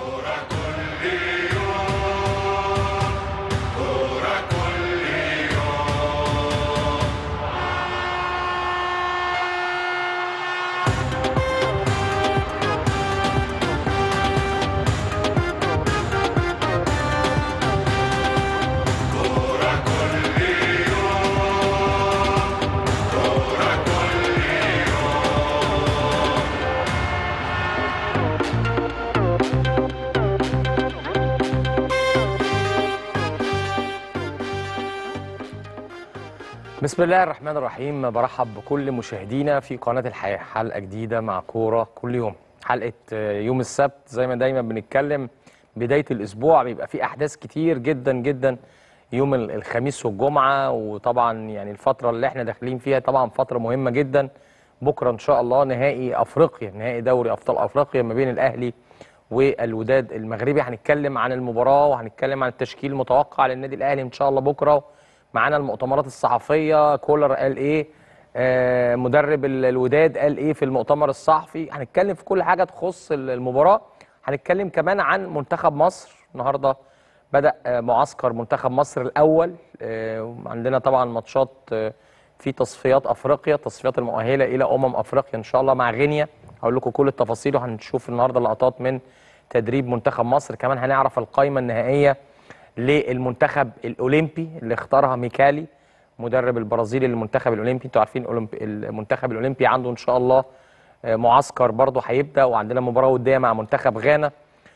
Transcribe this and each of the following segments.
بسم الله الرحمن الرحيم برحب بكل مشاهدينا في قناة الحياة حلقة جديدة مع كورة كل يوم حلقة آه، يوم السبت زي ما دايما بنتكلم بداية الأسبوع بيبقى في أحداث كتير جدا جدا يوم ال- الخميس والجمعة وطبعا يعني الفترة اللي احنا داخلين فيها طبعا فترة مهمة جدا بكرة إن شاء الله نهائي أفريقيا نهائي دوري أبطال أفريقيا ما بين الأهلي والوداد المغربي هنتكلم عن المباراة وهنتكلم عن التشكيل المتوقع للنادي الأهلي إن شاء الله بكرة معانا المؤتمرات الصحفية كولر قال إيه آه مدرب ال- الوداد قال إيه في المؤتمر الصحفي هنتكلم في كل حاجة تخص ال- المباراة هنتكلم كمان عن منتخب مصر النهارده بدأ آه، معسكر منتخب مصر الأول آه، عندنا طبعا ماتشات آه، في تصفيات أفريقيا تصفيات المؤهلة إلى أمم أفريقيا إن شاء الله مع غينيا هقول لكم كل التفاصيل وهنشوف النهارده لقطات من تدريب منتخب مصر كمان هنعرف القائمة النهائية للمنتخب الأولمبي اللي اختارها ميكالي مدرب البرازيلي للمنتخب الأولمبي انتوا عارفين الأولمبي- المنتخب الأولمبي عنده إن شاء الله آه، معسكر برضه هيبدأ وعندنا مباراة ودية مع منتخب غانا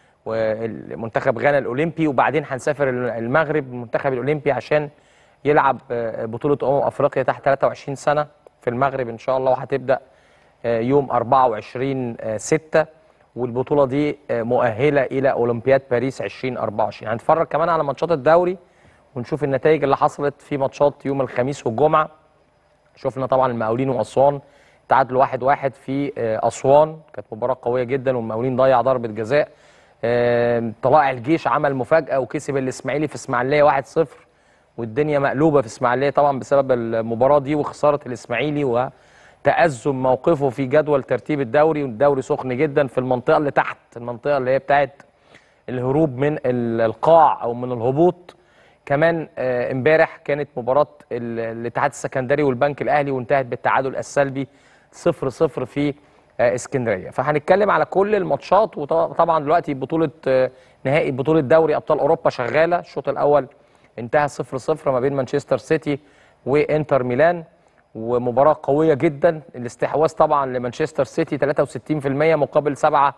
والمنتخب غانا الاولمبي وبعدين هنسافر المغرب المنتخب الاولمبي عشان يلعب آه، بطوله امم افريقيا تحت 23 سنه في المغرب ان شاء الله وهتبدا آه، يوم 24 6 والبطوله دي آه، مؤهله الى اولمبياد باريس 2024 هنتفرج كمان على ماتشات الدوري ونشوف النتائج اللي حصلت في ماتشات يوم الخميس والجمعه شفنا طبعا المقاولين واسوان تعادلوا واحد واحد في آه، اسوان كانت مباراه قويه جدا والمقاولين ضيع ضربه جزاء آه، طلائع الجيش عمل مفاجاه وكسب الاسماعيلي في اسماعيليه 1-0 والدنيا مقلوبه في اسماعيليه طبعا بسبب المباراه دي وخساره الاسماعيلي وتأزم موقفه في جدول ترتيب الدوري والدوري سخن جدا في المنطقه اللي تحت المنطقه اللي هي بتاعت الهروب من ال- القاع او من الهبوط كمان آه، امبارح كانت مباراه ال- الاتحاد السكندري والبنك الاهلي وانتهت بالتعادل السلبي 0 0 في آه، اسكندريه فهنتكلم على كل الماتشات وطبعا دلوقتي بطوله آه، نهائي بطوله دوري ابطال اوروبا شغاله الشوط الاول انتهى 0 0 ما بين مانشستر سيتي وانتر ميلان ومباراه قويه جدا الاستحواذ طبعا لمانشستر سيتي 63% مقابل 7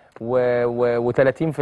و 30%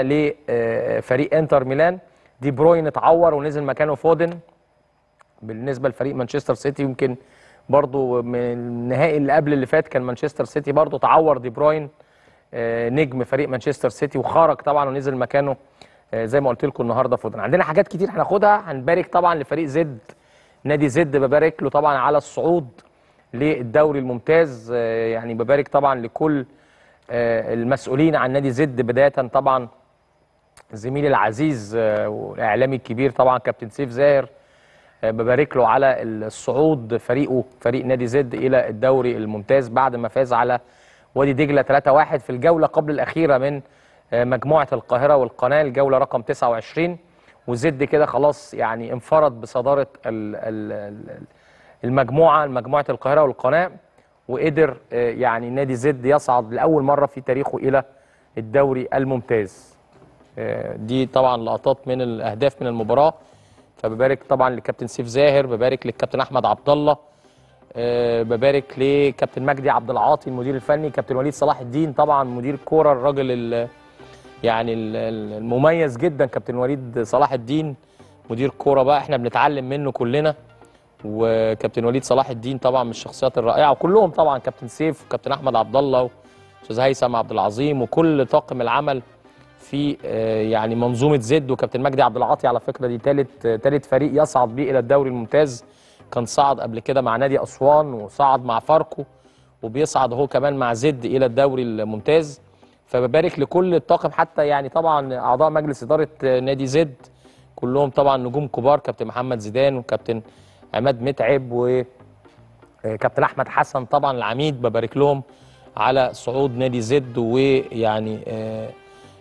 لفريق انتر ميلان دي بروين اتعور ونزل مكانه فودن بالنسبه لفريق مانشستر سيتي يمكن برضو من النهائي اللي قبل اللي فات كان مانشستر سيتي برضو تعور دي بروين آه، نجم فريق مانشستر سيتي وخرج طبعا ونزل مكانه آه، زي ما قلت لكم النهارده فودن عندنا حاجات كتير هناخدها هنبارك طبعا لفريق زد نادي زد ببارك له طبعا على الصعود للدوري الممتاز آه، يعني ببارك طبعا لكل آه، المسؤولين عن نادي زد بدايه طبعا زميلي العزيز آه، والاعلامي الكبير طبعا كابتن سيف زاهر آه، ببارك له على الصعود فريقه فريق نادي زد الى الدوري الممتاز بعد ما فاز على وادي دجله 3-1 في الجوله قبل الاخيره من آه، مجموعه القاهره والقناه الجوله رقم 29 وزد كده خلاص يعني انفرد بصداره ال- ال- ال- المجموعه مجموعه القاهره والقناه وقدر آه، يعني نادي زد يصعد لاول مره في تاريخه الى الدوري الممتاز آه، دي طبعا لقطات من الاهداف من المباراه فببارك طبعا لكابتن سيف زاهر ببارك للكابتن احمد عبد الله آه، ببارك لكابتن مجدي عبد العاطي المدير الفني كابتن وليد صلاح الدين طبعا مدير كوره الراجل ال- يعني ال- ال- المميز جدا كابتن وليد صلاح الدين مدير كوره بقى احنا بنتعلم منه كلنا وكابتن وليد صلاح الدين طبعا من الشخصيات الرائعه وكلهم طبعا كابتن سيف وكابتن احمد عبد الله واستاذ هيثم عبد العظيم وكل طاقم العمل في آه، يعني منظومه زد وكابتن مجدي عبد العاطي على فكره دي ثالث ثالث فريق يصعد بيه الى الدوري الممتاز كان صعد قبل كده مع نادي اسوان وصعد مع فاركو وبيصعد هو كمان مع زد الى الدوري الممتاز فببارك لكل الطاقم حتى يعني طبعا اعضاء مجلس اداره آه، نادي زد كلهم طبعا نجوم كبار كابتن محمد زيدان وكابتن عماد متعب و آه، كابتن احمد حسن طبعا العميد ببارك لهم على صعود نادي زد ويعني آه،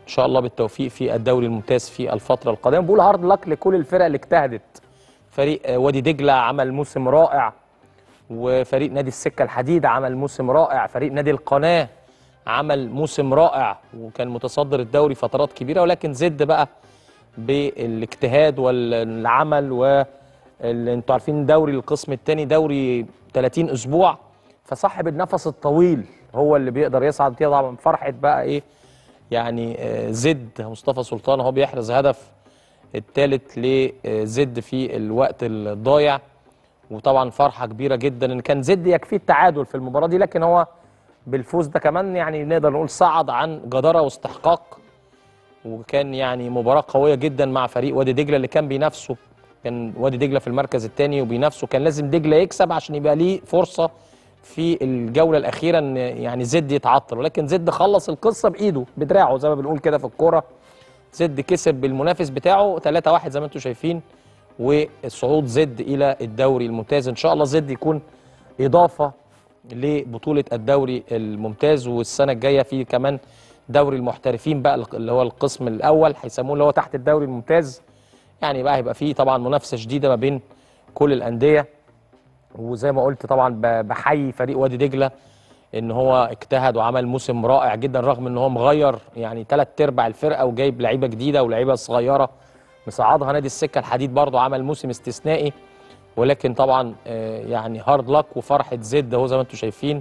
ان شاء الله بالتوفيق في الدوري الممتاز في الفتره القادمه بقول هارد لك لكل الفرق اللي اجتهدت فريق آه، وادي دجله عمل موسم رائع وفريق نادي السكه الحديد عمل موسم رائع فريق نادي القناه عمل موسم رائع وكان متصدر الدوري فترات كبيره ولكن زد بقى بالاجتهاد والعمل و اللي انتوا عارفين دوري القسم الثاني دوري 30 اسبوع فصاحب النفس الطويل هو اللي بيقدر يصعد كده طبعا فرحه بقى ايه يعني آه، زد مصطفى سلطان هو بيحرز هدف الثالث لزد في الوقت الضايع وطبعا فرحه كبيره جدا ان كان زد يكفيه التعادل في المباراه دي لكن هو بالفوز ده كمان يعني نقدر نقول صعد عن جداره واستحقاق وكان يعني مباراه قويه جدا مع فريق وادي دجله اللي كان بينافسه كان وادي دجله في المركز الثاني وبينافسه كان لازم دجله يكسب عشان يبقى ليه فرصه في الجوله الاخيره ان يعني زد يتعطل ولكن زد خلص القصه بايده بدراعه زي ما بنقول كده في الكوره زد كسب بالمنافس بتاعه 3-1 زي ما انتم شايفين والصعود زد الى الدوري الممتاز ان شاء الله زد يكون اضافه لبطوله الدوري الممتاز والسنه الجايه في كمان دوري المحترفين بقى اللي هو القسم الاول هيسموه اللي هو تحت الدوري الممتاز يعني بقى هيبقى فيه طبعا منافسه شديده ما بين كل الانديه وزي ما قلت طبعا ب- بحيي فريق وادي دجله ان هو اجتهد وعمل موسم رائع جدا رغم ان هو مغير يعني ثلاث ارباع الفرقه وجايب لعيبه جديده ولعيبه صغيره مصعدها نادي السكه الحديد برضه عمل موسم استثنائي ولكن طبعا آه، يعني هارد لك وفرحه زد اهو زي ما انتم شايفين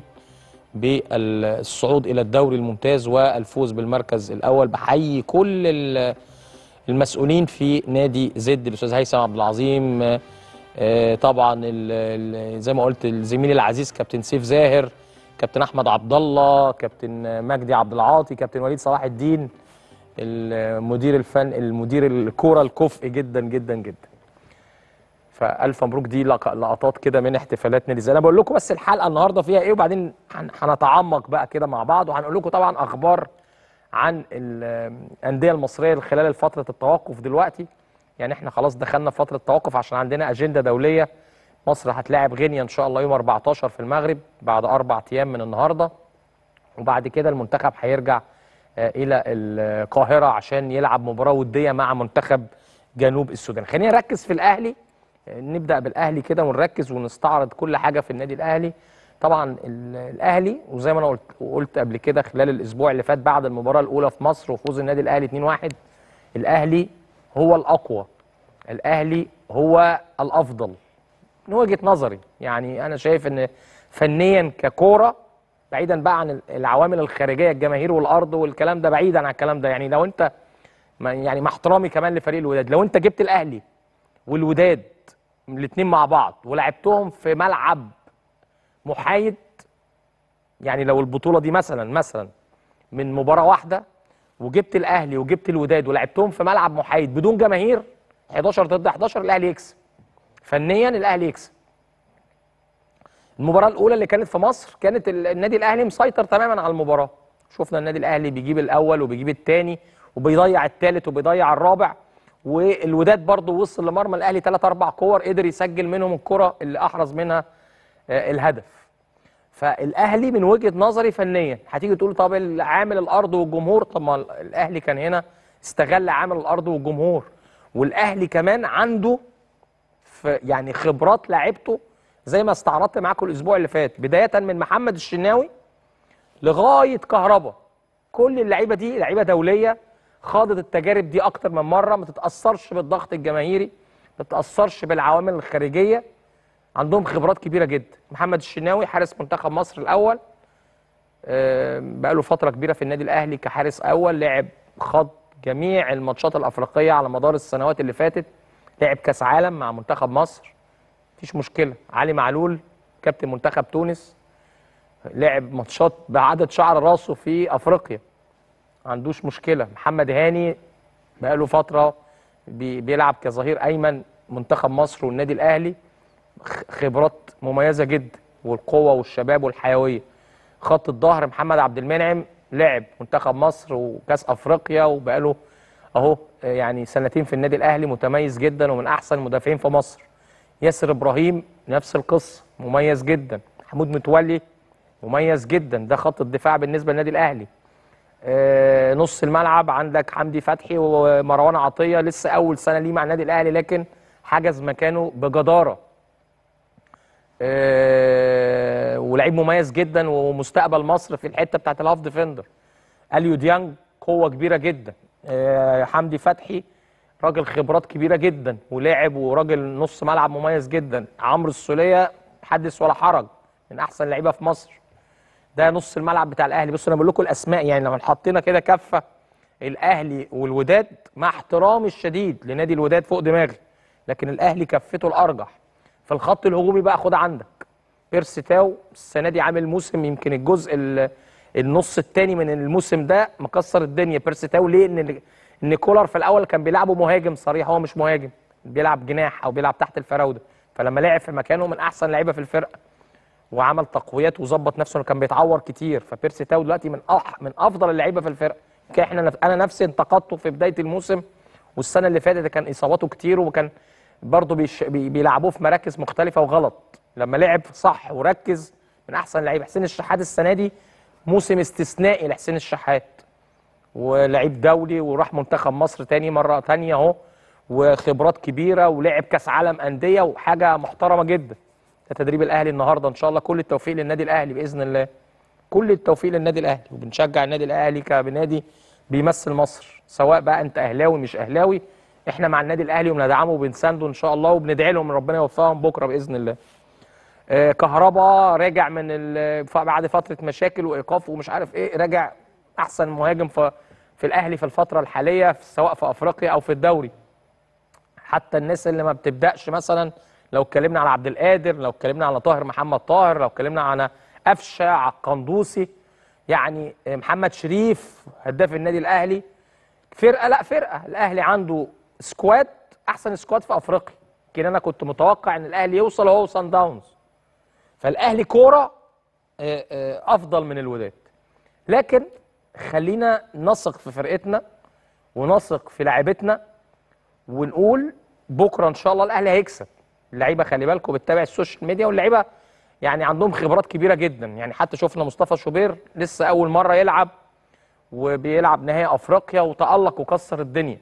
بالصعود الى الدوري الممتاز والفوز بالمركز الاول بحيي كل ال- المسؤولين في نادي زد الاستاذ هيثم عبد العظيم آه، آه، طبعا ال- ال- زي ما قلت الزميل العزيز كابتن سيف زاهر كابتن احمد عبد الله كابتن مجدي عبد العاطي كابتن وليد صلاح الدين المدير الفن المدير الكوره الكفء جدا جدا جدا فالف مبروك دي لق- لقطات كده من احتفالات نادي زد انا بقول لكم بس الحلقه النهارده فيها ايه وبعدين هن- هنتعمق بقى كده مع بعض وهنقول لكم طبعا اخبار عن الانديه المصريه خلال فتره التوقف دلوقتي يعني احنا خلاص دخلنا في فتره توقف عشان عندنا اجنده دوليه مصر هتلاعب غينيا ان شاء الله يوم 14 في المغرب بعد اربع ايام من النهارده وبعد كده المنتخب هيرجع آه، الى القاهره عشان يلعب مباراه وديه مع منتخب جنوب السودان خلينا نركز في الاهلي آه، نبدا بالاهلي كده ونركز ونستعرض كل حاجه في النادي الاهلي طبعا ال- الاهلي وزي ما انا قلت وقلت قبل كده خلال الاسبوع اللي فات بعد المباراه الاولى في مصر وفوز النادي الاهلي 2-1 الاهلي هو الاقوى الاهلي هو الافضل من وجهه نظري يعني انا شايف ان فنيا ككوره بعيدا بقى عن العوامل الخارجيه الجماهير والارض والكلام ده بعيدا عن الكلام ده يعني لو انت ما- يعني مع احترامي كمان لفريق الوداد لو انت جبت الاهلي والوداد الاثنين مع بعض ولعبتهم في ملعب محايد يعني لو البطوله دي مثلا مثلا من مباراه واحده وجبت الاهلي وجبت الوداد ولعبتهم في ملعب محايد بدون جماهير 11 ضد 11 الاهلي يكسب فنيا الاهلي يكسب المباراه الاولى اللي كانت في مصر كانت ال- النادي الاهلي مسيطر تماما على المباراه شفنا النادي الاهلي بيجيب الاول وبيجيب الثاني وبيضيع الثالث وبيضيع الرابع والوداد برضه وصل لمرمى الاهلي ثلاث اربع كور قدر يسجل منهم الكره اللي احرز منها آه، الهدف فالاهلي من وجهه نظري فنيا هتيجي تقول طب عامل الارض والجمهور طب ما الاهلي كان هنا استغل عامل الارض والجمهور والاهلي كمان عنده في يعني خبرات لعيبته زي ما استعرضت معاكم الاسبوع اللي فات بدايه من محمد الشناوي لغايه كهربا كل اللعيبه دي لعيبه دوليه خاضت التجارب دي اكتر من مره ما تتاثرش بالضغط الجماهيري ما تتاثرش بالعوامل الخارجيه عندهم خبرات كبيره جدا محمد الشناوي حارس منتخب مصر الاول آه، بقاله فتره كبيره في النادي الاهلي كحارس اول لعب خاض جميع الماتشات الافريقيه على مدار السنوات اللي فاتت لعب كاس عالم مع منتخب مصر مفيش مشكله علي معلول كابتن منتخب تونس لعب ماتشات بعدد شعر راسه في افريقيا ما عندوش مشكله محمد هاني بقاله فتره بي- بيلعب كظهير ايمن منتخب مصر والنادي الاهلي خ- خبرات مميزه جدا والقوه والشباب والحيويه خط الظهر محمد عبد المنعم لعب منتخب مصر وكاس افريقيا وبقاله اهو آه، يعني سنتين في النادي الاهلي متميز جدا ومن احسن المدافعين في مصر ياسر ابراهيم نفس القصه مميز جدا محمود متولي مميز جدا ده خط الدفاع بالنسبه للنادي الاهلي آه، نص الملعب عندك حمدي فتحي ومروان عطيه لسه اول سنه ليه مع النادي الاهلي لكن حجز مكانه بجداره آه، ولعيب مميز جدا ومستقبل مصر في الحته بتاعت الهاف ديفندر اليو ديانج قوه كبيره جدا آه، حمدي فتحي راجل خبرات كبيره جدا ولاعب وراجل نص ملعب مميز جدا عمرو السوليه حدث ولا حرج من احسن لعيبه في مصر ده نص الملعب بتاع الاهلي بصوا انا بقول لكم الاسماء يعني لما حطينا كده كفه الاهلي والوداد مع احترامي الشديد لنادي الوداد فوق دماغي لكن الاهلي كفته الارجح في الخط الهجومي بقى خد عندك بيرسي تاو السنه دي عامل موسم يمكن الجزء ال- النص الثاني من الموسم ده مكسر الدنيا بيرسي تاو ليه ان ان كولر في الاول كان بيلعبه مهاجم صريح هو مش مهاجم بيلعب جناح او بيلعب تحت الفراوده فلما لعب في مكانه من احسن لعيبه في الفرقه وعمل تقويات وظبط نفسه انه كان بيتعور كتير فبيرسي تاو دلوقتي من أح من افضل اللعيبه في الفرقه كان احنا نف- انا نفسي انتقدته في بدايه الموسم والسنه اللي فاتت كان اصاباته كتير وكان برضه بيش... بي... بيلعبوه في مراكز مختلفه وغلط لما لعب صح وركز من احسن لعيبه حسين الشحات السنه دي موسم استثنائي لحسين الشحات ولعيب دولي وراح منتخب مصر تاني مره تانيه اهو وخبرات كبيره ولعب كاس عالم انديه وحاجه محترمه جدا ده تدريب الاهلي النهارده ان شاء الله كل التوفيق للنادي الاهلي باذن الله كل التوفيق للنادي الاهلي وبنشجع النادي الاهلي كنادي بيمثل مصر سواء بقى انت اهلاوي مش اهلاوي احنا مع النادي الاهلي وبندعمه وبنسانده ان شاء الله وبندعي لهم ان ربنا يوفقهم بكره باذن الله آه، كهربا راجع من ال- ف- بعد فتره مشاكل وايقاف ومش عارف ايه راجع احسن مهاجم في في الاهلي في الفتره الحاليه سواء في افريقيا او في الدوري حتى الناس اللي ما بتبداش مثلا لو اتكلمنا على عبد القادر لو اتكلمنا على طاهر محمد طاهر لو اتكلمنا على قفشه على القندوسي يعني محمد شريف هداف النادي الاهلي فرقه لا فرقه الاهلي عنده سكواد احسن سكواد في افريقيا يمكن انا كنت متوقع ان الاهلي يوصل هو وصن داونز فالاهلي كوره آه، آه، افضل من الوداد لكن خلينا نثق في فرقتنا ونثق في لاعبتنا ونقول بكره ان شاء الله الاهلي هيكسب اللعيبه خلي بالكم بتتابع السوشيال ميديا واللعيبه يعني عندهم خبرات كبيره جدا يعني حتى شفنا مصطفى شوبير لسه اول مره يلعب وبيلعب نهائي افريقيا وتالق وكسر الدنيا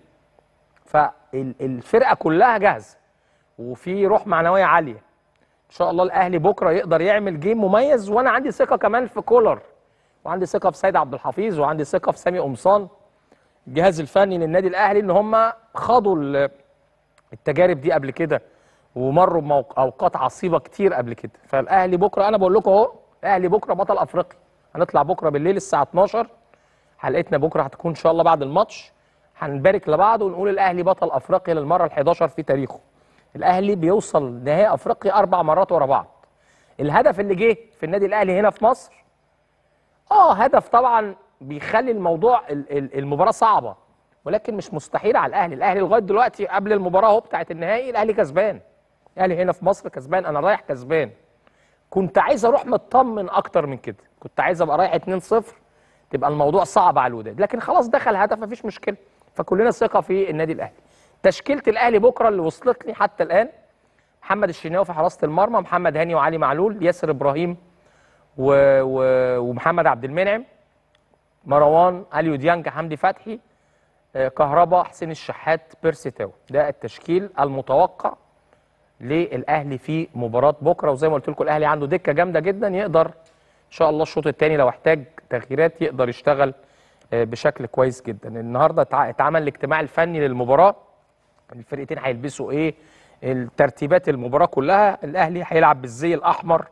فالفرقه كلها جاهزه وفي روح معنويه عاليه ان شاء الله الاهلي بكره يقدر يعمل جيم مميز وانا عندي ثقه كمان في كولر وعندي ثقه في سيد عبد الحفيظ وعندي ثقه في سامي قمصان الجهاز الفني للنادي الاهلي ان هم خاضوا ال- التجارب دي قبل كده ومروا باوقات عصيبه كتير قبل كده فالاهلي بكره انا بقول لكم اهو الاهلي بكره بطل افريقيا هنطلع بكره بالليل الساعه 12 حلقتنا بكره هتكون ان شاء الله بعد الماتش هنبارك لبعض ونقول الاهلي بطل افريقيا للمره ال11 في تاريخه الاهلي بيوصل نهائي افريقيا اربع مرات ورا بعض الهدف اللي جه في النادي الاهلي هنا في مصر اه هدف طبعا بيخلي الموضوع ال- ال- المباراه صعبه ولكن مش مستحيل على الاهلي الاهلي لغايه دلوقتي قبل المباراه اهو بتاعه النهائي الاهلي كسبان الاهلي هنا في مصر كسبان انا رايح كسبان كنت عايز اروح مطمن اكتر من كده كنت عايز ابقى رايح 2-0 تبقى الموضوع صعب على الوداد لكن خلاص دخل هدف مفيش مشكله فكلنا ثقه في النادي الاهلي تشكيله الاهلي بكره اللي وصلت لي حتى الان محمد الشناوي في حراسه المرمى محمد هاني وعلي معلول ياسر ابراهيم و... و... ومحمد عبد المنعم مروان اليو ديانج حمدي فتحي آه، كهربا حسين الشحات بيرسي تاو ده التشكيل المتوقع للاهلي في مباراه بكره وزي ما قلت لكم الاهلي عنده دكه جامده جدا يقدر ان شاء الله الشوط الثاني لو احتاج تغييرات يقدر يشتغل آه، بشكل كويس جدا النهارده اتع- اتعمل الاجتماع الفني للمباراه الفرقتين هيلبسوا ايه الترتيبات المباراه كلها الاهلي هيلعب بالزي الاحمر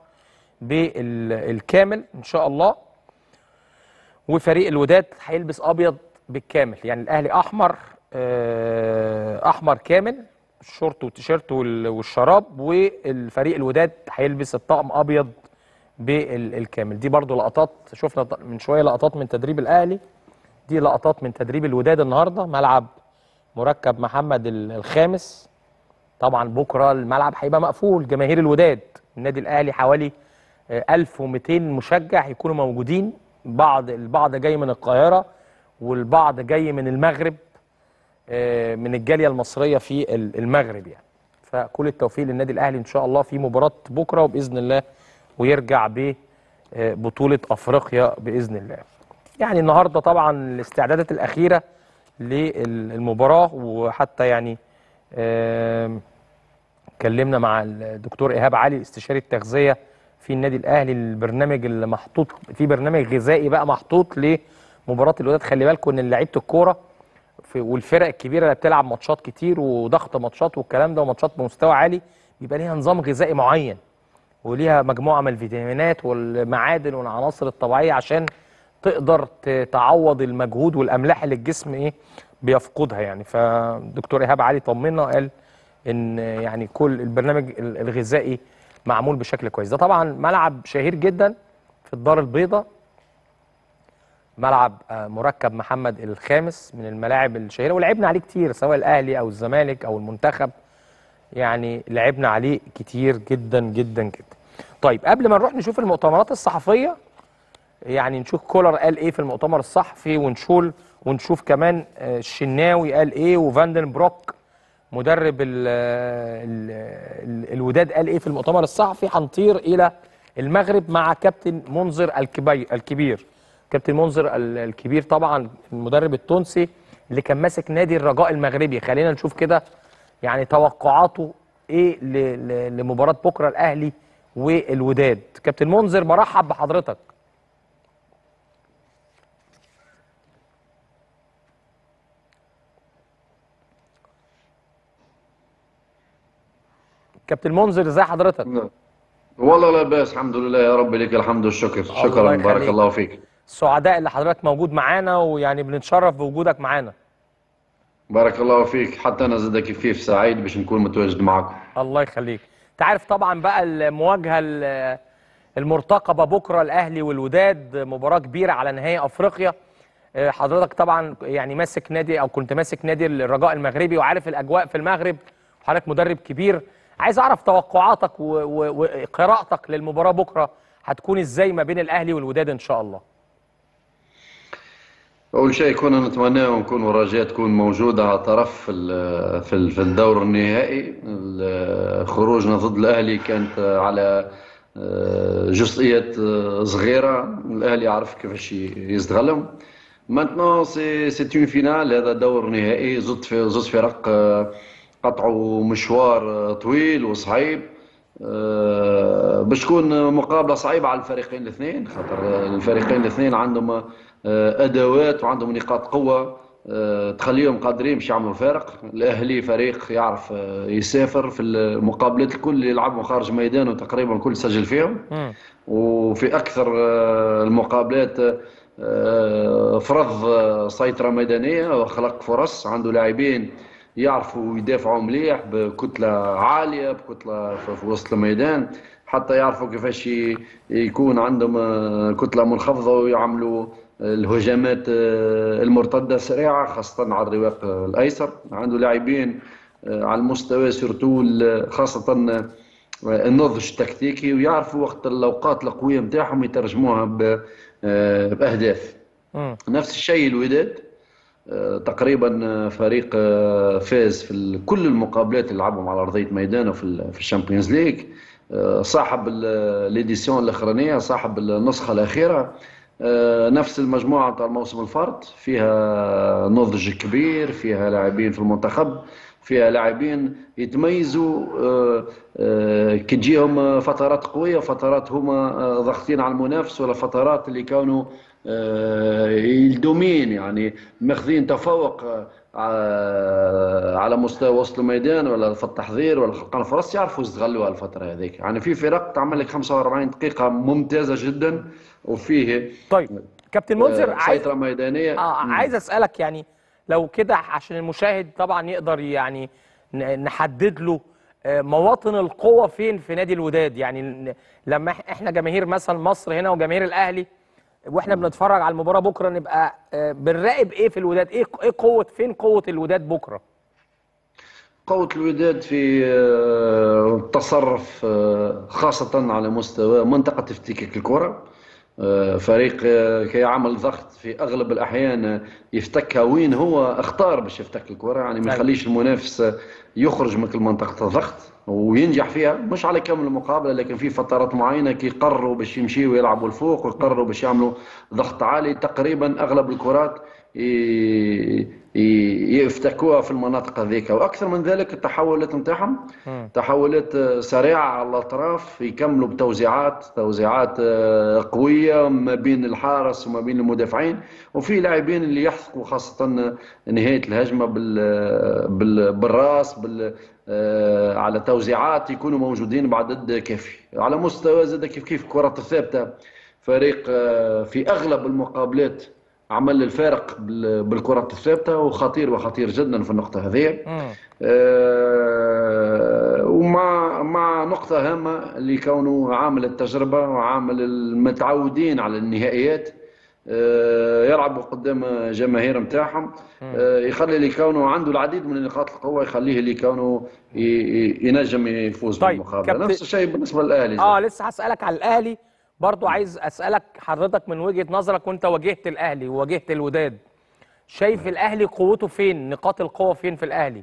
بالكامل ان شاء الله وفريق الوداد هيلبس ابيض بالكامل يعني الاهلي احمر آه، احمر كامل الشورت والتيشيرت وال- والشراب والفريق الوداد هيلبس الطقم ابيض بالكامل دي برضو لقطات شفنا ط- من شويه لقطات من تدريب الاهلي دي لقطات من تدريب الوداد النهارده ملعب مركب محمد ال- الخامس طبعا بكره الملعب هيبقى مقفول جماهير الوداد النادي الاهلي حوالي آه، 1200 مشجع هيكونوا موجودين بعض البعض جاي من القاهره والبعض جاي من المغرب آه، من الجاليه المصريه في ال- المغرب يعني فكل التوفيق للنادي الاهلي ان شاء الله في مباراه بكره وباذن الله ويرجع ببطوله افريقيا باذن الله يعني النهارده طبعا الاستعدادات الاخيره للمباراه وحتى يعني آم، اتكلمنا مع الدكتور ايهاب علي استشاري التغذيه في النادي الاهلي البرنامج اللي محطوط في برنامج غذائي بقى محطوط لمباراه الوداد خلي بالكم ان لعيبه الكوره في والفرق الكبيره اللي بتلعب ماتشات كتير وضغط ماتشات والكلام ده وماتشات بمستوى عالي بيبقى ليها نظام غذائي معين وليها مجموعه من الفيتامينات والمعادن والعناصر الطبيعيه عشان تقدر ت- تعوض المجهود والاملاح اللي الجسم ايه بيفقدها يعني فدكتور ايهاب علي طمنا قال ان يعني كل البرنامج ال- الغذائي معمول بشكل كويس ده طبعا ملعب شهير جدا في الدار البيضاء ملعب آه، مركب محمد الخامس من الملاعب الشهيره ولعبنا عليه كتير سواء الاهلي او الزمالك او المنتخب يعني لعبنا عليه كتير جدا جدا جدا طيب قبل ما نروح نشوف المؤتمرات الصحفيه يعني نشوف كولر قال ايه في المؤتمر الصحفي ونشول ونشوف كمان آه، الشناوي قال ايه وفاندن بروك مدرب ال ال ال الوداد قال ايه في المؤتمر الصحفي هنطير الى المغرب مع كابتن منذر الكبير الكبير كابتن منذر ال- الكبير طبعا المدرب التونسي اللي كان ماسك نادي الرجاء المغربي خلينا نشوف كده يعني توقعاته ايه ل- ل- لمباراه بكره الاهلي والوداد كابتن منذر برحب بحضرتك كابتن منذر ازي حضرتك نعم. والله لا بأس الحمد لله يا رب لك الحمد والشكر شكرا يخليك. بارك الله فيك سعداء اللي حضرتك موجود معانا ويعني بنتشرف بوجودك معانا بارك الله فيك حتى انا زاد كيف سعيد باش نكون متواجد معكم الله يخليك انت عارف طبعا بقى المواجهه ال- المرتقبه بكره الاهلي والوداد مباراه كبيره على نهائي افريقيا آه، حضرتك طبعا يعني ماسك نادي او كنت ماسك نادي الرجاء المغربي وعارف الاجواء في المغرب وحضرتك مدرب كبير عايز اعرف توقعاتك و- و- وقراءتك للمباراه بكره هتكون ازاي ما بين الاهلي والوداد ان شاء الله اول شيء كنا نتمنى ونكون رجاء تكون موجوده على طرف في ال- في ال- في الدور النهائي ال- خروجنا ضد الاهلي كانت على آه، جزئيات آه، صغيره الاهلي يعرف كيفاش ي- يستغلهم مانتنون سي سي اون فينال هذا دور نهائي زوج في زوج فرق آه، قطعوا مشوار آه، طويل وصعيب آه، باش تكون مقابله صعيبه على الفريقين الاثنين خاطر الفريقين الاثنين عندهم آه، ادوات وعندهم نقاط قوه آه، تخليهم قادرين باش يعملوا الفارق الاهلي فريق يعرف آه، يسافر في المقابلات الكل اللي يلعبوا خارج ميدانه تقريبا الكل سجل فيهم مم. وفي اكثر آه، المقابلات آه، فرض آه، سيطره ميدانيه وخلق فرص عنده لاعبين يعرفوا يدافعوا مليح بكتله عاليه بكتله في في وسط الميدان حتى يعرفوا كيفاش ي- يكون عندهم آه، كتله منخفضه ويعملوا الهجمات آه، المرتده سريعه خاصه على الرواق آه، الايسر عنده لاعبين آه، على المستوى سورتو ال- خاصه آه، النضج التكتيكي ويعرفوا وقت الاوقات القويه نتاعهم يترجموها ب- آه، باهداف مم. نفس الشيء الوداد آه، تقريبا آه، فريق آه، فاز في ال- كل المقابلات اللي لعبهم على ارضيه ميدانه في ال- في الشامبيونز ليج آه، صاحب ال- ليديسيون الاخرانيه صاحب النسخه الاخيره آه، نفس المجموعه تاع الموسم الفرد فيها نضج كبير فيها لاعبين في المنتخب فيها لاعبين يتميزوا آه، آه، كي تجيهم فترات قويه وفترات هما آه، ضاغطين على المنافس ولا فترات اللي كانوا آه، يلدومين يعني ماخذين تفوق آه، على مستوى وسط الميدان ولا في التحضير ولا خلق الفرص يعرفوا يستغلوا الفتره هذيك يعني في فرق تعمل لك 45 دقيقه ممتازه جدا وفيه طيب كابتن منذر آه، عايز سيطره ميدانيه اه مم. عايز اسالك يعني لو كده عشان المشاهد طبعا يقدر يعني ن- نحدد له آه، مواطن القوه فين في نادي الوداد يعني ن- لما إح- احنا جماهير مثلا مصر هنا وجماهير الاهلي واحنا بنتفرج على المباراه بكره نبقى آه، بنراقب ايه في الوداد ايه ايه قوه فين قوه الوداد بكره قوة الوداد في آه، التصرف آه، خاصة على مستوى منطقة افتكاك الكرة آه، فريق آه، كيعمل ضغط في اغلب الاحيان آه، يفتكها وين هو اختار باش يفتك الكره يعني ما أيوة. يخليش المنافس آه، يخرج من كل منطقه الضغط وينجح فيها مش على كامل المقابله لكن في فترات معينه كي يقرروا باش يمشيوا يلعبوا الفوق ويقرروا باش يعملوا ضغط عالي تقريبا اغلب الكرات ي- ي- يفتكوها في المناطق هذيك واكثر من ذلك التحولات نتاعهم مم. تحولات آه، سريعه على الاطراف يكملوا بتوزيعات توزيعات آه، قويه ما بين الحارس وما بين المدافعين وفي لاعبين اللي يحثقوا خاصه نهايه الهجمه بال بال بالراس بال آه، على توزيعات يكونوا موجودين بعدد كافي على مستوى زاد كيف كيف الكرات الثابته فريق آه، في اغلب المقابلات عمل الفارق بال- بالكرات الثابته وخطير وخطير جدا في النقطه هذه مم. آه، ومع مع نقطة هامة اللي كونه عامل التجربة وعامل المتعودين على النهائيات آه، يلعبوا قدام جماهير نتاعهم آه، يخلي اللي كونه عنده العديد من نقاط القوة يخليه اللي كونه ي- ي- ينجم يفوز طيب، بالمقابلة كابتن- نفس الشيء بالنسبة للأهلي اه لسه هسألك على الاهلي برضو عايز اسألك حضرتك من وجهة نظرك وانت واجهت الاهلي وواجهت الوداد شايف الاهلي قوته فين نقاط القوة فين في الاهلي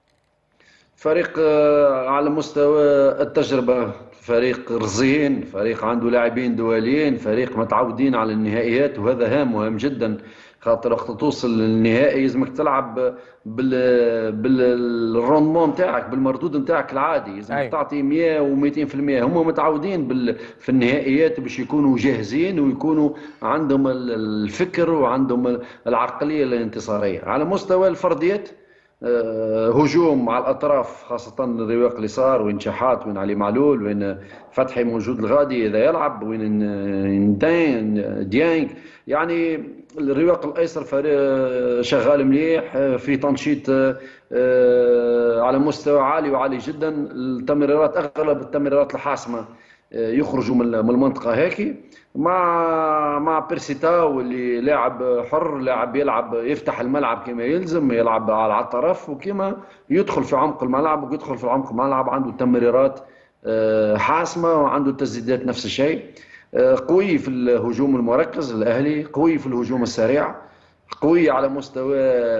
فريق آه، على مستوى التجربة فريق رزين فريق عنده لاعبين دوليين فريق متعودين على النهائيات وهذا هام مهم جدا خاطر وقت توصل للنهائي لازمك تلعب بال بالروندمون نتاعك بالمردود نتاعك العادي لازمك أيوة. تعطي 100 و200% هم متعودين بال في النهائيات باش يكونوا جاهزين ويكونوا عندهم ال- الفكر وعندهم العقلية الانتصارية على مستوى الفرديات آه، هجوم على الاطراف خاصه الرواق اليسار وين شحات وين علي معلول وين فتحي موجود الغادي اذا يلعب وين ندين ديانج يعني الرواق الايسر فريق شغال مليح آه، في تنشيط آه، آه، على مستوى عالي وعالي جدا التمريرات اغلب التمريرات الحاسمه آه، يخرجوا من من المنطقه هيك مع مع بيرسيتاو اللي لاعب حر لاعب يلعب يفتح الملعب كما يلزم يلعب على الطرف وكما يدخل في عمق الملعب ويدخل في عمق الملعب عنده تمريرات آه، حاسمه وعنده تسديدات نفس الشيء آه، قوي في الهجوم المركز الاهلي قوي في الهجوم السريع قوي على مستوى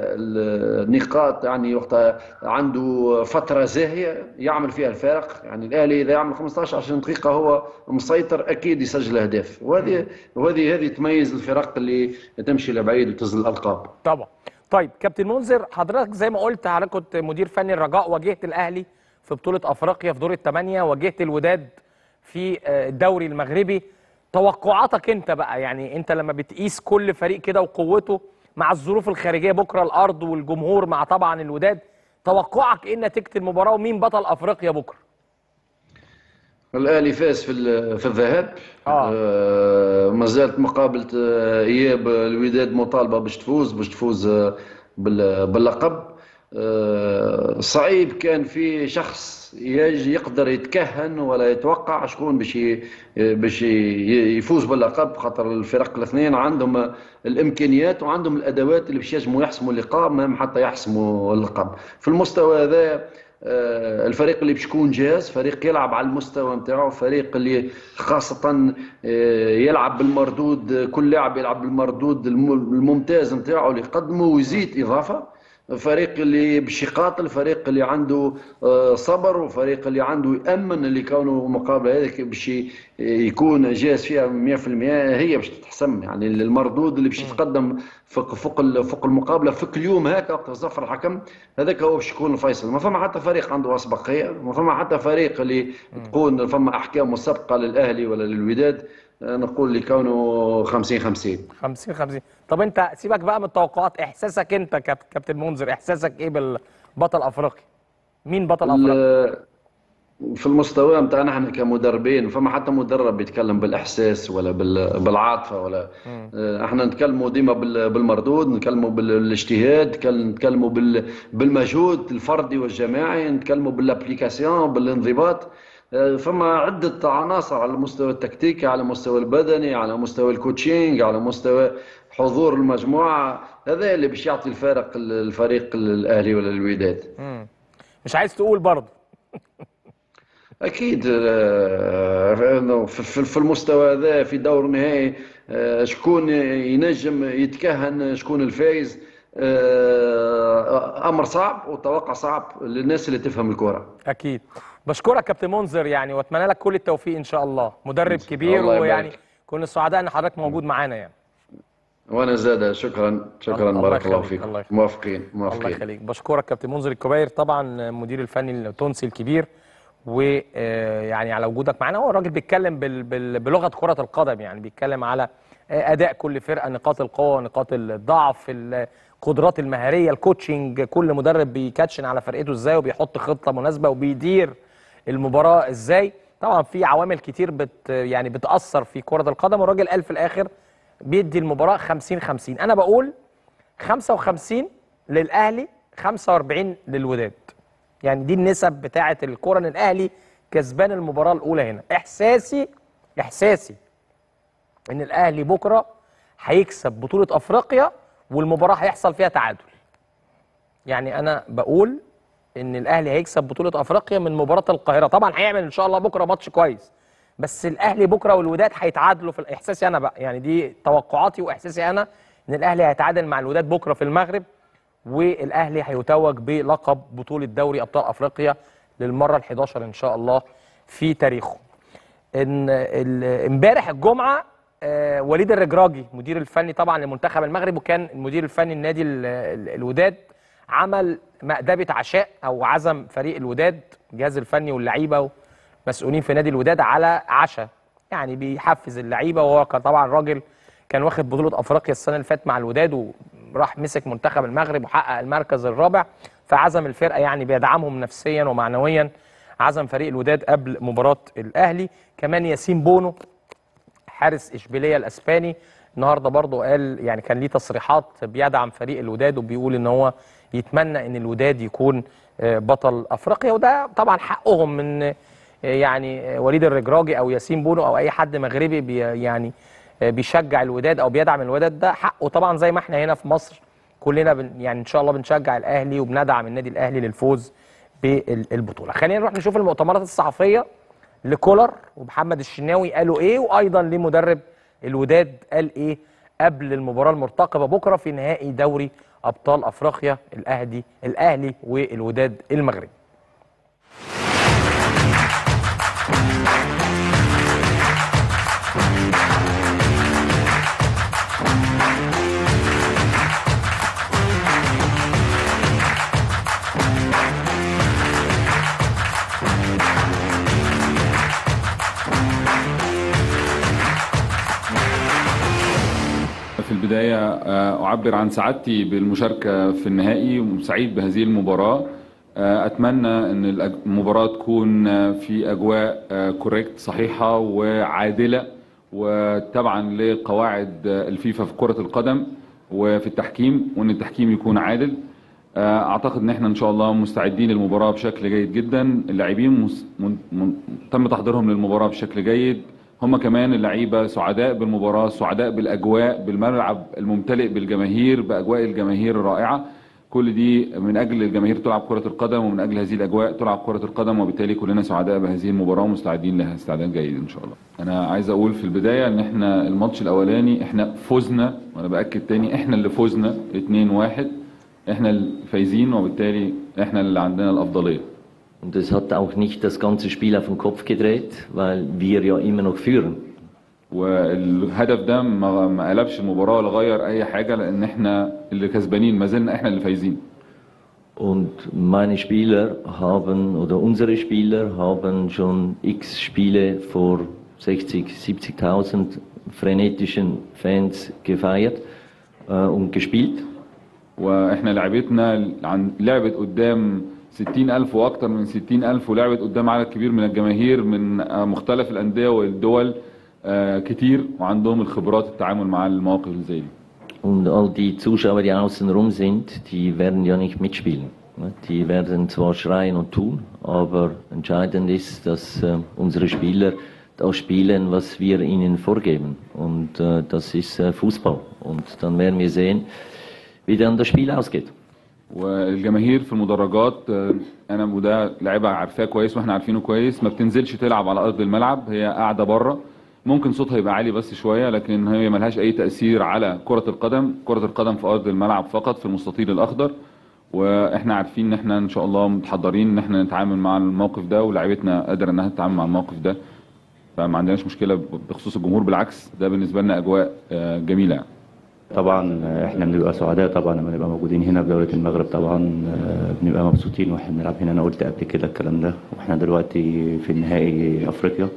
النقاط يعني وقتها عنده فترة زاهية يعمل فيها الفارق يعني الأهلي إذا يعمل 15 20 دقيقة هو مسيطر أكيد يسجل أهداف وهذه وهذه هذه تميز الفرق اللي تمشي لبعيد وتنزل الألقاب طبعا طيب كابتن منذر حضرتك زي ما قلت حضرتك كنت مدير فني الرجاء واجهت الاهلي في بطولة افريقيا في دور الثمانية واجهت الوداد في آه، الدوري المغربي توقعاتك انت بقى يعني انت لما بتقيس كل فريق كده وقوته مع الظروف الخارجية بكرة الارض والجمهور مع طبعا الوداد توقعك ايه نتيجة المباراة ومين بطل افريقيا بكرة الأهلي فاز في ال- في الذهاب آه. آه، ما زالت مقابلة آه، إياب الوداد مطالبة باش تفوز باش تفوز آه، بال- باللقب آه، صعيب كان في شخص يجي يقدر يتكهن ولا يتوقع شكون باش ي- باش ي- يفوز باللقب خاطر الفرق الاثنين عندهم الامكانيات وعندهم الادوات اللي باش ينجموا يحسموا اللقاء مهم حتى يحسموا اللقب في المستوى هذا آه، الفريق اللي باش يكون جاهز فريق يلعب على المستوى نتاعو فريق اللي خاصة آه، يلعب بالمردود كل لاعب يلعب بالمردود الم- الممتاز نتاعو اللي يقدمه ويزيد إضافة فريق اللي باش يقاتل فريق اللي عنده آه، صبر وفريق اللي عنده يأمن اللي كونه مقابلة هذيك باش ي- يكون جاهز فيها 100% هي باش تتحسم يعني المردود اللي باش يتقدم فوق فوق ال- فوق المقابلة فوق اليوم هكا وقت صفر الحكم هذاك هو باش يكون الفيصل ما فما حتى فريق عنده أسبقية ما فما حتى فريق اللي تكون فما أحكام مسبقة للأهلي ولا للوداد آه، نقول اللي كونه 50 50 50 50 طب انت سيبك بقى من التوقعات احساسك انت كاب- كابتن منذر احساسك ايه بالبطل افريقيا مين بطل افريقيا ال- في المستوى نتاعنا احنا كمدربين فما حتى مدرب يتكلم بالاحساس ولا بال- بالعاطفه ولا اه، احنا نتكلموا ديما بال- بالمردود نتكلموا بالاجتهاد نتكلم- نتكلموا بال- بالمجهود الفردي والجماعي نتكلموا بالابليكاسيون بالانضباط اه، فما عده عناصر على المستوى التكتيكي على المستوى البدني على مستوى الكوتشينج على مستوى حضور المجموعه هذا اللي باش يعطي الفارق الفريق الاهلي ولا الوداد مم. مش عايز تقول برضه اكيد آه، إنه في في- في المستوى هذا في دور نهائي آه، شكون ينجم يتكهن شكون الفايز آه، امر صعب وتوقع صعب للناس اللي تفهم الكره اكيد بشكرك كابتن منذر يعني واتمنى لك كل التوفيق ان شاء الله مدرب كبير الله يبارك. ويعني كنا سعداء ان حضرتك موجود معانا يعني وانا زاد شكرا شكرا الله بارك الله يخليك، فيكم الله يخليك. موافقين الله موافقين يخليك بشكرك كابتن منذر الكبير طبعا المدير الفني التونسي الكبير ويعني على وجودك معانا هو الراجل بيتكلم بال- بال- بلغه كره القدم يعني بيتكلم على آه، اداء كل فرقه نقاط القوه نقاط الضعف القدرات المهاريه الكوتشنج كل مدرب بيكاتشن على فرقته ازاي وبيحط خطه مناسبه وبيدير المباراه ازاي طبعا في عوامل كتير بت يعني بتاثر في كره القدم والراجل قال في الاخر بيدي المباراه 50 50 انا بقول 55 للاهلي 45 للوداد يعني دي النسب بتاعه الكره ان الاهلي كسبان المباراه الاولى هنا احساسي احساسي ان الاهلي بكره هيكسب بطوله افريقيا والمباراه هيحصل فيها تعادل يعني انا بقول ان الاهلي هيكسب بطوله افريقيا من مباراه القاهره طبعا هيعمل ان شاء الله بكره ماتش كويس بس الاهلي بكره والوداد هيتعادلوا في احساسي انا بقى يعني دي توقعاتي واحساسي انا ان الاهلي هيتعادل مع الوداد بكره في المغرب والاهلي هيتوج بلقب بطوله دوري ابطال افريقيا للمره ال11 ان شاء الله في تاريخه ان ال- امبارح الجمعه آه، وليد الرجراجي مدير الفني طبعا لمنتخب المغرب وكان المدير الفني النادي ال- ال- الوداد عمل مأدبة عشاء او عزم فريق الوداد الجهاز الفني واللعيبه ومسؤولين في نادي الوداد على عشاء يعني بيحفز اللعيبه وهو كان طبعا راجل كان واخد بطوله افريقيا السنه اللي فاتت مع الوداد وراح مسك منتخب المغرب وحقق المركز الرابع فعزم الفرقه يعني بيدعمهم نفسيا ومعنويا عزم فريق الوداد قبل مباراه الاهلي كمان ياسين بونو حارس اشبيليه الاسباني النهارده برضه قال يعني كان ليه تصريحات بيدعم فريق الوداد وبيقول ان هو يتمنى ان الوداد يكون آه، بطل افريقيا وده طبعا حقهم من آه، يعني آه، وليد الرجراجي او ياسين بونو او اي حد مغربي بي يعني آه، بيشجع الوداد او بيدعم الوداد ده حقه طبعا زي ما احنا هنا في مصر كلنا بن يعني ان شاء الله بنشجع الاهلي وبندعم النادي الاهلي للفوز بالبطوله خلينا نروح نشوف المؤتمرات الصحفيه لكولر ومحمد الشناوي قالوا ايه وايضا لمدرب الوداد قال ايه قبل المباراه المرتقبه بكره في نهائي دوري ابطال افريقيا الاهلي الاهلي والوداد المغربي في البداية آه، أعبر عن سعادتي بالمشاركة في النهائي وسعيد بهذه المباراة آه، أتمنى أن الأج- المباراة تكون آه، في أجواء آه، كوريكت صحيحة وعادلة وتبعا لقواعد آه، الفيفا في كرة القدم وفي التحكيم وأن التحكيم يكون عادل آه، اعتقد ان احنا ان شاء الله مستعدين للمباراه بشكل جيد جدا اللاعبين مس- من- من- تم تحضيرهم للمباراه بشكل جيد هم كمان اللعيبه سعداء بالمباراه سعداء بالاجواء بالملعب الممتلئ بالجماهير باجواء الجماهير الرائعه كل دي من اجل الجماهير تلعب كره القدم ومن اجل هذه الاجواء تلعب كره القدم وبالتالي كلنا سعداء بهذه المباراه ومستعدين لها استعداد جيد ان شاء الله انا عايز اقول في البدايه ان احنا الماتش الاولاني احنا فزنا وانا باكد تاني احنا اللي فزنا 2-1 احنا الفايزين وبالتالي احنا اللي عندنا الافضليه Und es hat auch nicht das ganze Spiel auf den Kopf gedreht, weil wir ja immer noch führen. والهدف ده ما ما قلبش المباراه ولا غير اي حاجه لان احنا اللي كسبانين ما زلنا احنا اللي فايزين Und meine Spieler haben, oder unsere Spieler haben schon x Spiele vor 60, 70.000 frenetischen Fans gefeiert äh, und gespielt. واحنا لعبتنا عن لعبت قدام 60000 واكتر من 60000 ولعبت قدام عدد كبير من الجماهير من آه، مختلف الانديه والدول آه، كتير وعندهم الخبرات التعامل مع المواقف اللي زي دي Und all die Zuschauer, die außen rum sind, die werden ja nicht mitspielen. ne? Die werden zwar schreien und tun, aber entscheidend ist, dass äh, unsere Spieler das spielen, was wir ihnen vorgeben. Und äh, das ist äh, Fußball. Und dann werden wir sehen, wie dann das Spiel ausgeht. والجماهير في المدرجات آه، انا وده لعيبه عارفاه كويس واحنا عارفينه كويس ما بتنزلش تلعب على ارض الملعب هي قاعده بره ممكن صوتها يبقى عالي بس شويه لكن هي ملهاش اي تاثير على كره القدم كره القدم في ارض الملعب فقط في المستطيل الاخضر واحنا عارفين ان احنا ان شاء الله متحضرين ان احنا نتعامل مع الموقف ده ولاعيبتنا قادره انها تتعامل مع الموقف ده فما عندناش مشكله بخصوص الجمهور بالعكس ده بالنسبه لنا اجواء آه، جميله يعني. طبعا احنا بنبقى سعداء طبعا لما نبقى موجودين هنا في دولة المغرب طبعا آه، بنبقى مبسوطين واحنا بنلعب هنا انا قلت قبل كده الكلام ده واحنا دلوقتي في النهائي افريقيا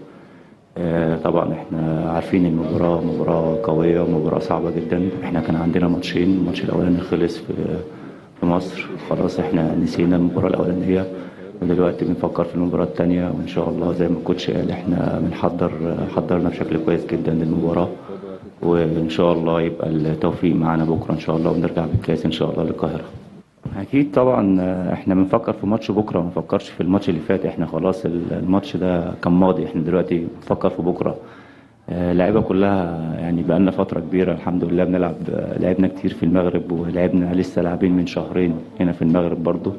آه، طبعا احنا عارفين المباراة مباراة قوية ومباراة صعبة جدا احنا كان عندنا ماتشين الماتش الاولاني خلص في في مصر خلاص احنا نسينا المباراة الاولانية ودلوقتي بنفكر في المباراة التانية وان شاء الله زي ما الكوتش قال احنا بنحضر حضرنا بشكل كويس جدا للمباراة وان شاء الله يبقى التوفيق معانا بكره ان شاء الله ونرجع بالكاس ان شاء الله للقاهره اكيد طبعا آه، احنا بنفكر في ماتش بكره ما نفكرش في الماتش اللي فات احنا خلاص ال- الماتش ده كان ماضي احنا دلوقتي بنفكر في بكره آه، اللعيبه كلها يعني بقى لنا فتره كبيره الحمد لله بنلعب آه، لعبنا كتير في المغرب ولعبنا لسه لاعبين من شهرين هنا في المغرب برضو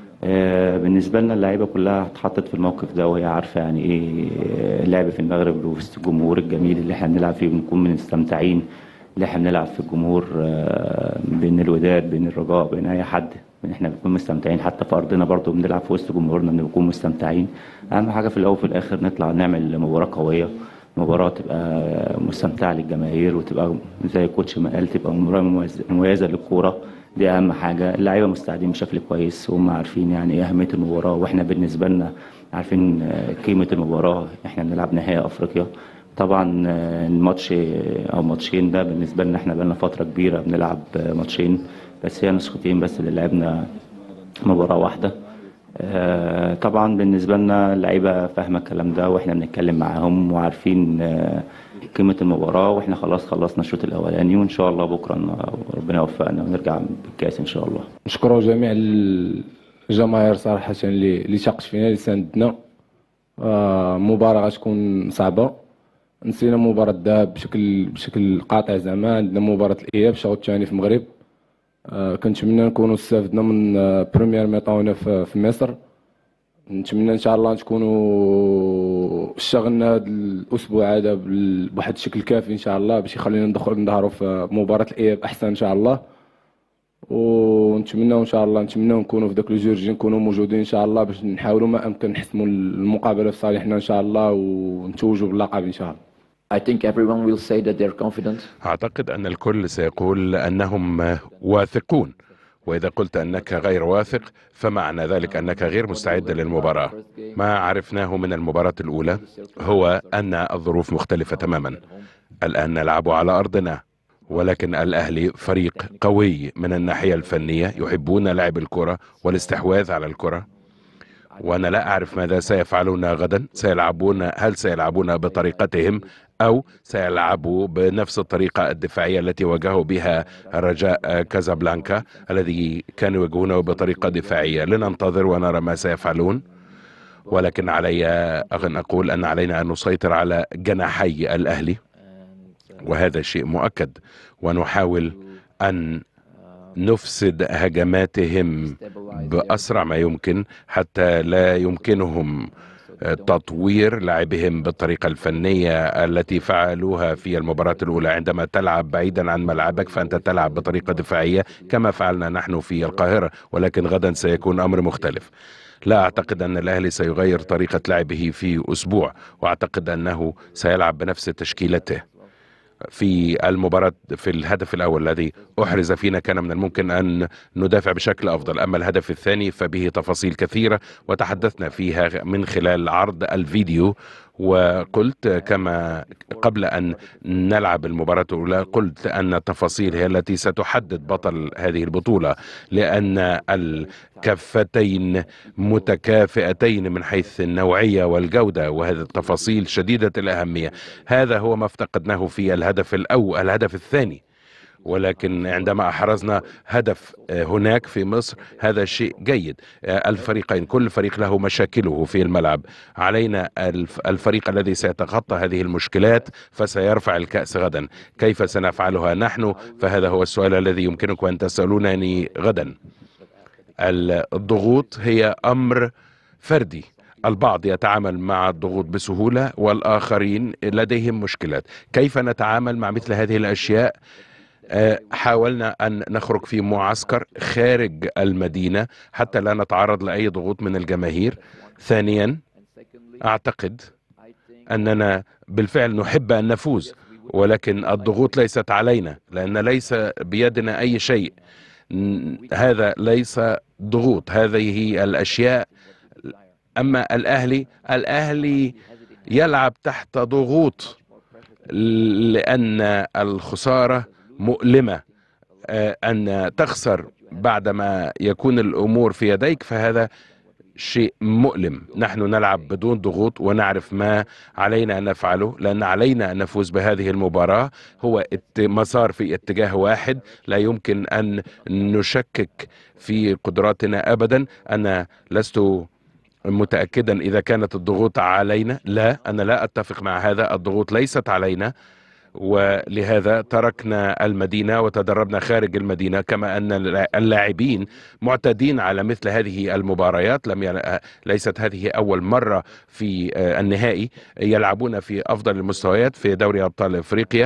آه، بالنسبه لنا اللعيبه كلها اتحطت في الموقف ده وهي عارفه يعني ايه آه، اللعب في المغرب وسط الجمهور الجميل اللي احنا بنلعب فيه بنكون مستمتعين اللي احنا بنلعب في الجمهور آه، بين الوداد بين الرجاء بين اي حد احنا بنكون مستمتعين حتى في ارضنا برضو بنلعب في وسط جمهورنا بنكون مستمتعين اهم حاجه في الاول وفي الاخر نطلع نعمل مباراه قويه مباراة تبقى مستمتعة للجماهير وتبقى زي الكوتش ما قال تبقى مباراة مميز- مميزة للكورة دي أهم حاجة اللعيبة مستعدين بشكل كويس وهم عارفين يعني إيه أهمية المباراة وإحنا بالنسبة لنا عارفين آه، قيمة المباراة إحنا بنلعب نهائي أفريقيا طبعا آه، الماتش آه، أو ماتشين ده بالنسبة لنا إحنا بقالنا فترة كبيرة بنلعب آه، ماتشين بس هي نسختين بس اللي لعبنا مباراة واحدة آه، طبعا بالنسبة لنا اللعيبة فاهمة الكلام ده واحنا بنتكلم معاهم وعارفين آه، قيمة المباراة واحنا خلاص خلصنا الشوط الأولاني وإن شاء الله بكرة ن- ربنا يوفقنا ونرجع بالكاس إن شاء الله نشكروا جميع الجماهير صراحة اللي اللي شاقت فينا اللي ساندنا آه، مباراة غتكون صعبة نسينا مباراة الذهاب بشكل بشكل قاطع زعما عندنا مباراة الإياب الشوط الثاني في المغرب آه، كنتمنى نكونوا استفدنا من آه، بريمير ميطون هنا في في مصر نتمنى ان شاء الله تكونوا اشتغلنا هذا الاسبوع هذا بال- بواحد الشكل كافي ان شاء الله باش يخلينا ندخل نظهروا في مباراة الاياب احسن ان شاء الله ونتمنى ان شاء الله نتمنى نكونوا في ذاك الجورجي نكونوا موجودين ان شاء الله باش نحاولوا ما امكن نحسموا المقابله في صالحنا ان شاء الله ونتوجوا باللقب ان شاء الله I think everyone will say that they're confident. أعتقد أن الكل سيقول أنهم واثقون وإذا قلت أنك غير واثق فمعنى ذلك أنك غير مستعد للمباراة ما عرفناه من المباراة الأولى هو أن الظروف مختلفة تماما الآن نلعب على أرضنا ولكن الأهلي فريق قوي من الناحية الفنية يحبون لعب الكرة والاستحواذ على الكرة وأنا لا أعرف ماذا سيفعلون غدا سيلعبون هل سيلعبون بطريقتهم أو سيلعبوا بنفس الطريقة الدفاعية التي واجهوا بها رجاء كازابلانكا الذي كانوا يواجهونه بطريقة دفاعية لننتظر ونرى ما سيفعلون ولكن علي أن أقول أن علينا أن نسيطر على جناحي الأهلي وهذا شيء مؤكد ونحاول أن نفسد هجماتهم بأسرع ما يمكن حتى لا يمكنهم تطوير لعبهم بالطريقة الفنية التي فعلوها في المباراة الأولى عندما تلعب بعيدا عن ملعبك فأنت تلعب بطريقة دفاعية كما فعلنا نحن في القاهرة ولكن غدا سيكون أمر مختلف لا أعتقد أن الأهلي سيغير طريقة لعبه في أسبوع وأعتقد أنه سيلعب بنفس تشكيلته في المباراة في الهدف الأول الذي أحرز فينا كان من الممكن أن ندافع بشكل أفضل أما الهدف الثاني فبه تفاصيل كثيرة وتحدثنا فيها من خلال عرض الفيديو وقلت كما قبل أن نلعب المباراة الأولى قلت أن التفاصيل هي التي ستحدد بطل هذه البطولة لأن الكفتين متكافئتين من حيث النوعية والجودة وهذه التفاصيل شديدة الأهمية هذا هو ما افتقدناه في الهدف الأول الهدف الثاني ولكن عندما أحرزنا هدف هناك في مصر هذا شيء جيد الفريقين كل فريق له مشاكله في الملعب علينا الفريق الذي سيتخطى هذه المشكلات فسيرفع الكأس غدا كيف سنفعلها نحن فهذا هو السؤال الذي يمكنكم أن تسألونني غدا الضغوط هي امر فردي البعض يتعامل مع الضغوط بسهوله والاخرين لديهم مشكلات كيف نتعامل مع مثل هذه الاشياء آه، حاولنا ان نخرج في معسكر خارج المدينه حتى لا نتعرض لاي ضغوط من الجماهير ثانيا اعتقد اننا بالفعل نحب ان نفوز ولكن الضغوط ليست علينا لان ليس بيدنا اي شيء ن- هذا ليس ضغوط هذه هي الاشياء اما الاهلي الاهلي يلعب تحت ضغوط لان الخساره مؤلمه آه، ان تخسر بعدما يكون الامور في يديك فهذا شيء مؤلم نحن نلعب بدون ضغوط ونعرف ما علينا ان نفعله لان علينا ان نفوز بهذه المباراه هو ات- مسار في اتجاه واحد لا يمكن ان نشكك في قدراتنا ابدا انا لست متاكدا اذا كانت الضغوط علينا لا انا لا اتفق مع هذا الضغوط ليست علينا ولهذا تركنا المدينة وتدربنا خارج المدينة كما أن اللاعبين معتادين على مثل هذه المباريات لم يل... ليست هذه أول مرة في آه، النهائي يلعبون في أفضل المستويات في دوري أبطال إفريقيا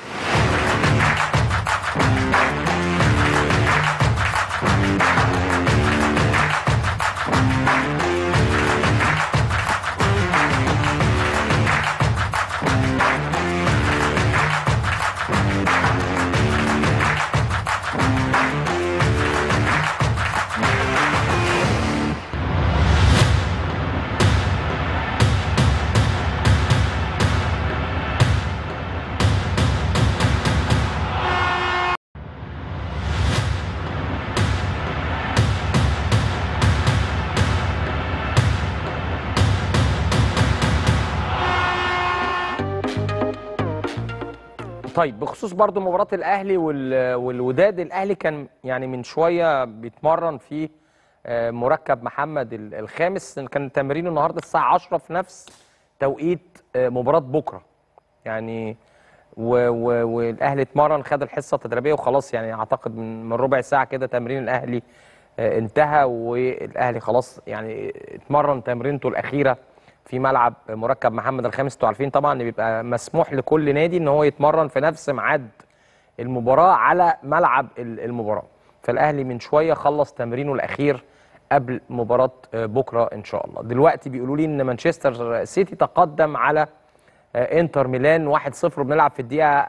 طيب بخصوص برضو مباراة الأهلي وال- والوداد الأهلي كان يعني من شوية بيتمرن في آه، مركب محمد ال- الخامس كان تمرينه النهاردة الساعة 10 في نفس توقيت آه، مباراة بكرة يعني و- و- والأهلي اتمرن خد الحصة التدريبية وخلاص يعني أعتقد من من ربع ساعة كده تمرين الأهلي آه، انتهى والأهلي خلاص يعني اتمرن تمرينته الأخيرة في ملعب مركب محمد الخامس انتوا عارفين طبعا ان بيبقى مسموح لكل نادي ان هو يتمرن في نفس ميعاد المباراه على ملعب ال- المباراه فالاهلي من شويه خلص تمرينه الاخير قبل مباراه آه، بكره ان شاء الله دلوقتي بيقولوا لي ان مانشستر سيتي تقدم على آه، انتر ميلان 1-0 بنلعب في الدقيقه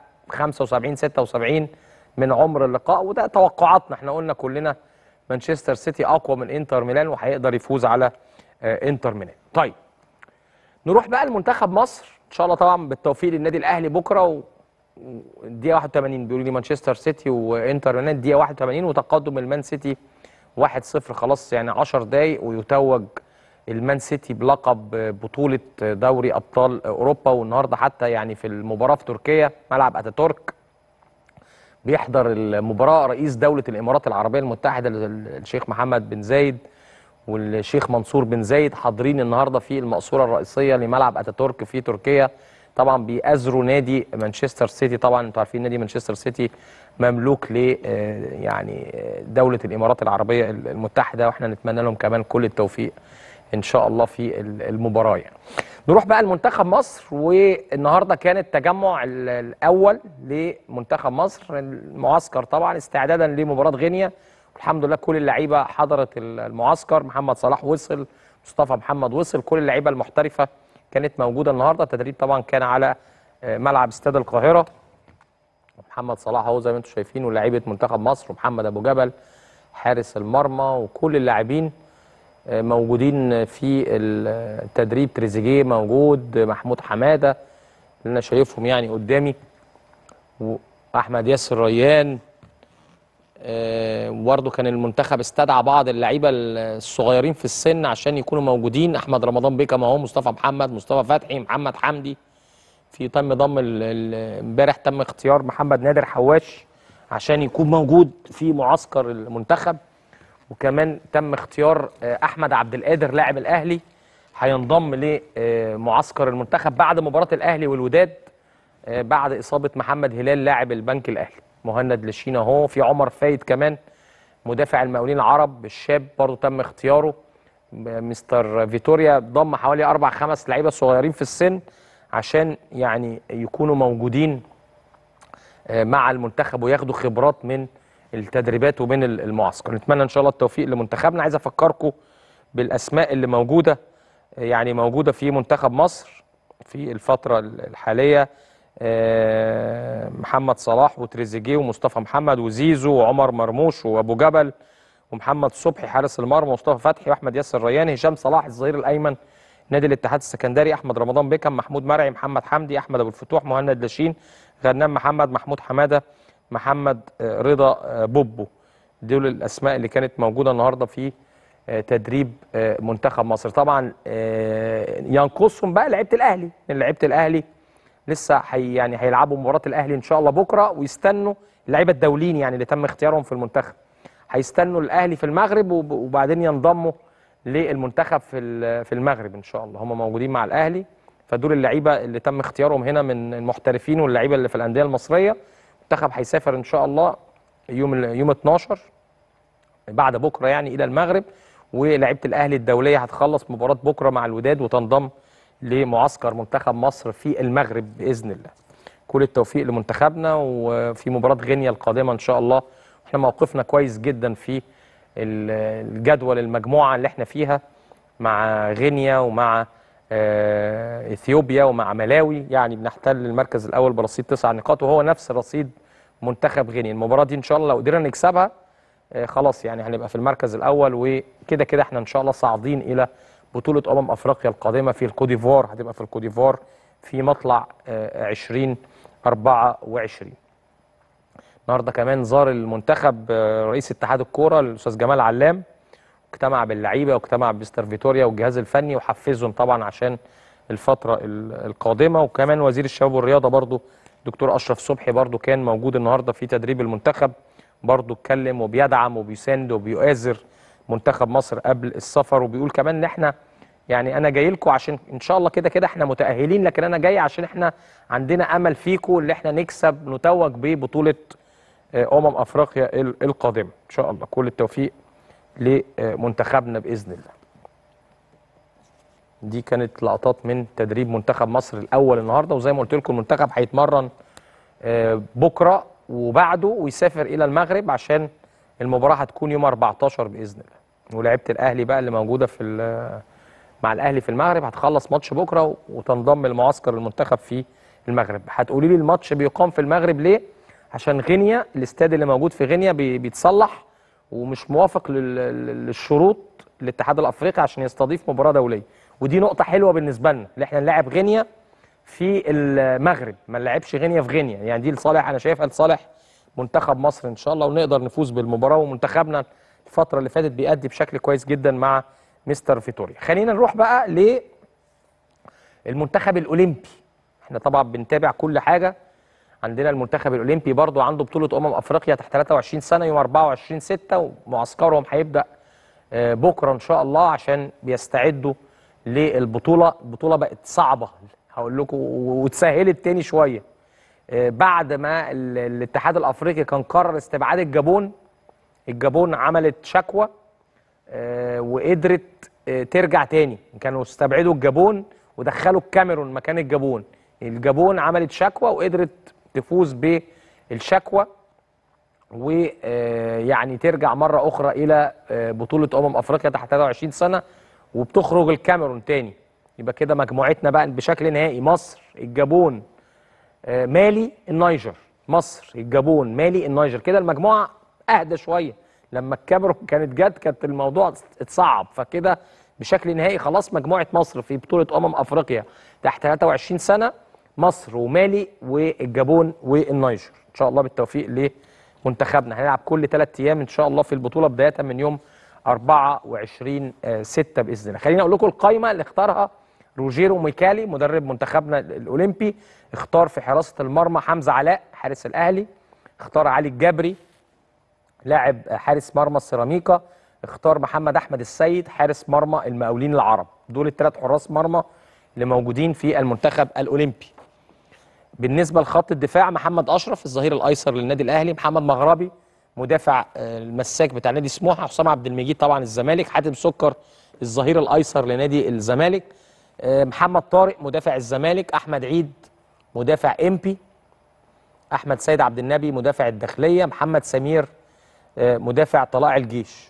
75 76 من عمر اللقاء وده توقعاتنا احنا قلنا كلنا مانشستر سيتي اقوى من انتر ميلان وهيقدر يفوز على آه، انتر ميلان طيب نروح بقى لمنتخب مصر ان شاء الله طبعا بالتوفيق للنادي الاهلي بكره و... الدقيقه 81 بيقولوا لي مانشستر سيتي وانتر ميلان الدقيقه 81 وتقدم المان سيتي 1-0 خلاص يعني 10 دقايق ويتوج المان سيتي بلقب بطوله دوري ابطال اوروبا والنهارده حتى يعني في المباراه في تركيا ملعب اتاتورك بيحضر المباراه رئيس دوله الامارات العربيه المتحده الشيخ محمد بن زايد والشيخ منصور بن زايد حاضرين النهارده في المقصوره الرئيسيه لملعب اتاتورك في تركيا طبعا بيأزروا نادي مانشستر سيتي طبعا انتوا عارفين نادي مانشستر سيتي مملوك ل آه، يعني آه، دوله الامارات العربيه المتحده واحنا نتمنى لهم كمان كل التوفيق ان شاء الله في ال- المباراه يعني. نروح بقى لمنتخب مصر والنهارده كان التجمع ال- الاول لمنتخب مصر المعسكر طبعا استعدادا لمباراه غينيا الحمد لله كل اللعيبه حضرت ال- المعسكر محمد صلاح وصل مصطفى محمد وصل كل اللعيبه المحترفه كانت موجوده النهارده التدريب طبعا كان على آه، ملعب استاد القاهره محمد صلاح اهو زي ما انتم شايفين ولاعيبه منتخب مصر ومحمد ابو جبل حارس المرمى وكل اللاعبين آه، موجودين في التدريب تريزيجيه موجود محمود حماده اللي انا شايفهم يعني قدامي واحمد ياسر ريان آه، وبرضه كان المنتخب استدعى بعض اللعيبه الصغيرين في السن عشان يكونوا موجودين احمد رمضان بيكم اهو مصطفى محمد مصطفى فتحي محمد حمدي في تم ضم ال- ال- امبارح تم اختيار محمد نادر حواش عشان يكون موجود في معسكر المنتخب وكمان تم اختيار آه، احمد عبد القادر لاعب الاهلي هينضم لمعسكر المنتخب بعد مباراه الاهلي والوداد آه، بعد اصابه محمد هلال لاعب البنك الاهلي مهند لشينا اهو في عمر فايد كمان مدافع المقاولين العرب الشاب برضه تم اختياره م- مستر فيتوريا ضم حوالي اربع خمس لعيبه صغيرين في السن عشان يعني يكونوا موجودين آه، مع المنتخب وياخدوا خبرات من التدريبات ومن ال- المعسكر نتمنى ان شاء الله التوفيق لمنتخبنا عايز افكركم بالاسماء اللي موجوده آه، يعني موجوده في منتخب مصر في الفتره ال- الحاليه آه، محمد صلاح وتريزيجيه ومصطفى محمد وزيزو وعمر مرموش وابو جبل ومحمد صبحي حارس المرمى ومصطفى فتحي واحمد ياسر ريان هشام صلاح الظهير الايمن نادي الاتحاد السكندري احمد رمضان بيكم محمود مرعي محمد حمدي احمد ابو الفتوح مهند لاشين غنام محمد محمود حماده محمد آه، رضا آه، بوبو دول الاسماء اللي كانت موجوده النهارده في آه، تدريب آه، منتخب مصر طبعا آه، ينقصهم بقى لعيبه الاهلي لان لعيبه الاهلي لسه حي يعني هيلعبوا مباراه الاهلي ان شاء الله بكره ويستنوا اللعيبه الدوليين يعني اللي تم اختيارهم في المنتخب هيستنوا الاهلي في المغرب وب- وبعدين ينضموا للمنتخب في ال- في المغرب ان شاء الله هم موجودين مع الاهلي فدول اللعيبه اللي تم اختيارهم هنا من المحترفين واللعيبه اللي في الانديه المصريه المنتخب هيسافر ان شاء الله يوم ال- يوم 12 بعد بكره يعني الى المغرب ولعيبه الاهلي الدوليه هتخلص مباراه بكره مع الوداد وتنضم لمعسكر منتخب مصر في المغرب باذن الله. كل التوفيق لمنتخبنا وفي مباراه غينيا القادمه ان شاء الله احنا موقفنا كويس جدا في ال- الجدول المجموعه اللي احنا فيها مع غينيا ومع آه، اثيوبيا ومع ملاوي يعني بنحتل المركز الاول برصيد تسع نقاط وهو نفس رصيد منتخب غينيا المباراه دي ان شاء الله لو قدرنا نكسبها آه، خلاص يعني هنبقى في المركز الاول وكده كده احنا ان شاء الله صاعدين الى بطوله امم افريقيا القادمه في الكوديفوار هتبقى في الكوديفوار في مطلع آه، 2024 النهارده كمان زار المنتخب آه، رئيس اتحاد الكوره الاستاذ جمال علام اجتمع باللعيبه واجتمع بمستر فيتوريا والجهاز الفني وحفزهم طبعا عشان الفتره ال- القادمه وكمان وزير الشباب والرياضه برضو دكتور اشرف صبحي برضو كان موجود النهارده في تدريب المنتخب برضو اتكلم وبيدعم وبيساند وبيؤازر منتخب مصر قبل السفر وبيقول كمان ان احنا يعني انا جاي لكم عشان ان شاء الله كده كده احنا متاهلين لكن انا جاي عشان احنا عندنا امل فيكم اللي احنا نكسب نتوج ببطوله آه، امم افريقيا ال- القادمه ان شاء الله كل التوفيق لمنتخبنا باذن الله دي كانت لقطات من تدريب منتخب مصر الاول النهارده وزي ما قلت لكم المنتخب هيتمرن آه، بكره وبعده ويسافر الى المغرب عشان المباراه هتكون يوم 14 باذن الله ولعيبه الاهلي بقى اللي موجوده في ال- مع الاهلي في المغرب هتخلص ماتش بكره وتنضم لمعسكر المنتخب في المغرب هتقولي لي الماتش بيقام في المغرب ليه عشان غينيا الاستاد اللي موجود في غينيا بي- بيتصلح ومش موافق لل- لل- للشروط الاتحاد الافريقي عشان يستضيف مباراه دوليه ودي نقطه حلوه بالنسبه لنا اللي احنا نلاعب غينيا في المغرب ما نلعبش غينيا في غينيا يعني دي لصالح انا شايفها لصالح منتخب مصر ان شاء الله ونقدر نفوز بالمباراه ومنتخبنا الفتره اللي فاتت بيأدي بشكل كويس جدا مع مستر فيتوريا خلينا نروح بقى للمنتخب الاولمبي احنا طبعا بنتابع كل حاجه عندنا المنتخب الاولمبي برضو عنده بطوله امم افريقيا تحت 23 سنه يوم 24 6 ومعسكرهم هيبدا آه، بكره ان شاء الله عشان بيستعدوا للبطوله البطوله بقت صعبه هقول لكم واتسهلت تاني شويه آه، بعد ما ال- الاتحاد الافريقي كان قرر استبعاد الجابون الجابون عملت شكوى آه، وقدرت آه، ترجع تاني كانوا استبعدوا الجابون ودخلوا الكاميرون مكان الجابون الجابون عملت شكوى وقدرت تفوز بالشكوى ويعني ترجع مرة أخرى إلى آه، بطولة أمم أفريقيا تحت 23 سنة وبتخرج الكاميرون تاني يبقى كده مجموعتنا بقى بشكل نهائي مصر الجابون آه، مالي النيجر مصر الجابون مالي النيجر كده المجموعة أهدى شوية لما الكاميرون كانت جت كانت الموضوع اتصعب فكده بشكل نهائي خلاص مجموعة مصر في بطولة أمم أفريقيا تحت 23 سنة مصر ومالي والجابون والنيجر إن شاء الله بالتوفيق لمنتخبنا هنلعب كل ثلاث أيام إن شاء الله في البطولة بداية من يوم 24 6 بإذن الله خليني أقول لكم القائمة اللي اختارها روجيرو ميكالي مدرب منتخبنا الأولمبي اختار في حراسة المرمى حمزة علاء حارس الأهلي اختار علي الجبري لاعب حارس مرمى السيراميكا اختار محمد احمد السيد حارس مرمى المقاولين العرب دول الثلاث حراس مرمى اللي موجودين في المنتخب الاولمبي بالنسبه لخط الدفاع محمد اشرف الظهير الايسر للنادي الاهلي محمد مغربي مدافع آه، المساك بتاع نادي سموحه حسام عبد المجيد طبعا الزمالك حاتم سكر الظهير الايسر لنادي الزمالك آه، محمد طارق مدافع الزمالك احمد عيد مدافع امبي احمد سيد عبد النبي مدافع الداخليه محمد سمير آه، مدافع طلائع الجيش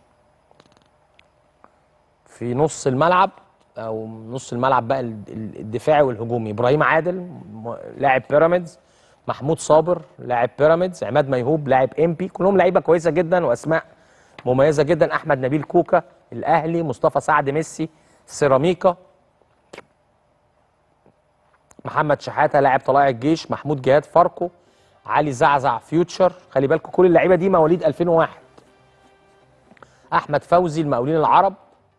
في نص الملعب او نص الملعب بقى ال- ال- الدفاعي والهجومي ابراهيم عادل م- لاعب بيراميدز محمود صابر لاعب بيراميدز عماد ميهوب لاعب امبي كلهم لعيبه كويسه جدا واسماء مميزه جدا احمد نبيل كوكا الاهلي مصطفى سعد ميسي سيراميكا محمد شحاته لاعب طلائع الجيش محمود جهاد فاركو علي زعزع فيوتشر خلي بالكم كل اللعيبه دي مواليد 2001 احمد فوزي المقاولين العرب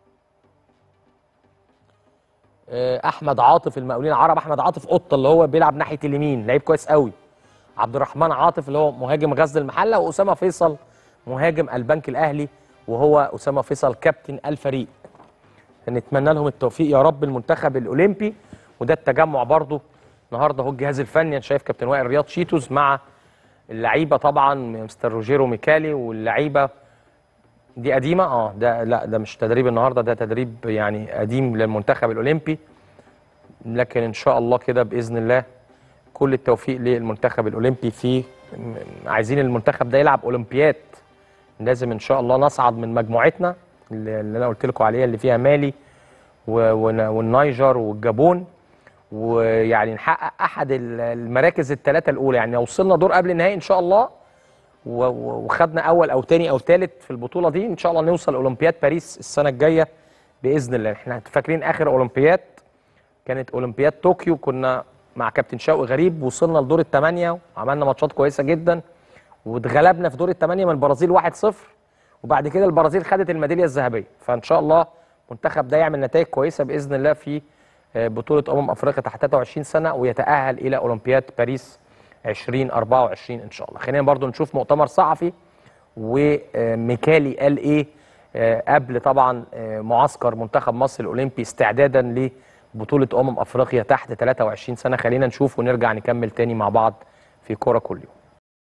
آه، احمد عاطف المقاولين العرب احمد عاطف قطه اللي هو بيلعب ناحيه اليمين لعيب كويس قوي عبد الرحمن عاطف اللي هو مهاجم غزل المحله واسامه فيصل مهاجم البنك الاهلي وهو اسامه فيصل كابتن الفريق نتمنى لهم التوفيق يا رب المنتخب الاولمبي وده التجمع برضو النهارده هو الجهاز الفني انا شايف كابتن وائل رياض شيتوس مع اللعيبه طبعا مستر روجيرو ميكالي واللعيبه دي قديمه اه ده لا ده مش تدريب النهارده ده تدريب يعني قديم للمنتخب الاولمبي لكن ان شاء الله كده باذن الله كل التوفيق للمنتخب الاولمبي في م- عايزين المنتخب ده يلعب اولمبياد لازم ان شاء الله نصعد من مجموعتنا اللي اللي انا قلت لكم عليها اللي فيها مالي و- ون- والنيجر والجابون ويعني نحقق احد ال- المراكز الثلاثه الاولى يعني لو وصلنا دور قبل النهائي ان شاء الله و- و- وخدنا اول او تاني او تالت في البطوله دي ان شاء الله نوصل اولمبياد باريس السنه الجايه باذن الله احنا فاكرين اخر اولمبياد كانت اولمبياد طوكيو كنا مع كابتن شوقي غريب وصلنا لدور الثمانيه وعملنا ماتشات كويسه جدا واتغلبنا في دور الثمانيه من البرازيل 1-0 وبعد كده البرازيل خدت الميداليه الذهبيه فان شاء الله المنتخب ده يعمل نتائج كويسه باذن الله في آه، بطوله امم افريقيا تحت 23 سنه ويتاهل الى اولمبياد باريس 2024 ان شاء الله خلينا برضو نشوف مؤتمر صحفي وميكالي قال ايه آه، قبل طبعا آه، معسكر منتخب مصر الاولمبي استعدادا لبطوله امم افريقيا تحت 23 سنه خلينا نشوف ونرجع نكمل تاني مع بعض في كوره كل يوم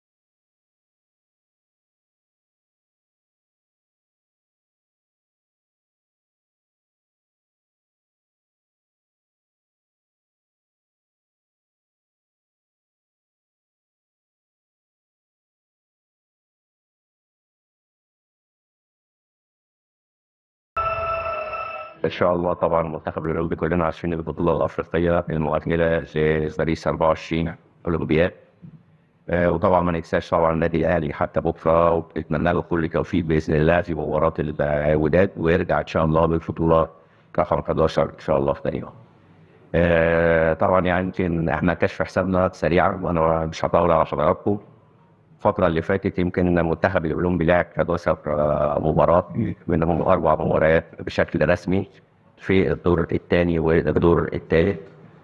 ان شاء الله طبعا المنتخب الاولمبي كلنا عارفين البطوله الافريقيه المؤهله لباريس 24 اولمبياد آه، وطبعا ما ننساش طبعا النادي الاهلي حتى بكره وبنتمنى له كل التوفيق باذن الله في مباراه الوداد ويرجع ان شاء الله بالبطوله رقم 11 ان شاء الله في تاني يوم. آه، طبعا يعني يمكن احنا كشف حسابنا سريعا وانا مش هطول على حضراتكم الفترة اللي فاتت يمكن المنتخب الأولمبي لعب 11 آه، مباراة منهم أربع مباريات بشكل رسمي في الدور الثاني والدور الثالث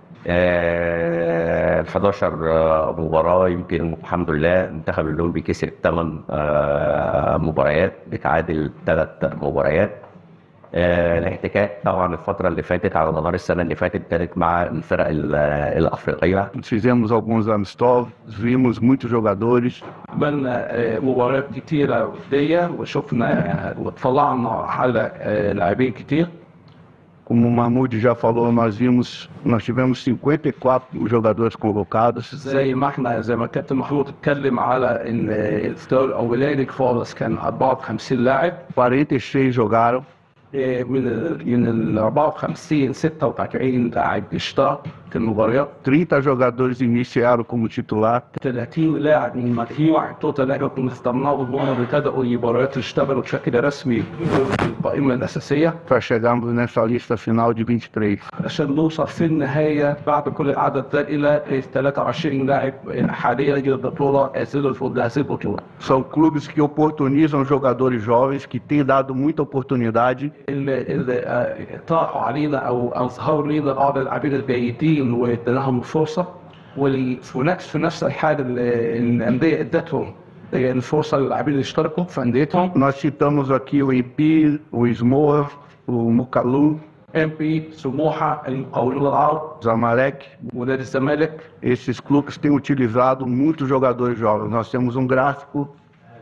ال 11 آه، مباراة يمكن الحمد لله المنتخب الأولمبي كسب 8 مباريات بتعادل ثلاث مباريات آه، الاحتكاك طبعا الفترة اللي فاتت على مدار السنة اللي فاتت كانت مع الفرق ال- الأفريقية Fizemos alguns amistosos, vimos muitos jogadores. عملنا آه، مباريات كتيرة ودية وشفنا آه، وطلعنا على آه، لاعبين كتير Como o Mahmoud já falou, nós vimos, nós tivemos 54 jogadores convocados. زي ما احنا زي ما كابتن محمود اتكلم على ان آه، الدوري الاولاني خالص كان 54 لاعب 46 jogaram. آه، من ال- من ال 54 46 لاعب اشترك في المباريات 30 jogadores iniciaram como titular. 30 لاعب من مجموعة توتال احنا كنا اخترناهم هم اللي بدأوا المباريات يشتغلوا بشكل رسمي في القائمة الأساسية para chegarmos nessa lista final de 23. عشان نوصل في النهاية بعد كل العدد ده إلى 23 لاعب حاليا البطولة نزلوا في هذه البطولة. São clubes que oportunizam jogadores jovens, que têm dado muita oportunidade. اللي اللي آه، طاحوا علينا أو أظهروا لنا بعض اللاعبين الجيدين واديناهم الفرصة وال- ونفس في نفس الحال ال- الأندية ادتهم الفرصة للاعبين اللي اشتركوا في أنديتهم. Nós citamos aqui o Empi, o Smor, o Mucalu, ام بي سموحة المقاولون العرب Zamalek. ونادي الزمالك Esses clubes têm utilizado muitos jogadores jovens. Nós temos um gráfico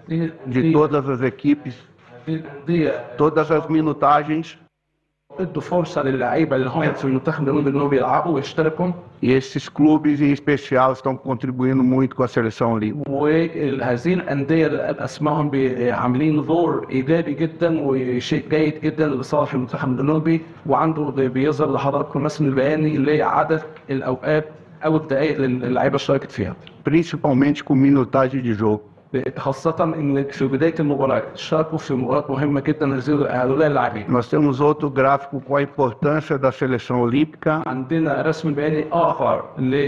de todas as equipes, دي todas as minutagens, ادوا فرصه للعيبه اللي هم في المنتخب الاولمبي انهم يلعبوا ويشتركوا e esses clubes em especial estão contribuindo muito com a seleção olímpica. وهذه الانديه اللي قال اسمائهم بي- عاملين دور ايجابي جدا وشيء جيد جدا لصالح المنتخب الاولمبي وعنده بيظهر لحضراتكم مثلا البياني اللي هي عدد الاوقات او الدقائق اللي اللعيبه شاركت فيها Principalmente com minutagem de jogo. خاصة إن في بداية المباراة شاركوا في مباريات مهمة جدا هذه- هؤلاء اللاعبين. Nós temos outro gráfico com a importância da seleção olímpica عندنا رسم بياني آخر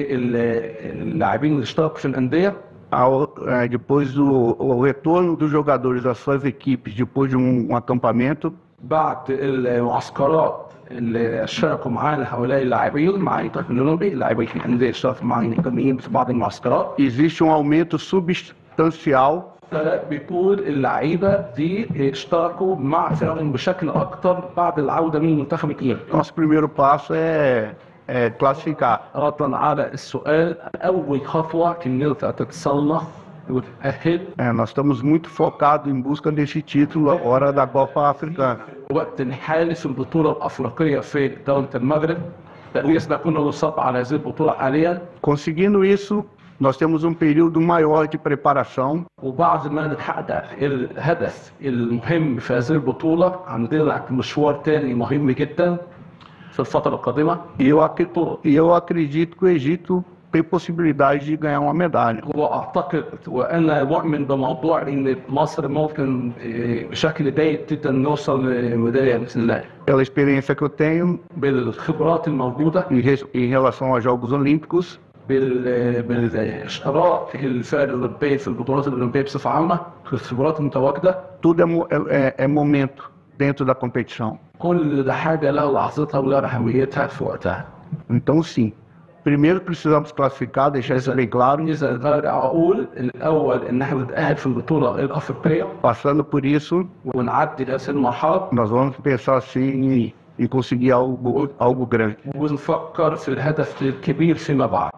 للاعبين اللي اشتركوا في الأندية ao, eh, depois do o retorno dos jogadores às suas equipes depois de um, um acampamento. بعد المعسكرات اللي شاركوا معانا هؤلاء اللاعبين مع المنتخب الأولمبي اللاعبين في الأندية شاركوا مع النجمين في بعض المعسكرات Existe um aumento substancial بيقول اللعيبة دي اشتركوا مع فرقهم بشكل أكتر بعد العودة من المنتخب الأولمبي. Nosso primeiro passo é, é classificar. ردا على السؤال أول خطوة إن أنت تتصنف وتتأهل É, nós estamos muito focados em busca desse título agora da Copa Africana. وقت الحالي في البطولة الأفريقية في دولة المغرب تأسيسنا كنا نصاب على هذه البطولة حاليا Conseguindo isso, nós temos um período maior de preparação وبعد ما نحقق الهدف المهم في هذه البطولة عندنا مشوار تاني مهم جدا في الفترة القادمة e eu, ac- e eu acredito que o Egito tem possibilidade de ganhar uma medalha. واعتقد وانا مؤمن بموضوع ان مصر ممكن إيه، بشكل جيد جدا نوصل لميداليه باذن الله Pela experiência que eu tenho بالخبرات الموجوده em, res- em relação aos Jogos Olímpicos, بال- بالاشتراك في الفئه الاولمبيه في البطولات الاولمبيه بصفه عامه الخبرات المتواجده tudo é, mo- é- é- é momento dentro da competição. كل ده حاجه لها لحظتها ولها اهميتها في وقتها Então, sim, primeiro precisamos classificar, deixar isso bem claro. اذا برجع اقول الاول ان احنا نتاهل في البطوله الافريقيه Passando por isso, ونعدي هذه المرحله nós vamos pensar assim em, em conseguir algo, algo grande. ونفكر في الهدف الكبير فيما بعد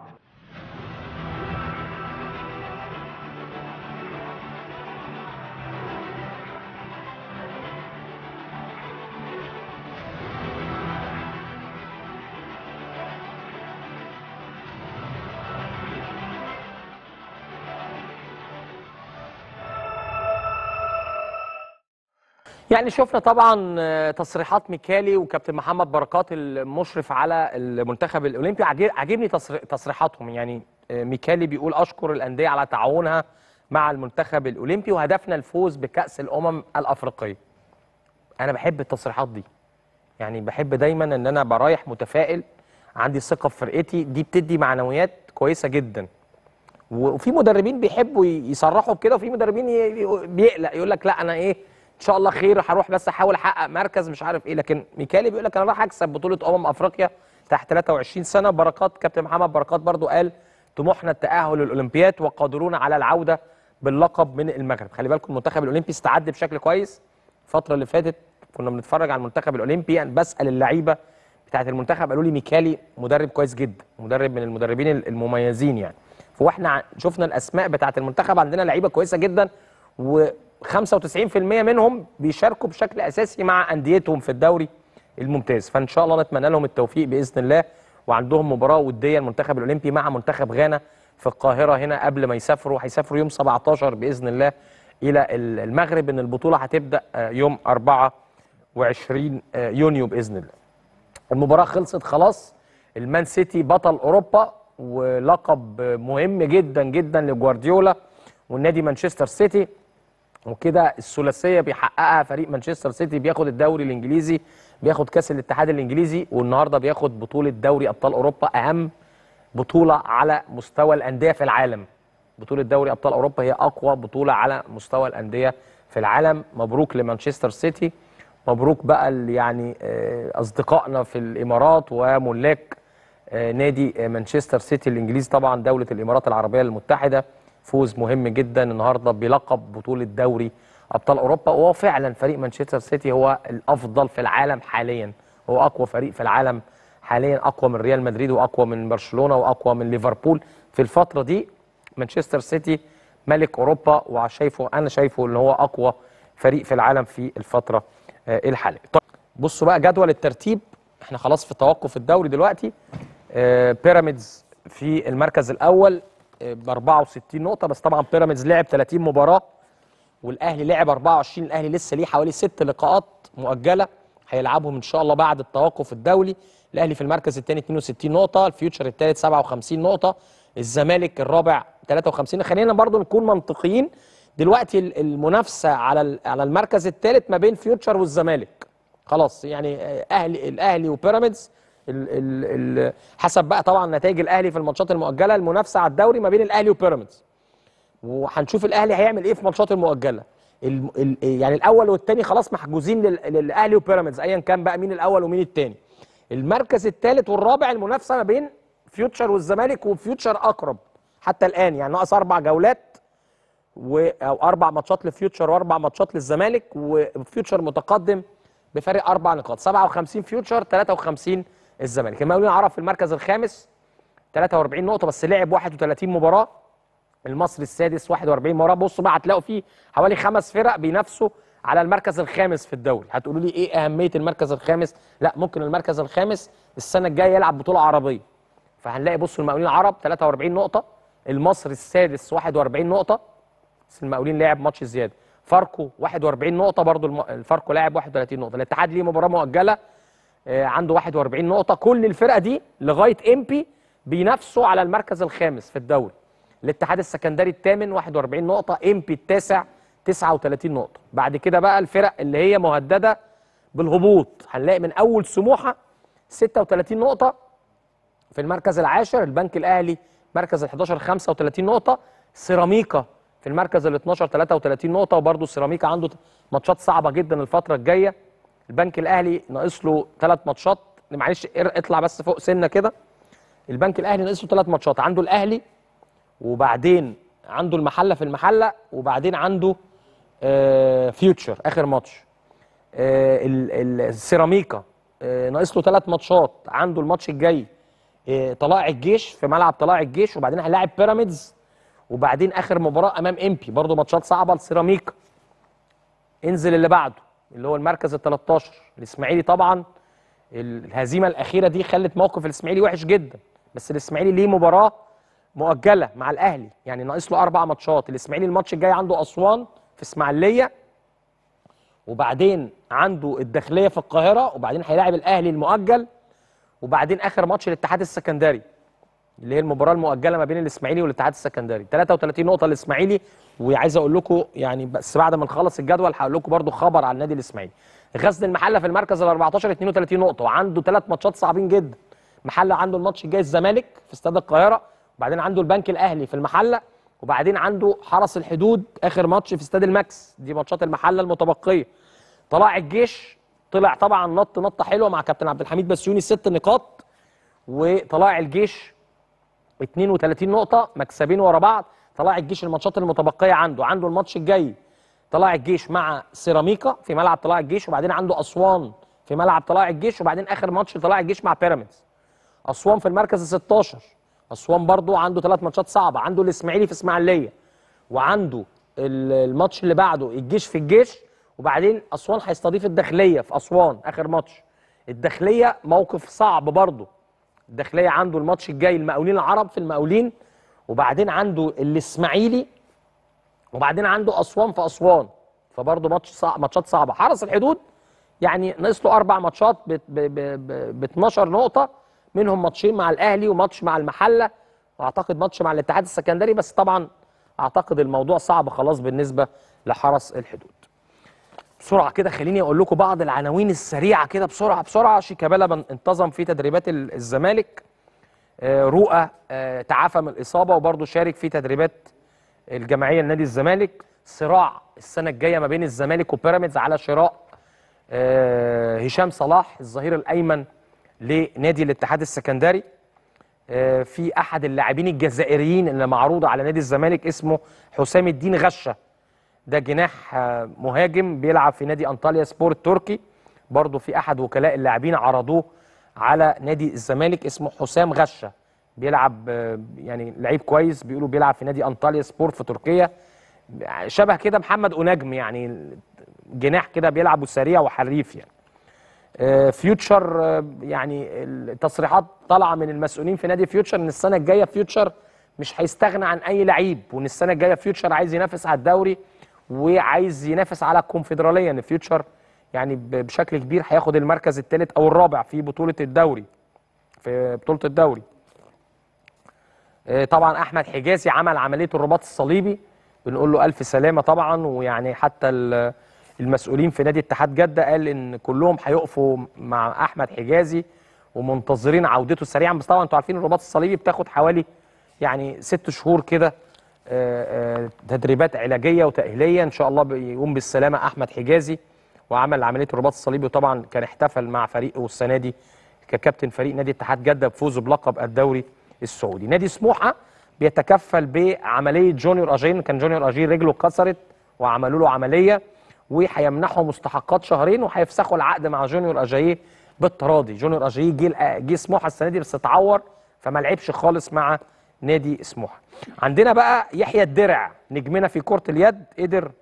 يعني شفنا طبعا آه، تصريحات ميكالي وكابتن محمد بركات المشرف على المنتخب الاولمبي عجب- عاجبني تصري- تصريحاتهم يعني آه، ميكالي بيقول اشكر الانديه على تعاونها مع المنتخب الاولمبي وهدفنا الفوز بكاس الامم الافريقيه انا بحب التصريحات دي يعني بحب دايما ان انا برايح متفائل عندي ثقه في فرقتي دي بتدي معنويات كويسه جدا وفي مدربين بيحبوا ي- يصرحوا بكده وفي مدربين ي- ي- بيقلق يقول لك لا انا ايه ان شاء الله خير هروح بس احاول احقق مركز مش عارف ايه لكن ميكالي بيقول لك انا راح اكسب بطوله امم افريقيا تحت 23 سنه بركات كابتن محمد بركات برضو قال طموحنا التاهل للاولمبياد وقادرون على العوده باللقب من المغرب خلي بالكم المنتخب الاولمبي استعد بشكل كويس الفتره اللي فاتت كنا بنتفرج على المنتخب الاولمبي أنا بسال اللعيبه بتاعت المنتخب قالوا لي ميكالي مدرب كويس جدا مدرب من المدربين المميزين يعني فهو احنا ع- شفنا الاسماء بتاعت المنتخب عندنا لعيبه كويسه جدا و95% منهم بيشاركوا بشكل اساسي مع انديتهم في الدوري الممتاز فان شاء الله نتمنى لهم التوفيق باذن الله وعندهم مباراه وديه المنتخب الاولمبي مع منتخب غانا في القاهره هنا قبل ما يسافروا هيسافروا يوم 17 باذن الله الى ال- المغرب ان البطوله هتبدا آه، يوم 24 آه، يونيو باذن الله المباراة خلصت خلاص المان سيتي بطل أوروبا ولقب مهم جدا جدا لجوارديولا والنادي مانشستر سيتي وكده الثلاثية بيحققها فريق مانشستر سيتي بياخد الدوري الإنجليزي بياخد كأس الاتحاد الإنجليزي والنهاردة بياخد بطولة دوري أبطال أوروبا أهم بطولة على مستوى الأندية في العالم بطولة دوري أبطال أوروبا هي أقوى بطولة على مستوى الأندية في العالم مبروك لمانشستر سيتي مبروك بقى ال- يعني آه، أصدقائنا في الإمارات وملاك آه، نادي آه، مانشستر سيتي الإنجليزي طبعا دولة الإمارات العربية المتحدة فوز مهم جدا النهارده بلقب بطولة دوري أبطال أوروبا وهو فعلا فريق مانشستر سيتي هو الأفضل في العالم حاليا هو أقوى فريق في العالم حاليا أقوى من ريال مدريد وأقوى من برشلونة وأقوى من ليفربول في الفترة دي مانشستر سيتي ملك اوروبا وشايفه انا شايفه ان هو اقوى فريق في العالم في الفتره آه، الحاليه طيب بصوا بقى جدول الترتيب احنا خلاص في توقف الدوري دلوقتي آه، بيراميدز في المركز الاول ب 64 نقطه بس طبعا بيراميدز لعب 30 مباراه والاهلي لعب 24 الاهلي لسه ليه حوالي ست لقاءات مؤجله هيلعبهم ان شاء الله بعد التوقف الدولي الاهلي في المركز الثاني 62 نقطه الفيوتشر الثالث 57 نقطه الزمالك الرابع 53 خلينا برضو نكون منطقيين دلوقتي ال- المنافسه على ال- على المركز الثالث ما بين فيوتشر والزمالك خلاص يعني آه، اهلي الاهلي وبيراميدز ال ال ال حسب بقى طبعا نتائج الاهلي في الماتشات المؤجله المنافسه على الدوري ما بين الاهلي وبيراميدز وهنشوف الاهلي هيعمل ايه في الماتشات المؤجله ال ال يعني الاول والثاني خلاص محجوزين لل- للاهلي وبيراميدز ايا كان بقى مين الاول ومين الثاني المركز الثالث والرابع المنافسه ما بين فيوتشر والزمالك وفيوتشر اقرب حتى الان يعني ناقص اربع جولات و او اربع ماتشات لفيوتشر واربع ماتشات للزمالك وفيوتشر متقدم بفارق اربع نقاط 57 فيوتشر 53 الزمالك المقاولين العرب في المركز الخامس 43 نقطه بس لعب 31 مباراه المصري السادس 41 مباراه بصوا بقى هتلاقوا فيه حوالي خمس فرق بينافسوا على المركز الخامس في الدوري هتقولوا لي ايه اهميه المركز الخامس لا ممكن المركز الخامس السنه الجايه يلعب بطوله عربيه فهنلاقي بصوا المقاولين العرب 43 نقطه المصري السادس 41 نقطه بس المقاولين لعب ماتش زياده فاركو 41 نقطه برضو الم... الفاركو لاعب 31 نقطه الاتحاد ليه مباراه مؤجله آه، عنده 41 نقطه كل الفرقه دي لغايه امبي بينافسوا على المركز الخامس في الدوري الاتحاد السكندري الثامن 41 نقطه امبي التاسع 39 نقطه بعد كده بقى الفرق اللي هي مهدده بالهبوط هنلاقي من اول سموحه 36 نقطه في المركز العاشر البنك الاهلي مركز ال 11 35 نقطه سيراميكا في المركز ال 12 33 نقطه وبرده سيراميكا عنده ماتشات صعبه جدا الفتره الجايه البنك الاهلي ناقص له ثلاث ماتشات معلش ار- اطلع بس فوق سنه كده البنك الاهلي ناقص له ثلاث ماتشات عنده الاهلي وبعدين عنده المحله في المحله وبعدين عنده آه فيوتشر اخر ماتش آه ال- ال- السيراميكا آه ناقص له ثلاث ماتشات عنده الماتش الجاي آه طلائع الجيش في ملعب طلائع الجيش وبعدين هيلاعب بيراميدز وبعدين اخر مباراه امام امبي برضه ماتشات صعبه لسيراميكا انزل اللي بعده اللي هو المركز ال 13 الاسماعيلي طبعا الهزيمه الاخيره دي خلت موقف الاسماعيلي وحش جدا بس الاسماعيلي ليه مباراه مؤجله مع الاهلي يعني ناقص له اربع ماتشات الاسماعيلي الماتش الجاي عنده اسوان في اسماعيليه وبعدين عنده الداخليه في القاهره وبعدين هيلاعب الاهلي المؤجل وبعدين اخر ماتش الاتحاد السكندري اللي هي المباراه المؤجله ما بين الاسماعيلي والاتحاد السكندري 33 نقطه للاسماعيلي وعايز اقول لكم يعني بس بعد ما نخلص الجدول هقول لكم برده خبر عن النادي الاسماعيلي غزل المحله في المركز ال 14 32 نقطه وعنده ثلاث ماتشات صعبين جدا محله عنده الماتش الجاي الزمالك في استاد القاهره وبعدين عنده البنك الاهلي في المحله وبعدين عنده حرس الحدود اخر ماتش في استاد الماكس دي ماتشات المحله المتبقيه طلائع الجيش طلع طبعا نط نطه حلوه مع كابتن عبد الحميد بسيوني ست نقاط وطلائع الجيش 32 نقطة مكسبين ورا بعض طلائع الجيش الماتشات المتبقية عنده عنده الماتش الجاي طلائع الجيش مع سيراميكا في ملعب طلائع الجيش وبعدين عنده أسوان في ملعب طلائع الجيش وبعدين آخر ماتش طلائع الجيش مع بيراميدز أسوان في المركز ال 16 أسوان برضو عنده ثلاث ماتشات صعبة عنده الإسماعيلي في إسماعيلية وعنده ال- الماتش اللي بعده الجيش في الجيش وبعدين أسوان هيستضيف الداخلية في أسوان آخر ماتش الداخلية موقف صعب برضه الداخليه عنده الماتش الجاي المقاولين العرب في المقاولين وبعدين عنده الاسماعيلي وبعدين عنده اسوان في اسوان فبرضه ماتش صعب ماتشات صعبه حرس الحدود يعني ناقص له اربع ماتشات ب ب- ب- ب- ب 12 نقطه منهم ماتشين مع الاهلي وماتش مع المحله واعتقد ماتش مع الاتحاد السكندري بس طبعا اعتقد الموضوع صعب خلاص بالنسبه لحرس الحدود بسرعه كده خليني اقول لكم بعض العناوين السريعه كده بسرعه بسرعه شيكابالا بن- انتظم في تدريبات ال- الزمالك آه، رؤى آه، تعافى من الاصابه وبرضه شارك في تدريبات الجماعيه لنادي الزمالك صراع السنه الجايه ما بين الزمالك وبيراميدز على شراء آه، هشام صلاح الظهير الايمن لنادي الاتحاد السكندري آه، في احد اللاعبين الجزائريين اللي معروضه على نادي الزمالك اسمه حسام الدين غشه ده جناح آه، مهاجم بيلعب في نادي انطاليا سبور التركي برضه في احد وكلاء اللاعبين عرضوه على نادي الزمالك اسمه حسام غشه بيلعب آه، يعني لعيب كويس بيقولوا بيلعب في نادي انطاليا سبور في تركيا شبه كده محمد أونجم يعني جناح كده بيلعب سريع وحريف يعني آه، فيوتشر آه، يعني التصريحات طالعه من المسؤولين في نادي فيوتشر ان السنه الجايه فيوتشر مش هيستغنى عن اي لعيب وان السنه الجايه فيوتشر عايز ينافس على الدوري وعايز ينافس على الكونفدراليه ان فيوتشر يعني ب- بشكل كبير هياخد المركز الثالث او الرابع في بطوله الدوري في بطوله الدوري آه، طبعا احمد حجازي عمل عمليه الرباط الصليبي بنقول له الف سلامه طبعا ويعني حتى ال- المسؤولين في نادي اتحاد جده قال ان كلهم هيقفوا مع احمد حجازي ومنتظرين عودته سريعا بس طبعا انتوا عارفين الرباط الصليبي بتاخد حوالي يعني ست شهور كده آه، آه، تدريبات علاجيه وتاهيليه ان شاء الله بيقوم بالسلامه احمد حجازي وعمل عمليه الرباط الصليبي وطبعا كان احتفل مع فريقه السنه دي ككابتن فريق نادي اتحاد جده بفوزه بلقب الدوري السعودي نادي سموحه بيتكفل بعمليه جونيور اجين كان جونيور اجين رجله اتكسرت وعملوا له عمليه وهيمنحوا مستحقات شهرين وهيفسخوا العقد مع جونيور اجاييه بالتراضي جونيور اجاييه جه جه سموحه السنه دي بس اتعور فما لعبش خالص مع نادي سموحه عندنا بقى يحيى الدرع نجمنا في كره اليد قدر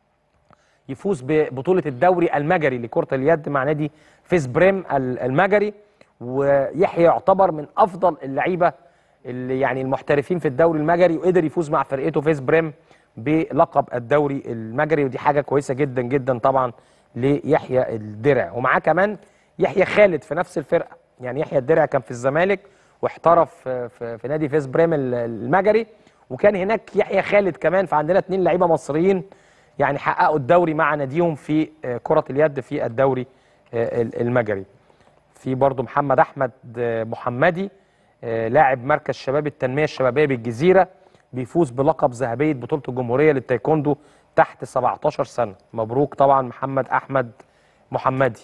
يفوز ببطوله الدوري المجري لكره اليد مع نادي فيس بريم ال- المجري ويحيى يعتبر من افضل اللعيبه اللي يعني المحترفين في الدوري المجري وقدر يفوز مع فرقته فيس بريم بلقب الدوري المجري ودي حاجه كويسه جدا جدا طبعا ليحيى الدرع ومعاه كمان يحيى خالد في نفس الفرقه يعني يحيى الدرع كان في الزمالك واحترف في, في, في نادي فيس بريم ال- المجري وكان هناك يحيى خالد كمان فعندنا اتنين لعيبه مصريين يعني حققوا الدوري مع ناديهم في آه، كره اليد في الدوري آه، ال- المجري في برضو محمد احمد آه، محمدي آه، لاعب مركز شباب التنميه الشبابيه بالجزيره بيفوز بلقب ذهبيه بطوله الجمهوريه للتايكوندو تحت 17 سنه مبروك طبعا محمد احمد محمدي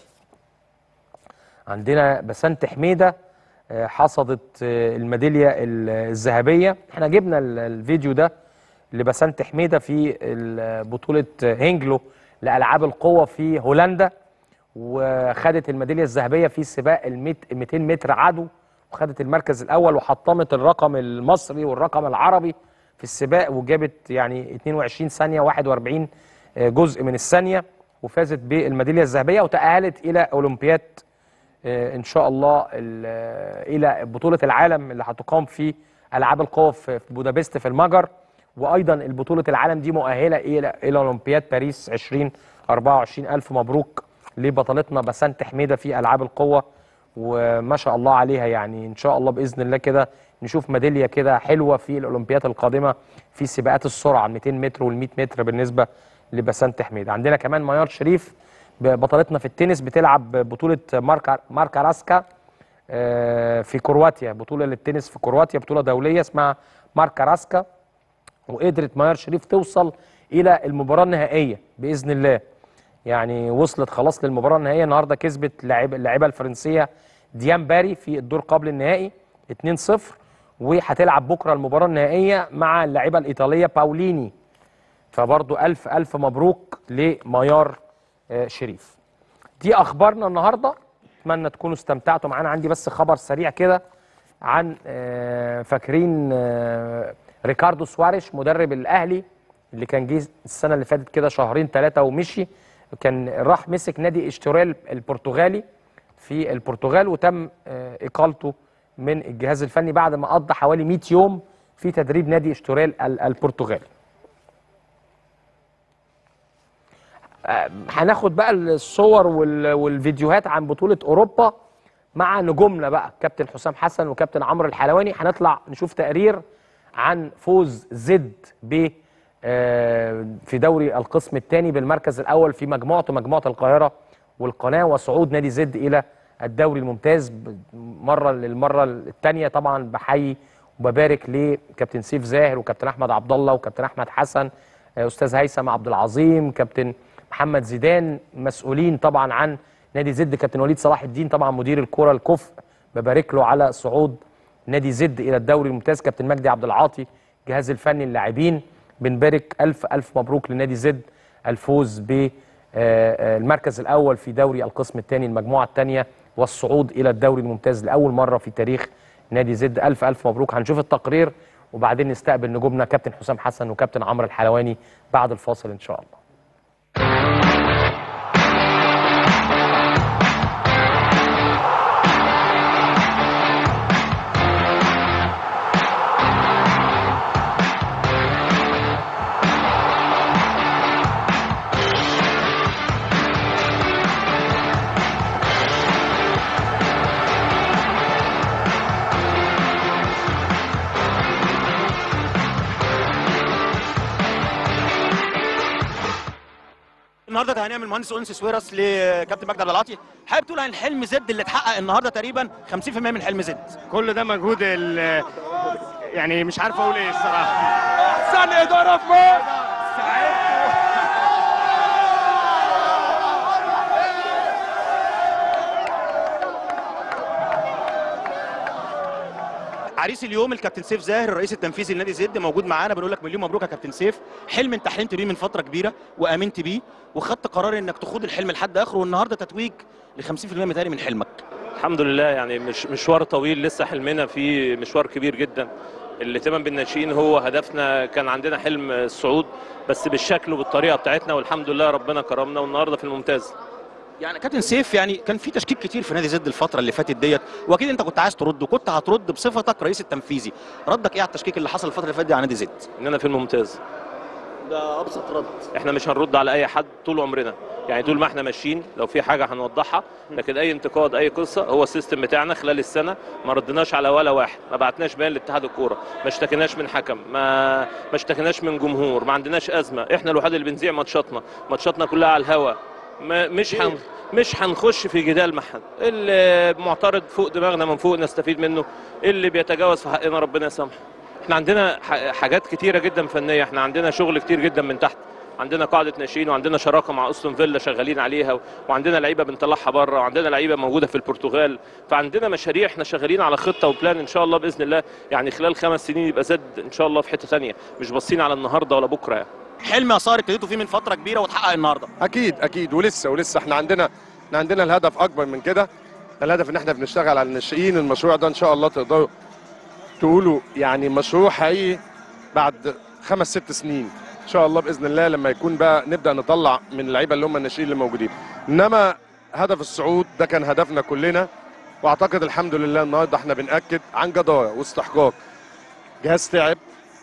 عندنا بسنت حميده آه، حصدت آه، الميداليه ال- الذهبيه احنا جبنا ال- الفيديو ده لبسنت حميده في ال- بطوله هينجلو لالعاب القوه في هولندا وخدت الميداليه الذهبيه في سباق ال 200 متر عدو وخدت المركز الاول وحطمت الرقم المصري والرقم العربي في السباق وجابت يعني 22 ثانيه 41 جزء من الثانيه وفازت بالميداليه الذهبيه وتاهلت الى اولمبياد آه، ان شاء الله ال- آه، الى بطوله العالم اللي هتقام في العاب القوى في في بودابست في المجر وايضا البطوله العالم دي مؤهله الى الى اولمبياد باريس 2024 الف مبروك لبطلتنا بسنت حميده في العاب القوه وما شاء الله عليها يعني ان شاء الله باذن الله كده نشوف ميداليه كده حلوه في الاولمبياد القادمه في سباقات السرعه 200 متر وال 100 متر بالنسبه لبسنت حميده عندنا كمان ميار شريف بطلتنا في التنس بتلعب بطوله ماركا ماركا راسكا آه، في كرواتيا بطوله للتنس في كرواتيا بطوله دوليه اسمها ماركا راسكا وقدرت ميار شريف توصل الى المباراه النهائيه باذن الله يعني وصلت خلاص للمباراه النهائيه النهارده كسبت لاعب اللاعبه الفرنسيه ديان باري في الدور قبل النهائي 2-0 وهتلعب بكره المباراه النهائيه مع اللاعبه الايطاليه باوليني فبرضو الف الف مبروك لميار آه، شريف دي اخبارنا النهارده اتمنى تكونوا استمتعتوا معانا عندي بس خبر سريع كده عن آه، فاكرين آه، ريكاردو سواريش مدرب الاهلي اللي كان جه السنه اللي فاتت كده شهرين ثلاثه ومشي كان راح مسك نادي اشترال البرتغالي في البرتغال وتم آه، اقالته من الجهاز الفني بعد ما قضى حوالي 100 يوم في تدريب نادي اشترال ال- البرتغالي آه، هناخد بقى الصور وال- والفيديوهات عن بطولة أوروبا مع نجومنا بقى كابتن حسام حسن وكابتن عمرو الحلواني هنطلع نشوف تقرير عن فوز زد ب آه، في دوري القسم الثاني بالمركز الأول في مجموعته مجموعة القاهرة والقناة وصعود نادي زد إلى الدوري الممتاز ب- مرة للمرة الثانية طبعا بحيي وببارك لكابتن سيف زاهر وكابتن أحمد عبد الله وكابتن أحمد حسن آه، أستاذ هيثم عبد العظيم كابتن محمد زيدان مسؤولين طبعا عن نادي زد كابتن وليد صلاح الدين طبعا مدير الكره الكفء ببارك له على صعود نادي زد الى الدوري الممتاز كابتن مجدي عبد العاطي الجهاز الفني اللاعبين بنبارك الف الف مبروك لنادي زد الفوز بالمركز الاول في دوري القسم الثاني المجموعه الثانيه والصعود الى الدوري الممتاز لاول مره في تاريخ نادي زد الف الف مبروك هنشوف التقرير وبعدين نستقبل نجومنا كابتن حسام حسن وكابتن عمرو الحلواني بعد الفاصل ان شاء الله النهارده تهانيها من المهندس انس سويرس لكابتن مجدي عبد العاطي حابب تقول عن حلم زد اللي اتحقق النهارده تقريبا 50% من حلم زد كل ده مجهود ال- يعني مش عارف اقول ايه الصراحه احسن اداره في مصر عريس اليوم الكابتن سيف زاهر الرئيس التنفيذي لنادي زد موجود معانا بنقول لك مليون مبروك يا كابتن سيف حلم انت حلمت بيه من فتره كبيره وامنت بيه وخدت قرار انك تخوض الحلم لحد اخره والنهارده تتويج ل 50% متهيألي من حلمك الحمد لله يعني مش مشوار طويل لسه حلمنا فيه مشوار كبير جدا الاهتمام بالناشئين هو هدفنا كان عندنا حلم الصعود بس بالشكل وبالطريقه بتاعتنا والحمد لله ربنا كرمنا والنهارده في الممتاز يعني كابتن سيف يعني كان في تشكيك كتير في نادي زد الفتره اللي فاتت ديت واكيد انت كنت عايز ترد وكنت هترد بصفتك رئيس التنفيذي ردك ايه على التشكيك اللي حصل الفتره اللي فاتت دي على نادي زد اننا في الممتاز ده ابسط رد احنا مش هنرد على اي حد طول عمرنا يعني طول ما احنا ماشيين لو في حاجه هنوضحها لكن اي انتقاد اي قصه هو السيستم بتاعنا خلال السنه ما ردناش على ولا واحد ما بعتناش بيان لاتحاد الكوره ما اشتكيناش من حكم ما ما اشتكيناش من جمهور ما عندناش ازمه احنا الوحيد اللي بنذيع ماتشاتنا ماتشاتنا كلها على الهوا ما مش هن مش هنخش في جدال مع حد اللي معترض فوق دماغنا من فوق نستفيد منه اللي بيتجاوز في حقنا ربنا يسامحه احنا عندنا ح- حاجات كتيره جدا فنيه احنا عندنا شغل كتير جدا من تحت عندنا قاعده ناشئين وعندنا شراكه مع استون فيلا شغالين عليها وعندنا لعيبه بنطلعها بره وعندنا لعيبه موجوده في البرتغال فعندنا مشاريع احنا شغالين على خطه وبلان ان شاء الله باذن الله يعني خلال خمس سنين يبقى زد ان شاء الله في حته ثانيه مش باصين على النهارده ولا بكره يعني. حلم يا صار ابتديتوا فيه من فتره كبيره واتحقق النهارده اكيد اكيد ولسه ولسه احنا عندنا احنا عندنا الهدف اكبر من كده الهدف ان احنا بنشتغل على الناشئين المشروع ده ان شاء الله تقدروا تقولوا يعني مشروع حقيقي بعد خمس ست سنين ان شاء الله باذن الله لما يكون بقى نبدا نطلع من اللعيبه اللي هم الناشئين اللي موجودين انما هدف الصعود ده كان هدفنا كلنا واعتقد الحمد لله النهارده احنا بناكد عن جداره واستحقاق جهاز تعب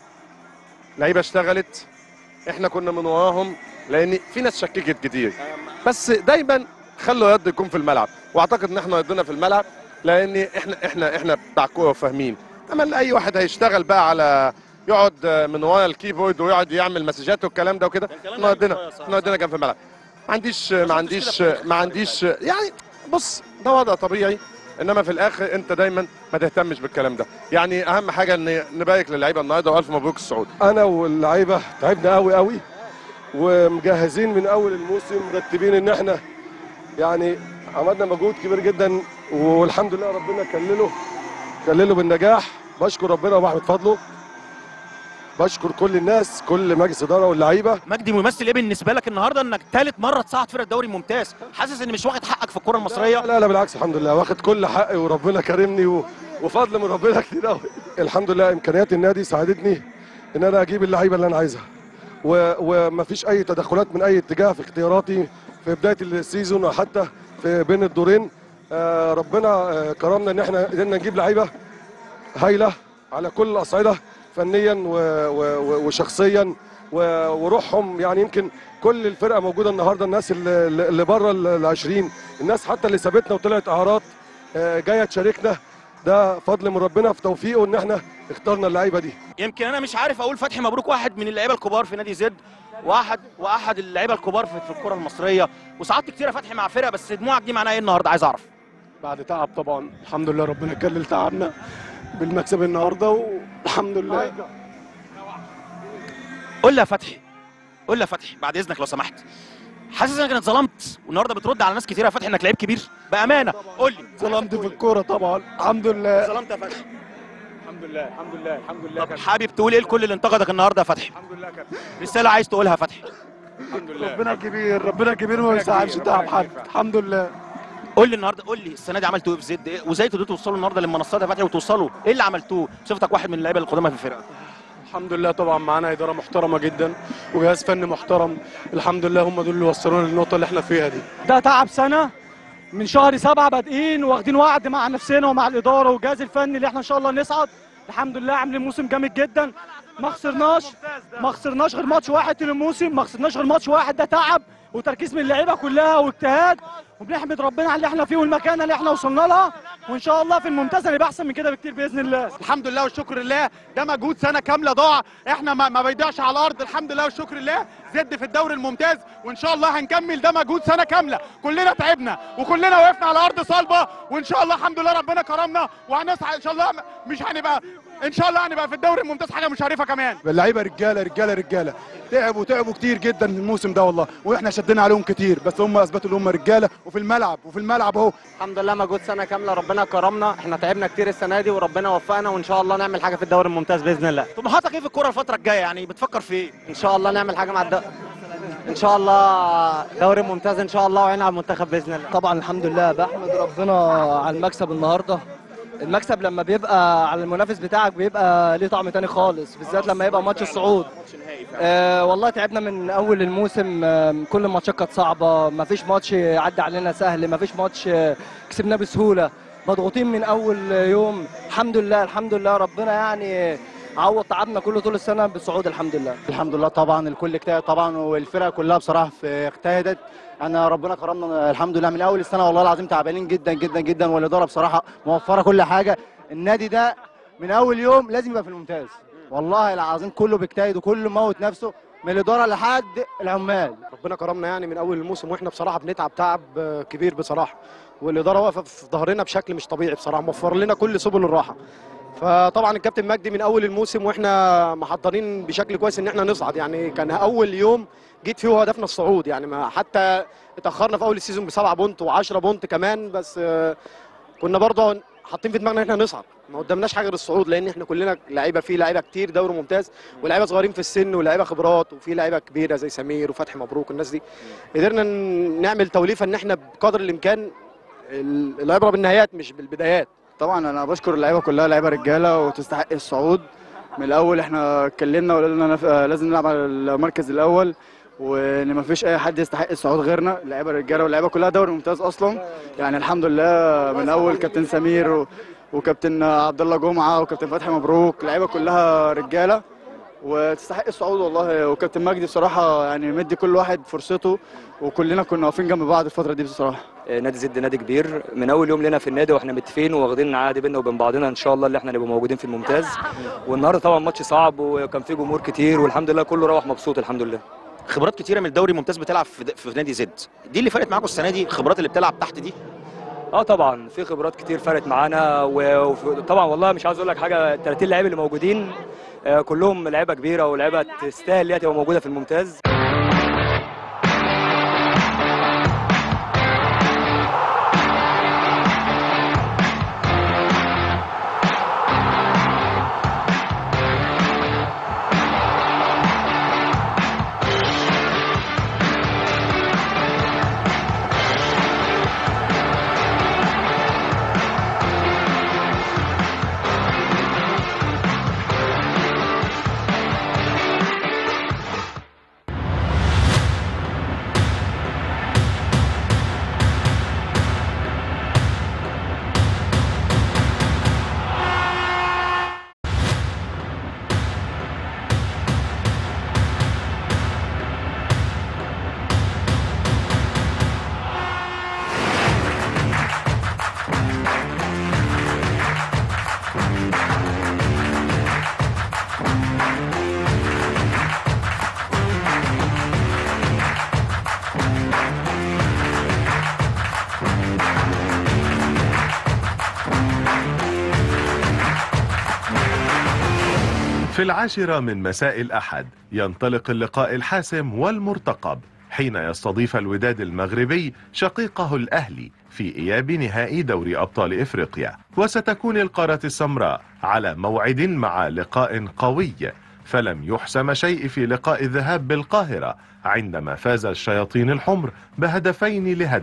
لعيبه اشتغلت احنا كنا من وراهم لان في ناس شككت كتير بس دايما خلوا يد يكون في الملعب واعتقد ان احنا يدنا في الملعب لان احنا احنا احنا بتاع كوره فاهمين اما اي واحد هيشتغل بقى على يقعد من ورا الكيبورد ويقعد يعمل مسجات والكلام ده وكده احنا يدنا احنا يدنا كان في الملعب ما عنديش ما عنديش ما عنديش يعني بص ده وضع طبيعي انما في الاخر انت دايما ما تهتمش بالكلام ده يعني اهم حاجه ان نبارك للعيبه النهارده والف مبروك الصعود انا واللعيبه تعبنا قوي قوي ومجهزين من اول الموسم مرتبين ان احنا يعني عملنا مجهود كبير جدا والحمد لله ربنا كلله كلله بالنجاح بشكر ربنا وبحمد فضله بشكر كل الناس كل مجلس اداره واللعيبه مجدي ممثل ايه بالنسبه لك النهارده انك ثالث مره تصعد فرقه الدوري الممتاز حاسس ان مش واخد حقك في الكره المصريه لا لا بالعكس الحمد لله واخد كل حقي وربنا كرمني و... وفضل من ربنا كتير قوي الحمد لله امكانيات النادي ساعدتني ان انا اجيب اللعيبه اللي انا عايزها و... ومفيش اي تدخلات من اي اتجاه في اختياراتي في بدايه السيزون وحتى في بين الدورين آه ربنا آه كرمنا ان احنا قدرنا نجيب لعيبه هايله على كل الاصعده فنيا و... و... وشخصيا و... وروحهم يعني يمكن كل الفرقه موجوده النهارده الناس اللي, اللي بره ال 20 الناس حتى اللي سابتنا وطلعت اعراض آه، جايه تشاركنا ده فضل من ربنا في توفيقه ان احنا اخترنا اللعيبه دي يمكن انا مش عارف اقول فتحي مبروك واحد من اللعيبه الكبار في نادي زد واحد واحد اللعيبه الكبار في, في الكره المصريه وساعات كتيره فتحي مع فرقه بس دموعك دي معناها ايه النهارده عايز اعرف بعد تعب طبعا الحمد لله ربنا كلل تعبنا بالمكسب النهارده والحمد لله قول لي يا فتحي قول لي يا فتحي بعد اذنك لو سمحت حاسس انك اتظلمت والنهارده بترد على ناس كتير يا فتحي انك لعيب كبير بامانه قول لي ظلمت في الكوره طبعا الحمد لله ظلمت يا فتحي الحمد لله الحمد لله الحمد لله طب حابب تقول ايه لكل اللي انتقدك النهارده يا فتحي الحمد لله كابتن رساله عايز تقولها يا فتحي الحمد لله ربنا كبير ربنا كبير وما يساعدش تعب حد الحمد لله قول لي النهارده قول لي السنه دي عملتوا ايه في زد إيه؟ وازاي تقدروا توصلوا النهارده للمنصات يا فتحي وتوصلوا ايه اللي عملتوه بصفتك واحد من اللعيبه القدامى في الفرقه الحمد لله طبعا معانا اداره محترمه جدا وجهاز فني محترم الحمد لله هم دول اللي وصلونا للنقطه اللي احنا فيها دي ده تعب سنه من شهر سبعة بادئين واخدين وعد مع نفسنا ومع الاداره والجهاز الفني اللي احنا ان شاء الله نصعد الحمد لله عاملين موسم جامد جدا ما خسرناش ما خسرناش غير ماتش واحد طول الموسم ما خسرناش غير ماتش واحد ده تعب وتركيز من اللعيبه كلها واجتهاد وبنحمد ربنا على اللي احنا فيه والمكانه اللي احنا وصلنا لها وان شاء الله في الممتاز هنبقى احسن من كده بكتير باذن الله الحمد لله والشكر لله ده مجهود سنه كامله ضاع احنا ما, ما بيضيعش على الارض الحمد لله والشكر لله زد في الدوري الممتاز وان شاء الله هنكمل ده مجهود سنه كامله كلنا تعبنا وكلنا وقفنا على ارض صلبه وان شاء الله الحمد لله ربنا كرمنا وهنسعى ان شاء الله مش هنبقى ان شاء الله هنبقى في الدوري الممتاز حاجه مشرفه كمان اللعيبه رجاله رجاله رجاله تعبوا تعبوا كتير جدا الموسم ده والله واحنا شدينا عليهم كتير بس هم اثبتوا ان هم رجاله وفي الملعب وفي الملعب اهو الحمد لله مجهود سنه كامله ربنا كرمنا احنا تعبنا كتير السنه دي وربنا وفقنا وان شاء الله نعمل حاجه في الدوري الممتاز باذن الله طموحاتك ايه في الكوره الفتره الجايه يعني بتفكر في ايه ان شاء الله نعمل حاجه مع الد... ان شاء الله دوري ممتاز ان شاء الله وعين على المنتخب باذن الله طبعا الحمد لله بحمد ربنا على المكسب النهارده المكسب لما بيبقى على المنافس بتاعك بيبقى ليه طعم تاني خالص بالذات لما يبقى ماتش الصعود آه والله تعبنا من اول الموسم آه كل الماتشات كانت صعبه ما فيش ماتش عدى علينا سهل ما فيش ماتش آه كسبناه بسهوله مضغوطين من اول يوم الحمد لله الحمد لله ربنا يعني عوض تعبنا كله طول السنه بالصعود الحمد لله الحمد لله طبعا الكل اجتهد طبعا والفرقه كلها بصراحه في- اجتهدت انا ربنا كرمنا الحمد لله من اول السنه والله العظيم تعبانين جدا جدا جدا والاداره بصراحه موفره كل حاجه النادي ده من اول يوم لازم يبقى في الممتاز والله العظيم كله بيجتهد وكله موت نفسه من الاداره لحد العمال ربنا كرمنا يعني من اول الموسم واحنا بصراحه بنتعب تعب آه، كبير بصراحه والاداره واقفه في ظهرنا بشكل مش طبيعي بصراحه موفر لنا كل سبل الراحه فطبعا الكابتن مجدي من اول الموسم واحنا محضرين بشكل كويس ان احنا نصعد يعني كان اول يوم جيت فيه هدفنا الصعود يعني ما حتى اتاخرنا في اول السيزون بسبعة بونت و10 بونت كمان بس آه، كنا برضه حاطين في دماغنا ان احنا نصعد ما قدامناش حاجه غير الصعود لان احنا كلنا لعيبه فيه لعيبه كتير دوري ممتاز ولاعيبه صغيرين في السن ولاعيبه خبرات وفي لعيبه كبيره زي سمير وفتحي مبروك الناس دي قدرنا ن- نعمل توليفه ان احنا بقدر الامكان ال- العبره بالنهايات مش بالبدايات طبعا انا بشكر اللعيبه كلها لعيبه رجاله وتستحق الصعود من الاول احنا اتكلمنا وقلنا نف- آه، لازم نلعب على المركز الاول وان ما فيش اي حد يستحق الصعود غيرنا اللعيبه رجاله واللعيبه كلها دوري ممتاز اصلا يعني الحمد لله من اول كابتن سمير و... وكابتن عبد الله جمعه وكابتن فتحي مبروك اللعيبه كلها رجاله وتستحق الصعود والله وكابتن مجدي بصراحه يعني مدي كل واحد فرصته وكلنا كنا واقفين جنب بعض الفتره دي بصراحه نادي زد نادي كبير من اول يوم لنا في النادي واحنا متفقين واخدين عهد بينا وبين بعضنا ان شاء الله اللي احنا نبقى موجودين في الممتاز والنهارده طبعا ماتش صعب وكان فيه جمهور كتير والحمد لله كله روح مبسوط الحمد لله خبرات كتيره من الدوري الممتاز بتلعب في, في نادي زد دي اللي فرقت معاكم السنه دي الخبرات اللي بتلعب تحت دي اه طبعا في خبرات كتير فرقت معانا و- وطبعا والله مش عايز اقول لك حاجه 30 لعيب اللي موجودين آه، كلهم لعيبه كبيره ولعيبه تستاهل اللي هي تبقى موجوده في الممتاز في العاشرة من مساء الأحد ينطلق اللقاء الحاسم والمرتقب حين يستضيف الوداد المغربي شقيقه الأهلي في إياب نهائي دوري أبطال إفريقيا وستكون القارة السمراء على موعد مع لقاء قوي فلم يحسم شيء في لقاء الذهاب بالقاهرة عندما فاز الشياطين الحمر بهدفين لهدف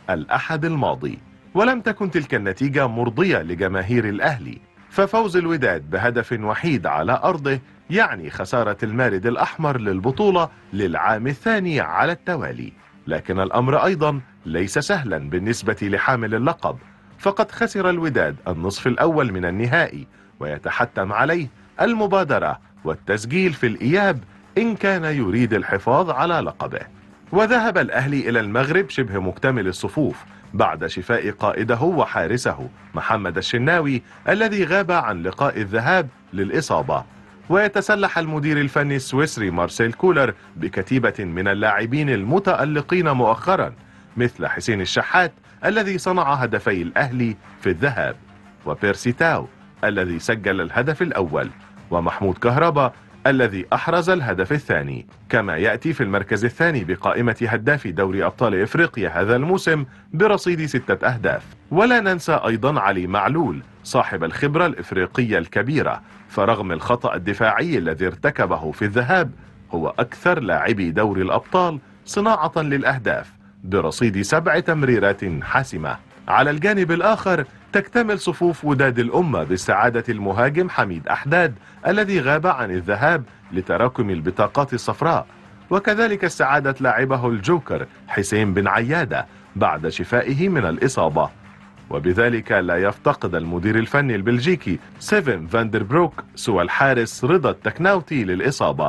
الأحد الماضي ولم تكن تلك النتيجة مرضية لجماهير الأهلي ففوز الوداد بهدف وحيد على أرضه يعني خسارة المارد الأحمر للبطولة للعام الثاني على التوالي لكن الأمر أيضا ليس سهلا بالنسبة لحامل اللقب فقد خسر الوداد النصف الأول من النهائي ويتحتم عليه المبادرة والتسجيل في الإياب إن كان يريد الحفاظ على لقبه وذهب الأهلي إلى المغرب شبه مكتمل الصفوف بعد شفاء قائده وحارسه محمد الشناوي الذي غاب عن لقاء الذهاب للإصابة ويتسلح المدير الفني السويسري مارسيل كولر بكتيبة من اللاعبين المتألقين مؤخرا مثل حسين الشحات الذي صنع هدفي الأهلي في الذهاب وبيرسي تاو الذي سجل الهدف الأول ومحمود كهربا الذي أحرز الهدف الثاني كما يأتي في المركز الثاني بقائمة هداف دوري أبطال إفريقيا هذا الموسم برصيد ستة أهداف ولا ننسى أيضا علي معلول صاحب الخبرة الإفريقية الكبيرة فرغم الخطأ الدفاعي الذي ارتكبه في الذهاب هو أكثر لاعبي دوري الأبطال صناعة للأهداف برصيد سبع تمريرات حاسمة على الجانب الآخر تكتمل صفوف وداد الأمة باستعادة المهاجم حميد أحداد الذي غاب عن الذهاب لتراكم البطاقات الصفراء وكذلك استعادة لاعبه الجوكر حسين بن عيادة بعد شفائه من الإصابة وبذلك لا يفتقد المدير الفني البلجيكي سيفن فاندر بروك سوى الحارس رضا التكناوتي للإصابة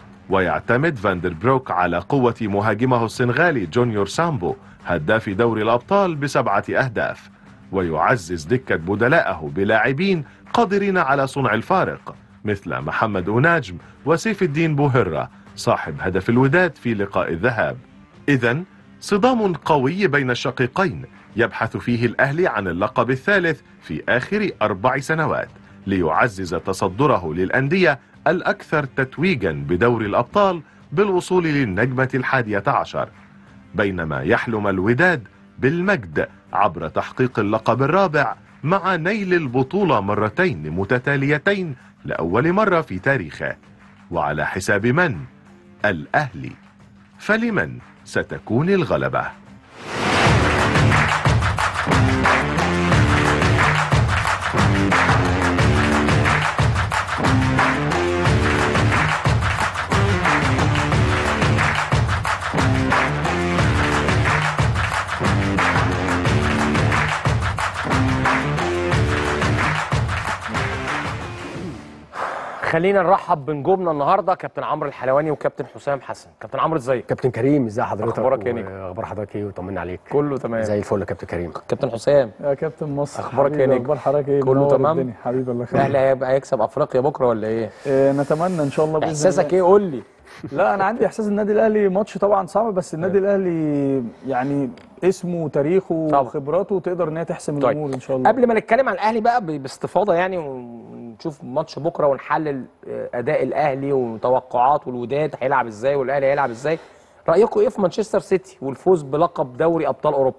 ويعتمد فاندر بروك على قوة مهاجمه السنغالي جونيور سامبو هداف دوري الأبطال بسبعة أهداف ويعزز دكة بدلائه بلاعبين قادرين على صنع الفارق مثل محمد أوناجم وسيف الدين بوهرة صاحب هدف الوداد في لقاء الذهاب إذا صدام قوي بين الشقيقين يبحث فيه الأهلي عن اللقب الثالث في آخر أربع سنوات ليعزز تصدره للأندية الأكثر تتويجا بدور الأبطال بالوصول للنجمة الحادية عشر بينما يحلم الوداد بالمجد عبر تحقيق اللقب الرابع مع نيل البطولة مرتين متتاليتين لأول مرة في تاريخه وعلى حساب من؟ الأهلي فلمن ستكون الغلبة؟ خلينا نرحب بنجومنا النهارده كابتن عمرو الحلواني وكابتن حسام حسن كابتن عمرو ازيك كابتن كريم ازي حضرتك اخبارك ايه يا نجم اخبار حضرتك ايه وطمنا عليك كله تمام زي الفل يا كابتن كريم كابتن حسام يا كابتن مصر اخبارك ايه يا حبيبي، نجم اخبار حضرتك ايه كله منور تمام الدنيا. حبيبي الله الاهلي يخليك هيبقى هيكسب افريقيا بكره ولا ايه إيه نتمنى ان شاء الله باذن احساسك الله. ايه قول لي لا انا عندي احساس النادي الاهلي ماتش طبعا صعب بس النادي الاهلي يعني اسمه وتاريخه وخبراته تقدر ان هي تحسم طيب. الامور ان شاء الله قبل ما نتكلم عن الاهلي بقى ب- باستفاضه يعني ونشوف ماتش بكره ونحلل آه، اداء الاهلي وتوقعات والوداد هيلعب ازاي والاهلي هيلعب ازاي رايكم ايه في مانشستر سيتي والفوز بلقب دوري ابطال اوروبا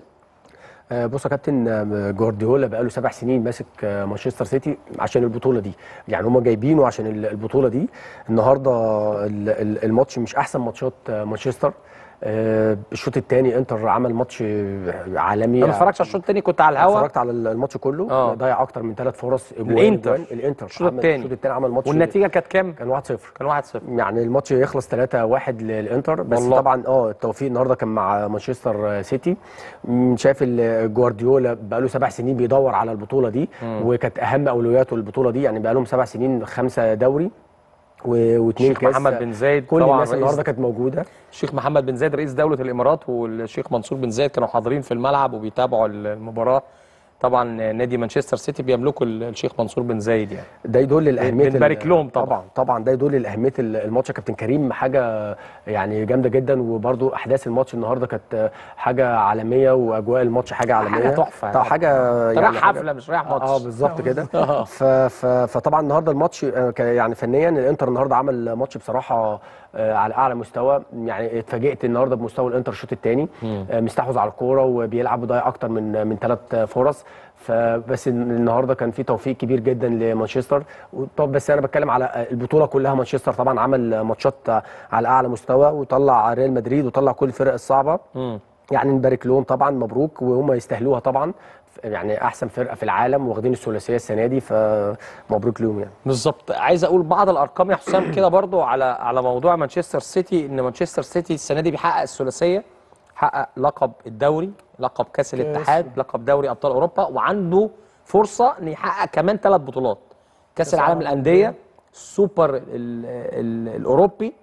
آه، بص يا كابتن آه، جوارديولا بقاله سبع سنين ماسك آه، مانشستر سيتي عشان البطوله دي يعني هم جايبينه عشان ال- البطوله دي النهارده ال- ال- الماتش مش احسن ماتشات آه، مانشستر آه، الشوط الثاني انتر عمل ماتش آه، عالمي انا ما اتفرجتش على الشوط الثاني كنت على الهوا اتفرجت على الماتش كله آه. ضيع اكتر من ثلاث فرص إجوان- الإنتر. إجوان. الانتر الشوط عمل- التاني. الشوط الثاني عمل ماتش والنتيجه كانت كام كان 1-0 كان 1-0 يعني الماتش يخلص 3-1 للانتر بس والله. طبعا اه التوفيق النهارده كان مع مانشستر سيتي مم، شايف ال- جوارديولا بقاله سبع سنين بيدور على البطوله دي مم. وكانت اهم اولوياته البطوله دي يعني بقى لهم سبع سنين خمسه دوري و- واثنين الشيخ كاس محمد بن زايد كل طبعا الناس رئيس- النهارده كانت موجوده الشيخ محمد بن زايد رئيس دولة الإمارات والشيخ منصور بن زايد كانوا حاضرين في الملعب وبيتابعوا المباراة طبعا نادي مانشستر سيتي بيملكه الشيخ منصور بن زايد يعني ده يدل لاهميه بنبارك ال- لهم طبعا طبعا طبعا ده يدل لاهميه ال- الماتش يا كابتن كريم حاجه يعني جامده جدا وبرده احداث الماتش النهارده كانت حاجه عالميه واجواء الماتش حاجه عالميه حاجة تحفة. طبعا حاجه أنت رايح حاجة- حفلة مش رايح ماتش. اه بالظبط كده آه. ف ف فطبعا النهارده الماتش آه، ك- يعني فنيا الانتر النهارده عمل ماتش بصراحه آه، على اعلى مستوى يعني اتفاجئت النهارده بمستوى الانتر الشوط الثاني مم. مستحوذ على الكوره وبيلعب وضيع اكتر من من ثلاث فرص فبس النهارده كان في توفيق كبير جدا لمانشستر طب بس انا بتكلم على البطوله كلها مانشستر طبعا عمل ماتشات على اعلى مستوى وطلع ريال مدريد وطلع كل الفرق الصعبه مم. يعني نبارك لهم طبعا مبروك وهم يستاهلوها طبعا يعني احسن فرقه في العالم واخدين الثلاثيه السنه دي فمبروك لهم يعني بالظبط عايز اقول بعض الارقام يا حسام كده برضو على على موضوع مانشستر سيتي ان مانشستر سيتي السنه دي بيحقق الثلاثيه حقق لقب الدوري لقب كاس الاتحاد لقب دوري ابطال اوروبا وعنده فرصه ان يحقق كمان ثلاث بطولات كاس العالم للانديه السوبر ال- ال- الاوروبي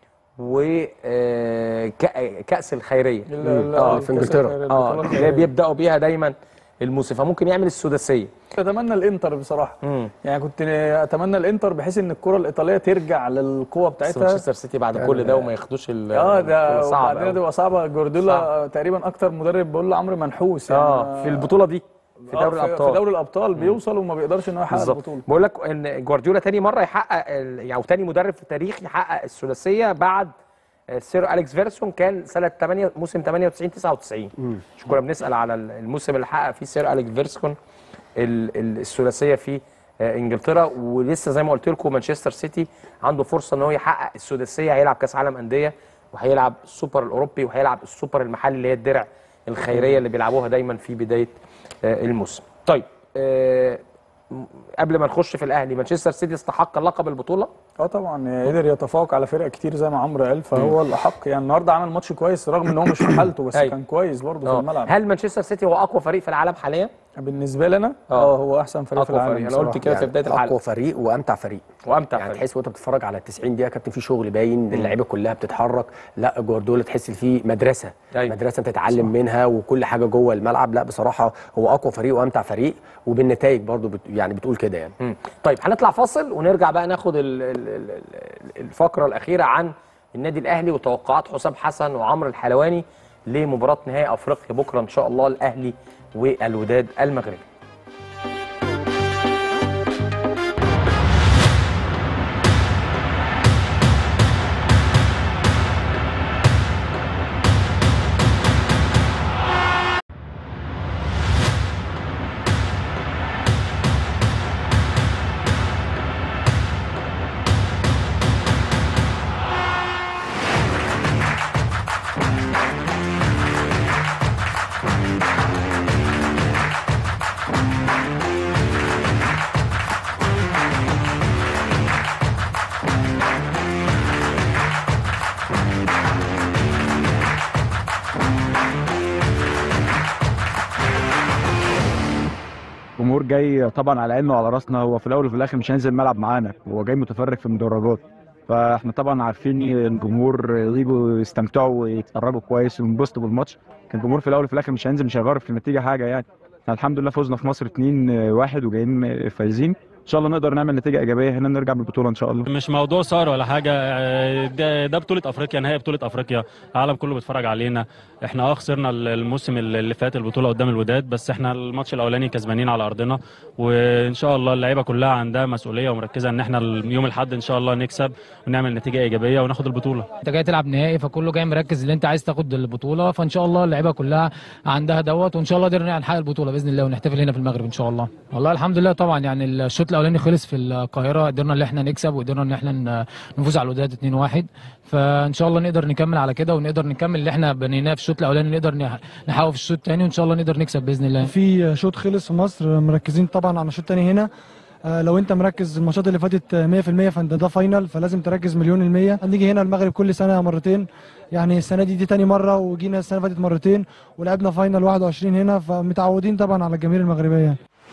وكاس الخيريه ال- ال- اه في إنجلترا. الخيرية، اه البطولة اللي الخيرية. بيبداوا بيها دايما الموسم فممكن يعمل السداسيه اتمنى الانتر بصراحه يعني كنت اتمنى الانتر بحيث ان الكره الايطاليه ترجع للقوه بس بتاعتها مانشستر سيتي بعد كل ده وما ياخدوش ال اه ده صعب وبعدين أوي. تبقى صعبه جوارديولا تقريبا اكتر مدرب بقول له عمرو منحوس يعني اه في البطوله دي في آه، دوري الابطال في دوري الابطال بيوصل وما بيقدرش ان هو يحقق بالظبط البطوله بقول لك ان جوارديولا تاني مره يحقق ال- يعني تاني مدرب في التاريخ يحقق الثلاثيه بعد آه، سير اليكس فيرسون كان سنه 8 موسم 98 99 مش كنا بنسال على ال- الموسم اللي حقق فيه سير اليكس فيرسون ال- ال- الثلاثيه في آه، انجلترا ولسه زي ما قلت لكم مانشستر سيتي عنده فرصه ان هو يحقق السداسيه هيلعب كاس عالم انديه وهيلعب السوبر الاوروبي وهيلعب السوبر المحلي اللي هي الدرع الخيريه اللي بيلعبوها دايما في بدايه آه، الموسم طيب آه، قبل ما نخش في الاهلي مانشستر سيتي استحق لقب البطوله اه طبعا قدر يتفوق على فرق كتير زي ما عمرو قال فهو الاحق يعني النهارده عمل ماتش كويس رغم ان هو مش في حالته بس أيوة. كان كويس برضه في آه. الملعب هل مانشستر سيتي هو اقوى فريق في العالم حاليا بالنسبه لنا آه. اه هو احسن فريق في أقوى العالم فريق. أنا قلت بصراحة. كده في بداية الحلقة. اقوى فريق وامتع فريق وامتع يعني فريق. تحس وانت بتتفرج على 90 دقيقه كابتن في شغل باين اللعيبه كلها بتتحرك لا جوارديولا تحس فيه مدرسه أيوة. مدرسه انت تتعلم منها وكل حاجه جوه الملعب لا بصراحه هو اقوى فريق وامتع فريق وبالنتائج برضو بت يعني بتقول كده يعني مم. طيب هنطلع فاصل ونرجع بقى ناخد ال- ال- ال- ال- الفقره الاخيره عن النادي الاهلي وتوقعات حسام حسن وعمرو الحلواني لمباراه نهائي افريقيا بكره ان شاء الله الاهلي والوداد المغربي جمهور جاي طبعا على عيننا وعلى راسنا هو في الاول وفي الاخر مش هينزل الملعب معانا هو جاي متفرج في المدرجات فاحنا طبعا عارفين الجمهور يجوا يستمتعوا ويتفرجوا كويس وينبسطوا بالماتش كان الجمهور في الاول وفي الاخر مش هينزل مش هيغير في النتيجه حاجه يعني احنا الحمد لله فزنا في مصر 2-1 وجايين فايزين ان شاء الله نقدر نعمل نتيجه ايجابيه هنا نرجع بالبطوله ان شاء الله مش موضوع صار ولا حاجه آه، ده, ده بطوله افريقيا نهائي بطوله افريقيا العالم كله بيتفرج علينا احنا اه خسرنا الموسم اللي فات البطوله قدام الوداد بس احنا الماتش الاولاني كسبانين على ارضنا وان شاء الله اللعيبه كلها عندها مسؤوليه ومركزه ان احنا يوم الاحد ان شاء الله نكسب ونعمل نتيجه ايجابيه وناخد البطوله انت جاي تلعب نهائي فكله جاي مركز ان انت عايز تاخد البطوله فان شاء الله اللعيبه كلها عندها دوت وان شاء الله قدرنا نحقق البطوله باذن الله ونحتفل هنا في المغرب ان شاء الله والله الحمد لله طبعا يعني الشوط الاولاني خلص في القاهره قدرنا ان احنا نكسب وقدرنا ان احنا ن- نفوز على الوداد 2-1 فان شاء الله نقدر نكمل على كده ونقدر نكمل اللي احنا بنيناه في الشوط الاولاني نقدر نح- نحققه في الشوط الثاني وان شاء الله نقدر نكسب باذن الله في شوط خلص في مصر مركزين طبعا على الشوط الثاني هنا آه، لو انت مركز الماتشات اللي فاتت آه، 100% فانت ده فاينل فلازم تركز مليون المية هنيجي هنا المغرب كل سنة مرتين يعني السنة دي دي تاني مرة وجينا السنة اللي فاتت مرتين ولعبنا فاينل 21 هنا فمتعودين طبعا على الجماهير المغربية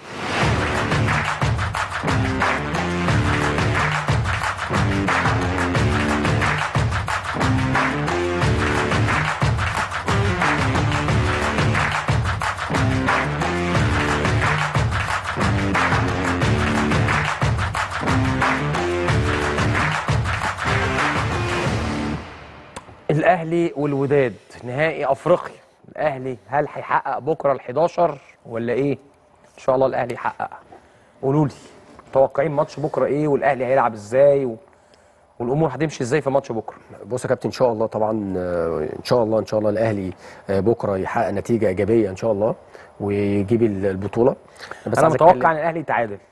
الاهلي والوداد نهائي افريقيا الاهلي هل هيحقق بكره ال11 ولا ايه ان شاء الله الاهلي يحقق قولوا لي متوقعين ماتش بكره ايه والاهلي هيلعب ازاي و... والامور هتمشي ازاي في ماتش بكره بص يا كابتن ان شاء الله طبعا آه، ان شاء الله ان شاء الله الاهلي آه، بكره يحقق نتيجه ايجابيه ان شاء الله ويجيب ال- البطوله انا عايز متوقع أتكلم- ان الاهلي يتعادل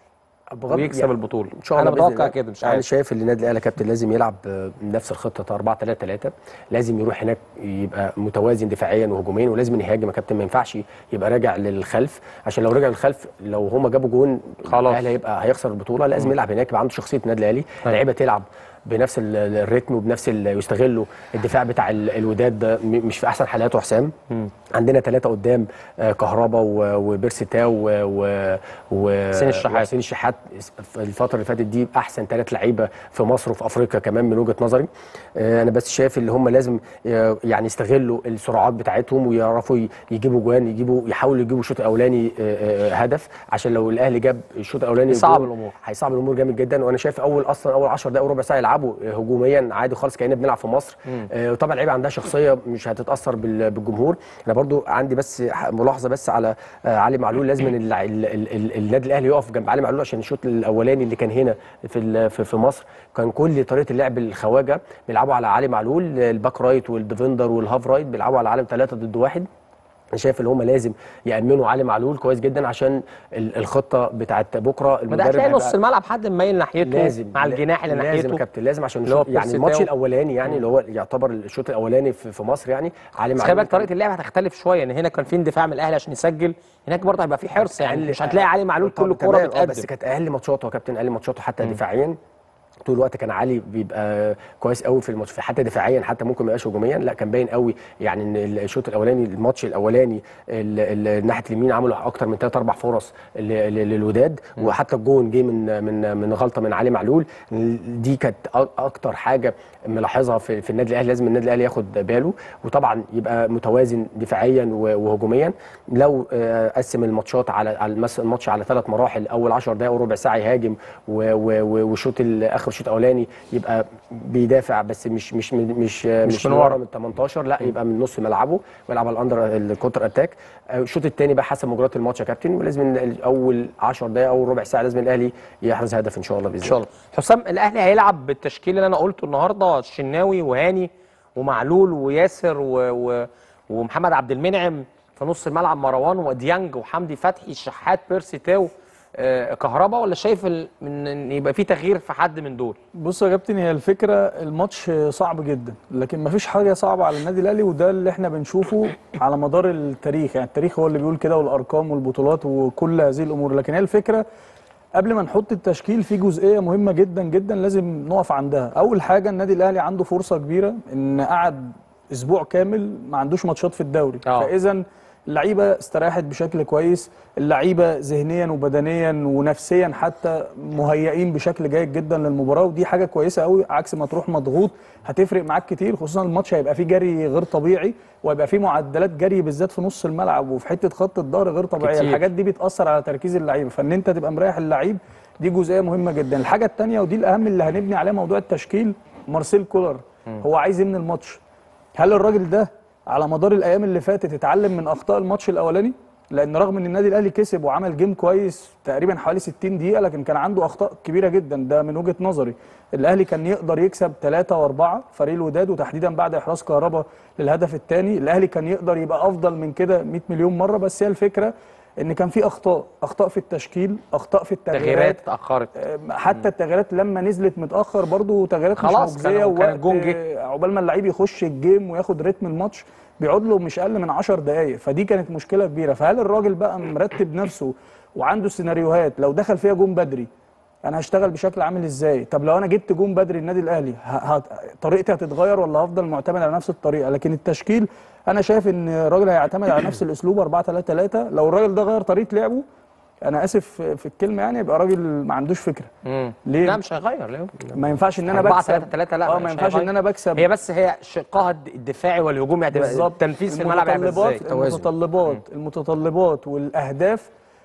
بغض- ويكسب يعني البطوله ان شاء الله انا بإذن متوقع الله. كده مش انا عارف شايف ان النادي الاهلي يا كابتن لازم يلعب آه، نفس الخطه 4 3 3 لازم يروح هناك يبقى متوازن دفاعيا وهجوميا ولازم يهاجم يا كابتن ما ينفعش يبقى راجع للخلف عشان لو رجع للخلف لو هما جابوا جون خلاص. الاهلي هيبقى هيخسر البطوله لازم مم. يلعب هناك يبقى عنده شخصيه النادي الاهلي لعيبه تلعب بنفس ال- ال- الريتم وبنفس ال- يستغلوا الدفاع بتاع ال- الوداد ده م- مش في احسن حالاته حسام عندنا ثلاثه قدام آه، كهربا و- وبيرسي تاو و- و- و- حسين الشحات. وحسين الشحات في الفتره اللي فاتت دي احسن ثلاث لعيبه في مصر وفي افريقيا كمان من وجهه نظري آه، انا بس شايف اللي هم لازم آه، يعني يستغلوا السرعات بتاعتهم ويعرفوا ي- يجيبوا جوان يجيبوا يحاولوا يجيبوا الشوط الاولاني آه، آه، هدف عشان لو الاهلي جاب الشوط الاولاني يصعب جون، الأمور. هيصعب الامور جامد جدا وانا شايف اول اصلا اول 10 دقائق وربع ساعه يلعبوا آه، هجوميا عادي خالص كاننا بنلعب في مصر مم. آه، وطبعا اللعيبه عندها شخصيه مش هتتاثر بال- بالجمهور انا برضو عندي بس ح- ملاحظه بس على آه، علي معلول لازم إن الع- ال- ال- ال- النادي الاهلي يقف جنب علي معلول عشان الشوط الاولاني اللي كان هنا في ال- في في مصر كان كل طريقه اللعب الخواجه بيلعبوا على علي معلول الباك رايت والديفندر والهاف رايت بيلعبوا على علي ثلاثه ضد واحد انا شايف ان هم لازم يامنوا علي معلول كويس جدا عشان ال- الخطه بتاعت بكره ما ده هتلاقي هيبقى- نص الملعب حد مايل ناحيته لازم مع الجناح اللي ناحيته لازم يا كابتن لازم عشان اللي هو الشوط- يعني بيرسي الماتش تاو. الاولاني يعني اللي هو يعتبر الشوط الاولاني في, في مصر يعني علي بس خلي معلول بالك طريقه اللعب هتختلف شويه يعني هنا كان في اندفاع من الاهلي عشان يسجل هناك برضه هيبقى في حرص يعني أقل- مش هتلاقي علي معلول طب كل تمام، كوره آه، بتقدم بس كانت اقل ماتشاته يا كابتن اقل ماتشاته حتى دفاعيا طول الوقت كان علي بيبقى كويس قوي في الماتش في حتى دفاعيا حتى ممكن ما يبقاش هجوميا لا كان باين قوي يعني ان الشوط الاولاني الماتش الاولاني ال- ال- ناحيه اليمين عملوا اكتر من ثلاث اربع فرص ل- ل- للوداد وحتى الجون جه من من من غلطه من علي معلول دي كانت أ- اكتر حاجه ملاحظها في, في النادي الاهلي لازم النادي الاهلي ياخد باله وطبعا يبقى متوازن دفاعيا و- وهجوميا لو آه، قسم الماتشات على على المس- الماتش على ثلاث مراحل اول 10 دقائق وربع ساعه يهاجم و- و- و- والشوط ال- اخر شوط اولاني يبقى بيدافع بس مش مش مش مش, مش من من ورا. ورا من 18 لا يبقى من نص ملعبه ويلعب على الاندر الكونتر اتاك آه، الشوط الثاني بقى حسب مجريات الماتش يا كابتن ولازم إن اول 10 دقائق او ربع ساعه لازم الاهلي يحرز هدف ان شاء الله باذن ان شاء الله حسام الاهلي هيلعب بالتشكيل اللي انا قلته النهارده الشناوي وهاني ومعلول وياسر و... و... ومحمد عبد المنعم في نص الملعب مروان وديانج وحمدي فتحي الشحات بيرسي تاو آه كهربا ولا شايف ال... من ان يبقى في تغيير في حد من دول بص يا كابتن هي الفكره الماتش صعب جدا لكن ما فيش حاجه صعبه على النادي الاهلي وده اللي احنا بنشوفه على مدار التاريخ يعني التاريخ هو اللي بيقول كده والارقام والبطولات وكل هذه الامور لكن هي الفكره قبل ما نحط التشكيل في جزئيه مهمه جدا جدا لازم نقف عندها اول حاجه النادي الاهلي عنده فرصه كبيره ان قعد اسبوع كامل ما عندوش ماتشات في الدوري آه. فاذا اللعيبه استراحت بشكل كويس اللعيبه ذهنيا وبدنيا ونفسيا حتى مهيئين بشكل جيد جدا للمباراه ودي حاجه كويسه قوي عكس ما تروح مضغوط هتفرق معاك كتير خصوصا الماتش هيبقى فيه جري غير طبيعي وهيبقى فيه معدلات جري بالذات في نص الملعب وفي حته خط الظهر غير طبيعيه كتير. الحاجات دي بتاثر على تركيز اللعيبه فان انت تبقى مريح اللعيب دي جزئيه مهمه جدا الحاجه الثانيه ودي الاهم اللي هنبني عليها موضوع التشكيل مارسيل كولر هو عايز يبني الماتش هل الراجل ده على مدار الايام اللي فاتت اتعلم من اخطاء الماتش الاولاني لان رغم ان النادي الاهلي كسب وعمل جيم كويس تقريبا حوالي 60 دقيقه لكن كان عنده اخطاء كبيره جدا ده من وجهه نظري الاهلي كان يقدر يكسب ثلاثة واربعة فريق الوداد وتحديدا بعد احراز كهربا للهدف الثاني الاهلي كان يقدر يبقى افضل من كده 100 مليون مره بس هي الفكره ان كان في اخطاء اخطاء في التشكيل اخطاء في التغييرات تغييرات اتاخرت حتى التغييرات لما نزلت متاخر برضو تغييرات خلاص مش كان- مجزيه كان ووقت الجون جه. عقبال ما اللعيب يخش الجيم وياخد رتم الماتش بيقعد له مش اقل من 10 دقائق فدي كانت مشكله كبيره فهل الراجل بقى مرتب نفسه وعنده سيناريوهات لو دخل فيها جون بدري انا هشتغل بشكل عامل ازاي طب لو انا جبت جون بدري النادي الاهلي ه... ه... طريقتي هتتغير ولا هفضل معتمد على نفس الطريقه لكن التشكيل انا شايف ان الراجل هيعتمد على نفس الاسلوب 4 3 3 لو الراجل ده غير طريقه لعبه انا اسف في الكلمه يعني يبقى راجل ما عندوش فكره مم. ليه؟ لا مش هيغير ليه ما ينفعش ان انا 4 بكسب 3 3 لا اه مش ما ينفعش هيغير. ان انا بكسب هي بس هي شقها الدفاعي والهجومي هتبقى بالظبط التنفيذ في الملعب هيبقى ازاي المتطلبات المتطلبات المتطلبات والاهداف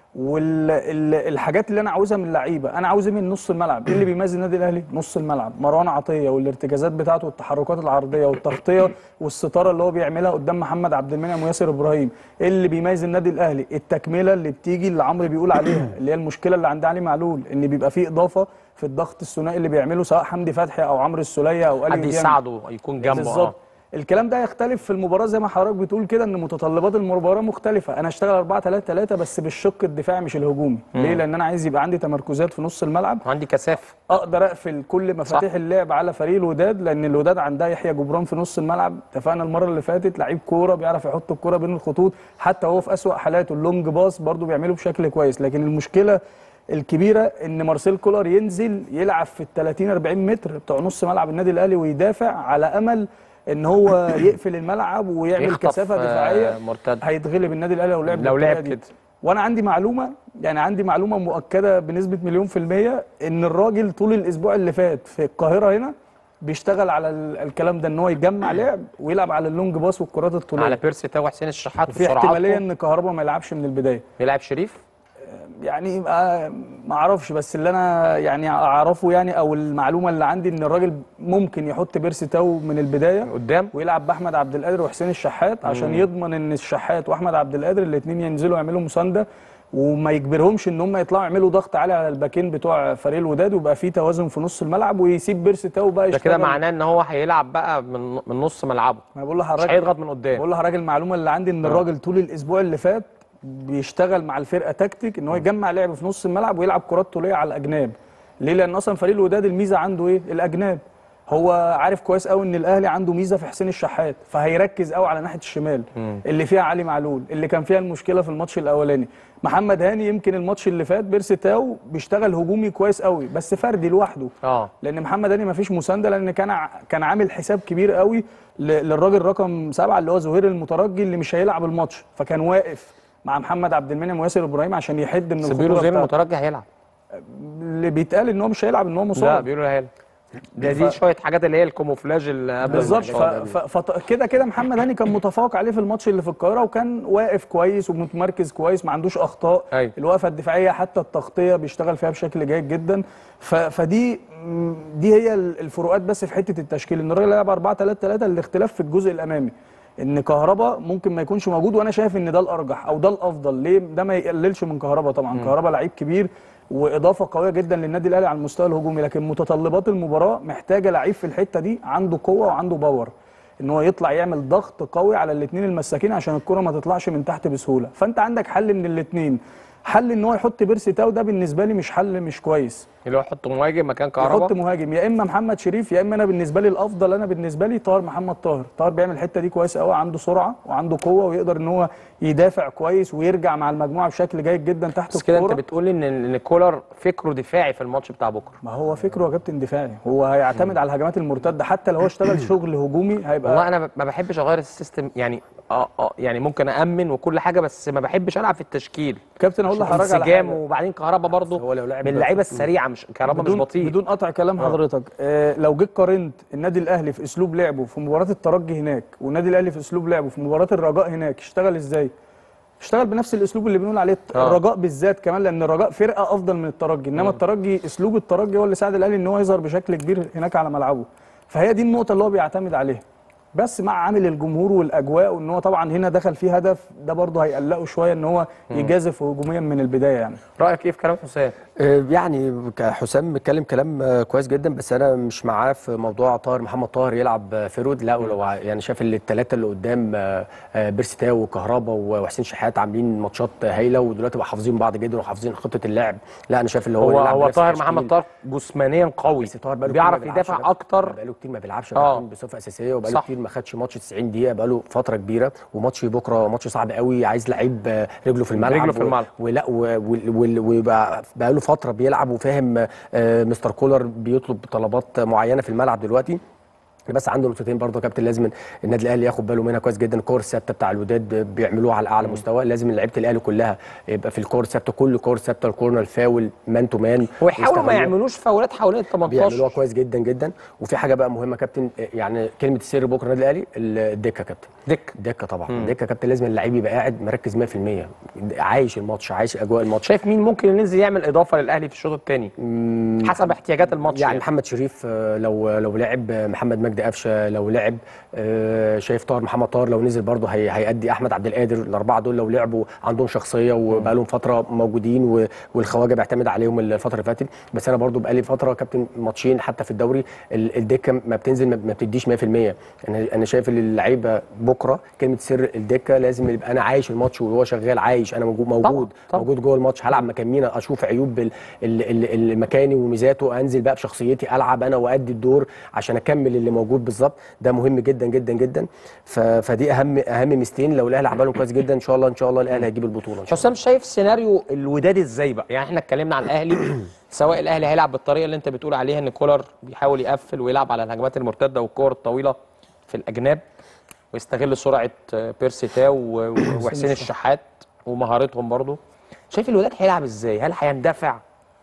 والحاجات اللي انا عاوزها من اللعيبه انا عاوز ايه من نص الملعب ايه اللي بيميز النادي الاهلي نص الملعب مروان عطيه والارتكازات بتاعته والتحركات العرضيه والتغطيه والستاره اللي هو بيعملها قدام محمد عبد المنعم وياسر ابراهيم ايه اللي بيميز النادي الاهلي التكمله اللي بتيجي اللي عمرو بيقول عليها اللي هي المشكله اللي عند علي معلول ان بيبقى فيه اضافه في الضغط الثنائي اللي بيعمله سواء حمدي فتحي او عمرو السوليه او اليو حد ديانج. يساعده يكون جنبه بالظبط الكلام ده يختلف في المباراه زي ما حضرتك بتقول كده ان متطلبات المباراه مختلفه انا اشتغل 4 3 3 بس بالشق الدفاعي مش الهجومي ليه مم. لان انا عايز يبقى عندي تمركزات في نص الملعب وعندي كثافه اقدر اقفل كل مفاتيح اللعب على فريق الوداد لان الوداد عندها يحيى جبران في نص الملعب اتفقنا المره اللي فاتت لعيب كوره بيعرف يحط الكوره بين الخطوط حتى هو في اسوا حالاته اللونج باص برضو بيعمله بشكل كويس لكن المشكله الكبيره ان مارسيل كولر ينزل يلعب في ال 30 40 متر بتوع نص ملعب النادي الاهلي ويدافع على امل ان هو يقفل الملعب ويعمل يخطف، كثافه آه، دفاعيه مرتد. هيتغلب النادي الاهلي لو لعب لو بالطريقة لعب دي. كده. وانا عندي معلومه يعني عندي معلومه مؤكده بنسبه مليون في الميه ان الراجل طول الاسبوع اللي فات في القاهره هنا بيشتغل على ال- الكلام ده ان هو يجمع لعب ويلعب على اللونج باص والكرات الطوليه على بيرسي تاو وحسين الشحات في احتماليه ان كهربا ما يلعبش من البدايه يلعب شريف يعني آه، ما اعرفش بس اللي انا يعني اعرفه يعني او المعلومه اللي عندي ان الراجل ممكن يحط بيرسي تاو من البدايه قدام ويلعب باحمد عبد القادر وحسين الشحات عشان مم. يضمن ان الشحات واحمد عبد القادر الاثنين ينزلوا يعملوا مسانده وما يجبرهمش ان هم يطلعوا يعملوا ضغط عالي على الباكين بتوع فريق الوداد ويبقى في توازن في نص الملعب ويسيب بيرسي تاو بقى ده يشتغل كده معناه ان هو هيلعب بقى من من نص ملعبه ما بقول مش لحضرتك هيضغط من قدام بقول لحضرتك المعلومه اللي عندي ان آه. الراجل طول الاسبوع اللي فات بيشتغل مع الفرقه تكتيك ان هو يجمع لعب في نص الملعب ويلعب كرات طوليه على الاجناب ليه لان اصلا فريق الوداد الميزه عنده ايه الاجناب هو عارف كويس قوي ان الاهلي عنده ميزه في حسين الشحات فهيركز قوي على ناحيه الشمال مم. اللي فيها علي معلول اللي كان فيها المشكله في الماتش الاولاني محمد هاني يمكن الماتش اللي فات بيرسي تاو بيشتغل هجومي كويس قوي بس فردي لوحده اه لان محمد هاني ما فيش مسانده لان كان ع- كان عامل حساب كبير قوي ل- للراجل رقم سبعه اللي هو زهير المترجي اللي مش هيلعب الماتش فكان واقف مع محمد عبد المنعم وياسر ابراهيم عشان يحد من بس بيقولوا الخطوره زين بتاعته المترجي هيلعب اللي بيتقال ان هو مش هيلعب ان هو لا مصاب بيقولوا هيلعب ده ف- دي شويه حاجات اللي هي الكوموفلاج اللي قبل بالظبط ف- الماتش. ف- فط- كده كده محمد هاني كان متفوق عليه في الماتش اللي في القاهره وكان واقف كويس ومتمركز كويس ما عندوش اخطاء أيوة. الوقفه الدفاعيه حتى التغطيه بيشتغل فيها بشكل جيد جدا ف- فدي م، دي هي ال- الفروقات بس في حته التشكيل ان الراجل لعب 4 3 3 الاختلاف في الجزء الامامي ان كهربا ممكن ما يكونش موجود وانا شايف ان ده الارجح او ده الافضل ليه ده ما يقللش من كهربا طبعا مم. كهربا لعيب كبير واضافه قويه جدا للنادي الاهلي على المستوى الهجومي لكن متطلبات المباراه محتاجه لعيب في الحته دي عنده قوه وعنده باور ان هو يطلع يعمل ضغط قوي على الاثنين المساكين عشان الكره ما تطلعش من تحت بسهوله فانت عندك حل من الاثنين حل ان هو يحط بيرسي تاو ده بالنسبه لي مش حل مش كويس اللي هو يحط مهاجم مكان يحط كهربا مهاجم يا اما محمد شريف يا اما انا بالنسبه لي الافضل انا بالنسبه لي طاهر محمد طاهر طاهر بيعمل الحته دي كويس قوي عنده سرعه وعنده قوه ويقدر ان هو يدافع كويس ويرجع مع المجموعه بشكل جيد جدا تحت بس كده انت الكوره بتقول ان ان كولر فكره دفاعي في الماتش بتاع بكره ما هو فكره يا كابتن دفاعي هو هيعتمد على الهجمات المرتده حتى لو هو اشتغل شغل هجومي هيبقى والله انا ما بحبش اغير السيستم يعني اه اه يعني ممكن امن وكل حاجه بس ما بحبش العب في التشكيل كابتن اقول عشان لحضرتك على انسجام حاجه وبعدين كهربا برضه هو لو لعب من اللعيبه السريعه مش كهربا مش بدون بطيء بدون قطع كلام آه. حضرتك آه لو جيت قارنت النادي الاهلي في اسلوب لعبه في مباراه الترجي هناك والنادي الاهلي في اسلوب لعبه في مباراه الرجاء هناك اشتغل ازاي اشتغل بنفس الاسلوب اللي بنقول عليه آه. الرجاء بالذات كمان لان الرجاء فرقه افضل من الترجي انما الترجي اسلوب الترجي هو اللي ساعد الاهلي ان هو يظهر بشكل كبير هناك على ملعبه فهي دي النقطه اللي هو بيعتمد عليها بس مع عامل الجمهور والاجواء وان هو طبعا هنا دخل فيه هدف ده برضه هيقلقه شويه ان هو مم. يجازف هجوميا من البدايه يعني رايك ايه في كلام حسام آه، يعني حسام بيتكلم كلام آه، كويس جدا بس انا مش معاه في موضوع طاهر محمد طاهر يلعب آه، فيرود لا ولو ع- يعني شايف اللي الثلاثه اللي قدام آه، آه، بيرسي تاو وكهربا و- وحسين شحات عاملين ماتشات هايله ودلوقتي بقى حافظين بعض جدا وحافظين خطه اللعب لا انا شايف اللي هو هو يلعب هو بنفس طاهر التشكيل. محمد طاهر جسمانيا قوي بس طاهر بقاله بيعرف كتير ما بيلعبش يدافع بقى- اكتر بقاله كتير ما بيلعبش آه. آه. بصفه اساسيه وبقاله صح. كتير ما خدش ماتش 90 دقيقه بقاله فتره كبيره وماتش بكره ماتش صعب قوي عايز لعيب آه، رجله في الملعب رجله في و- الملعب. ولا و- و- وال- ويبقى بقاله فتره بيلعب وفاهم آه، مستر كولر بيطلب طلبات معينه في الملعب دلوقتي بس عنده نقطتين برضه يا كابتن لازم النادي الاهلي ياخد باله منها كويس جدا الكور الثابته بتاع الوداد بيعملوها على اعلى مستوى لازم لعيبه الاهلي كلها يبقى في الكور الثابته كل كور ثابته الكورنر الفاول مان تو مان ويحاولوا ما ويستغلوها. يعملوش فاولات حوالين ال 18 بيعملوها كويس جدا جدا وفي حاجه بقى مهمه كابتن يعني كلمه السر بكره النادي الاهلي الدكه كابتن دك دكه طبعا مم. دكه كابتن لازم اللعيب يبقى قاعد مركز 100% عايش الماتش عايش اجواء الماتش شايف مين ممكن ينزل يعمل اضافه للاهلي في الشوط الثاني حسب احتياجات الماتش يعني محمد شريف آه، لو لو لعب آه، محمد مجدي مجدي قفشه لو لعب آه، شايف طاهر محمد طاهر لو نزل برضه هي هيأدي احمد عبد القادر الاربعه دول لو لعبوا عندهم شخصيه وبقى لهم فتره موجودين و- والخواجه بيعتمد عليهم الفتره اللي فاتت بس انا برضه بقالي فتره كابتن ماتشين حتى في الدوري ال- الدكه ما بتنزل ما ما بتديش 100% انا انا شايف ان اللعيبه بكره كلمه سر الدكه لازم يبقى انا عايش الماتش وهو شغال عايش انا موجود موجود موجود جوه الماتش هلعب مكان مين اشوف عيوب ال- ال- ال- ال- مكاني وميزاته انزل بقى بشخصيتي العب انا وادي الدور عشان اكمل اللي موجود بالظبط ده مهم جدا جدا جدا ف- فدي اهم اهم ميزتين لو الاهلي عملهم كويس جدا ان شاء الله ان شاء الله الاهلي هيجيب البطوله ان شاء الله حسام شايف سيناريو الوداد ازاي بقى يعني احنا اتكلمنا عن الاهلي سواء الاهلي هيلعب بالطريقه اللي انت بتقول عليها ان كولر بيحاول يقفل ويلعب على الهجمات المرتده والكور الطويله في الاجناب ويستغل سرعه آه، بيرسي تاو و- و- وحسين الشحات ومهارتهم برضو شايف الوداد هيلعب ازاي هل هيندفع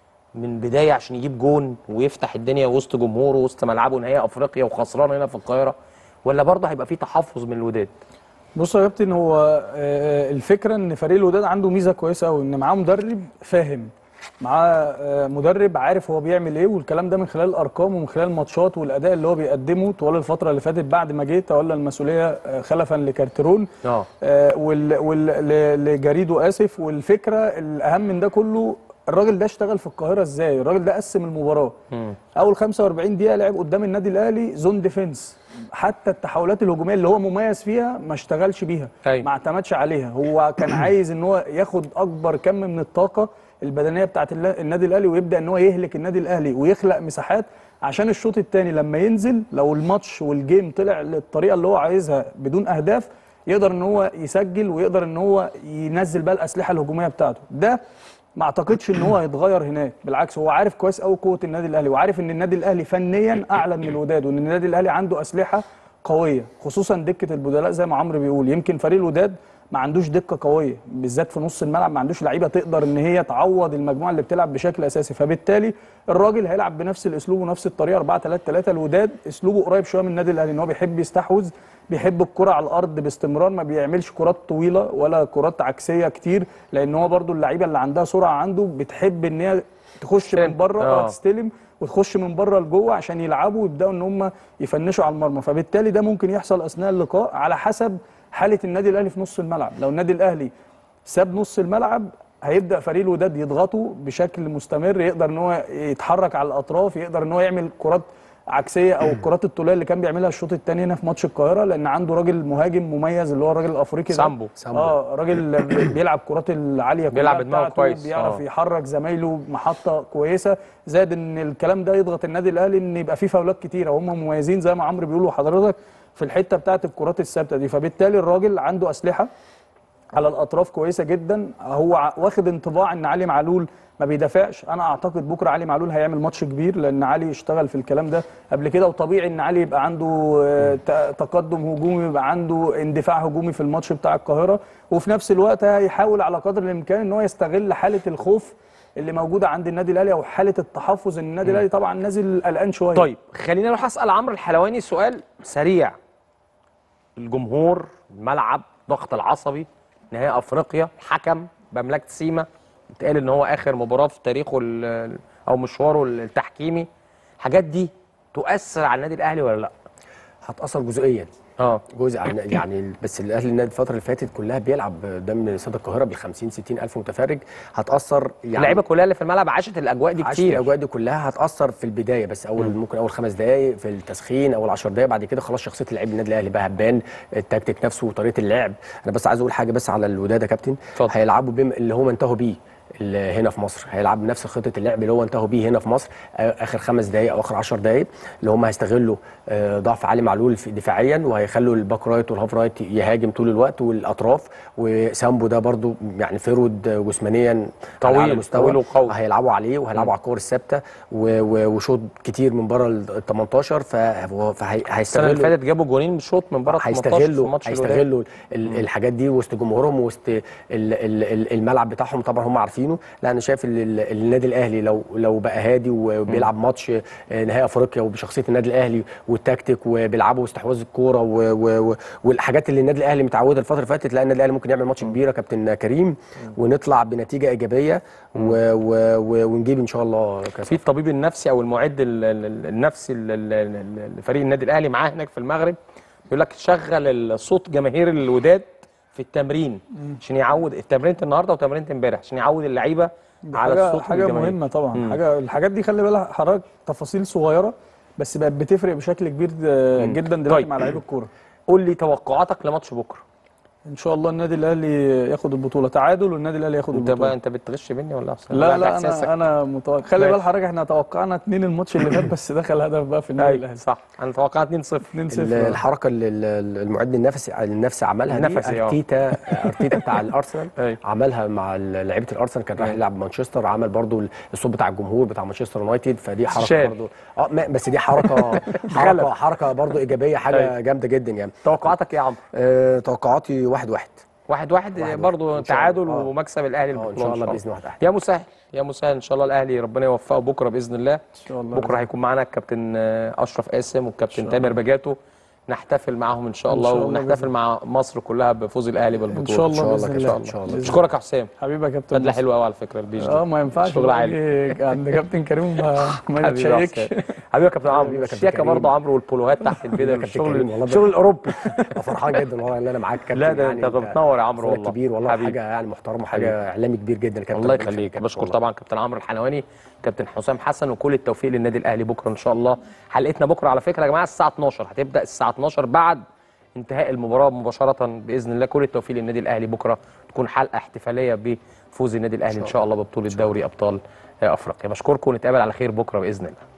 من بدايه عشان يجيب جون ويفتح الدنيا وسط جمهوره وسط ملعبه نهائي افريقيا وخسران هنا في القاهره ولا برضه هيبقى في تحفظ من الوداد بص يا كابتن هو آه، الفكره ان فريق الوداد عنده ميزه كويسه قوي ان معاه مدرب فاهم معاه آه، مدرب عارف هو بيعمل ايه والكلام ده من خلال الارقام ومن خلال الماتشات والاداء اللي هو بيقدمه طوال الفتره اللي فاتت بعد ما جه تولى المسؤوليه آه، خلفا لكارترون اه آه، وال وال ل- لجريدو اسف والفكره الاهم من ده كله الراجل ده اشتغل في القاهره ازاي الراجل ده قسم المباراه اول 45 دقيقه لعب قدام النادي الاهلي زون ديفنس حتى التحولات الهجوميه اللي هو مميز فيها ما اشتغلش بيها أيوة. ما اعتمدش عليها هو كان عايز ان هو ياخد اكبر كم من الطاقه البدنيه بتاعت الل- النادي الاهلي ويبدا ان هو يهلك النادي الاهلي ويخلق مساحات عشان الشوط الثاني لما ينزل لو الماتش والجيم طلع للطريقه اللي هو عايزها بدون اهداف يقدر ان هو يسجل ويقدر ان هو ينزل بقى الاسلحه الهجوميه بتاعته ده ما اعتقدش ان هو هيتغير هناك بالعكس هو عارف كويس قوي قوه النادي الاهلي وعارف ان النادي الاهلي فنيا اعلى من الوداد وان النادي الاهلي عنده اسلحه قويه خصوصا دكه البدلاء زي ما عمرو بيقول يمكن فريق الوداد ما عندوش دكه قويه بالذات في نص الملعب ما عندوش لعيبه تقدر ان هي تعوض المجموعه اللي بتلعب بشكل اساسي فبالتالي الراجل هيلعب بنفس الاسلوب ونفس الطريقه 4 3 3 الوداد اسلوبه قريب شويه من النادي الاهلي ان هو بيحب يستحوذ بيحب الكره على الارض باستمرار ما بيعملش كرات طويله ولا كرات عكسيه كتير لان هو برضو اللعيبه اللي عندها سرعه عنده بتحب ان هي تخش من بره آه. اه تستلم وتخش من بره لجوه عشان يلعبوا ويبداوا ان هم يفنشوا على المرمى فبالتالي ده ممكن يحصل اثناء اللقاء على حسب حاله النادي الاهلي في نص الملعب لو النادي الاهلي ساب نص الملعب هيبدا فريق الوداد يضغطه بشكل مستمر يقدر ان هو يتحرك على الاطراف يقدر ان هو يعمل كرات عكسيه او الكرات الطوليه اللي كان بيعملها الشوط الثاني هنا في ماتش القاهره لان عنده راجل مهاجم مميز اللي هو الراجل الافريقي ده. سامبو. سامبو. اه راجل بيلعب كرات العاليه كلها بيلعب بدماغه بتاعته، كويس، بيعرف آه. يحرك زمايله محطه كويسه زائد ان الكلام ده يضغط النادي الاهلي ان يبقى فيه فاولات كتيره وهم مميزين زي ما عمرو بيقولوا حضرتك في الحته بتاعه الكرات الثابته دي فبالتالي الراجل عنده اسلحه على الاطراف كويسه جدا هو ع- واخد انطباع ان علي معلول ما بيدافعش انا اعتقد بكره علي معلول هيعمل ماتش كبير لان علي اشتغل في الكلام ده قبل كده وطبيعي ان علي يبقى عنده آه، ت- تقدم هجومي يبقى عنده اندفاع هجومي في الماتش بتاع القاهره وفي نفس الوقت هيحاول على قدر الامكان ان هو يستغل حاله الخوف اللي موجوده عند النادي الاهلي او حاله التحفظ ان النادي الاهلي طبعا نازل قلقان شويه طيب خلينا نروح اسال عمرو الحلواني سؤال سريع الجمهور الملعب ضغط العصبي نهائي افريقيا حكم بمملكه سيما اتقال ان هو اخر مباراه في تاريخه ال- او مشواره التحكيمي الحاجات دي تؤثر على النادي الاهلي ولا لا هتاثر جزئيا اه جزء عن يعني بس الاهلي النادي الفتره اللي فاتت كلها بيلعب قدام استاد القاهره بال 50 60 الف متفرج هتاثر يعني اللعيبه كلها اللي في الملعب عاشت الاجواء دي عشت كتير الاجواء دي كلها هتاثر في البدايه بس اول مم. ممكن اول خمس دقائق في التسخين اول 10 دقائق بعد كده خلاص شخصيه اللعيب النادي الاهلي بقى هتبان التكتيك نفسه وطريقه اللعب انا بس عايز اقول حاجه بس على الوداد يا كابتن هيلعبوا بما اللي هم انتهوا بيه اللي هنا في مصر هيلعب بنفس خطه اللعب اللي هو انتهوا بيه هنا في مصر آه، اخر خمس دقائق او اخر 10 دقائق اللي هم هيستغلوا آه، ضعف علي معلول في دفاعيا وهيخلوا الباك رايت والهاف رايت يهاجم طول الوقت والاطراف وسامبو ده برضو يعني فرود جسمانيا طويل، على أعلى مستوى طويل وقوي. هيلعبوا عليه وهيلعبوا مم. على الكور الثابته و- و- وشوط كتير من بره ال 18 فهو- السنه فهيستغلوا اللي فاتت جابوا جونين بشوط من بره 18 في هيستغلوا ماتش الوداد. هيستغلوا ال- الحاجات دي وسط جمهورهم وسط ال- ال- ال- الملعب بتاعهم طبعا هم عارفينه منه لا انا شايف ان ال- النادي الاهلي لو لو بقى هادي وبيلعب ماتش آه، نهائي افريقيا وبشخصيه النادي الاهلي والتكتيك وبيلعبوا واستحواذ الكوره و- و- و- والحاجات اللي النادي الاهلي متعود الفتره اللي فاتت لا النادي الاهلي ممكن يعمل ماتش كبير يا كابتن كريم ونطلع بنتيجه ايجابيه و- و- و- ونجيب ان شاء الله كاس في الطبيب النفسي او المعد ال- ال- النفسي ل- ل- ل- لفريق النادي الاهلي معاه هناك في المغرب يقول لك شغل صوت جماهير الوداد في التمرين عشان يعود تمرينه النهارده وتمرينه امبارح عشان يعود اللعيبه دي على حاجه الصوت حاجه الجماهيري. مهمه طبعا مم. حاجه الحاجات دي خلي بالك حضرتك تفاصيل صغيره بس بقت بتفرق بشكل كبير آه، مم. جدا دلوقتي طيب. مع لعيب الكوره قول لي توقعاتك لماتش بكره ان شاء الله النادي الاهلي ياخد البطوله تعادل والنادي الاهلي ياخد انت البطوله بقى انت بتغش مني ولا أصلاً؟ لا أنت لا إحساسك. انا انا متوقع خلي ماشي. بال حضرتك احنا توقعنا اتنين الماتش اللي فات بس دخل هدف بقى في النادي أيوة، الاهلي صح انا توقعت 2-0 2-0 ال- الحركه اللي ال- المعد النفسي النفسي عملها النفسي، دي آه. ارتيتا ارتيتا بتاع الارسنال أيوة. عملها مع ال- لعيبه الارسنال كان رايح يلعب مانشستر عمل برضو الصوت بتاع الجمهور بتاع مانشستر يونايتد فدي حركه شال. برضو اه ما- بس دي حركه حركه حركه برضو ايجابيه حاجه أيوة. جامده جدا يعني توقعاتك ايه يا عمرو؟ آه توقعاتي واحد واحد واحد واحد, واحد برضه واحد. إن شاء تعادل الله. آه. ومكسب الاهلي آه، إن البطولة شاء الله بإذن واحد أحد. يا مسهل يا مسهل ان شاء الله الاهلي ربنا يوفقه بكره باذن الله ان شاء الله بكره هيكون معانا الكابتن آه، اشرف قاسم والكابتن شاء تامر الله. بجاتو نحتفل معاهم ان شاء إن الله شاء الله ونحتفل بإذن مع مصر كلها بفوز الاهلي بالبطوله إن شاء الله بإذن كده. الله. ان شاء الله بإذن اشكرك يا حسام حبيبي يا كابتن بدله مصر. حلوه قوي على فكره البيج دي اه ما ينفعش شغل بقى عالي أجي عند كابتن كريم ما, ما حبيبي يا يتشيكش حسام. حبيبي يا كابتن عمرو حبيبي يا كابتن الشياكه كريم. برضه عمرو والبولوهات تحت البدل كابتن كريم، الشغل والله الشغل الاوروبي أنا فرحان جدا والله ان انا معاك كابتن لا ده يعني انت بتنور يا عمرو أخويا والله كبير والله حبيبي. حاجه يعني محترمه حبيبي. حاجه اعلامي كبير جدا كابتن الله ربنا يخليك يخليك بشكر والله. طبعا كابتن عمرو الحلواني كابتن حسام حسن وكل التوفيق للنادي الاهلي بكره ان شاء الله حلقتنا بكره على فكره يا جماعه الساعه 12 هتبدا الساعه 12 بعد انتهاء المباراه مباشره باذن الله كل التوفيق للنادي الاهلي بكره تكون حلقه احتفاليه بفوز النادي الاهلي ان شاء الله ببطوله دوري ابطال افريقيا بشكركم ونتقابل على خير بكره باذن الله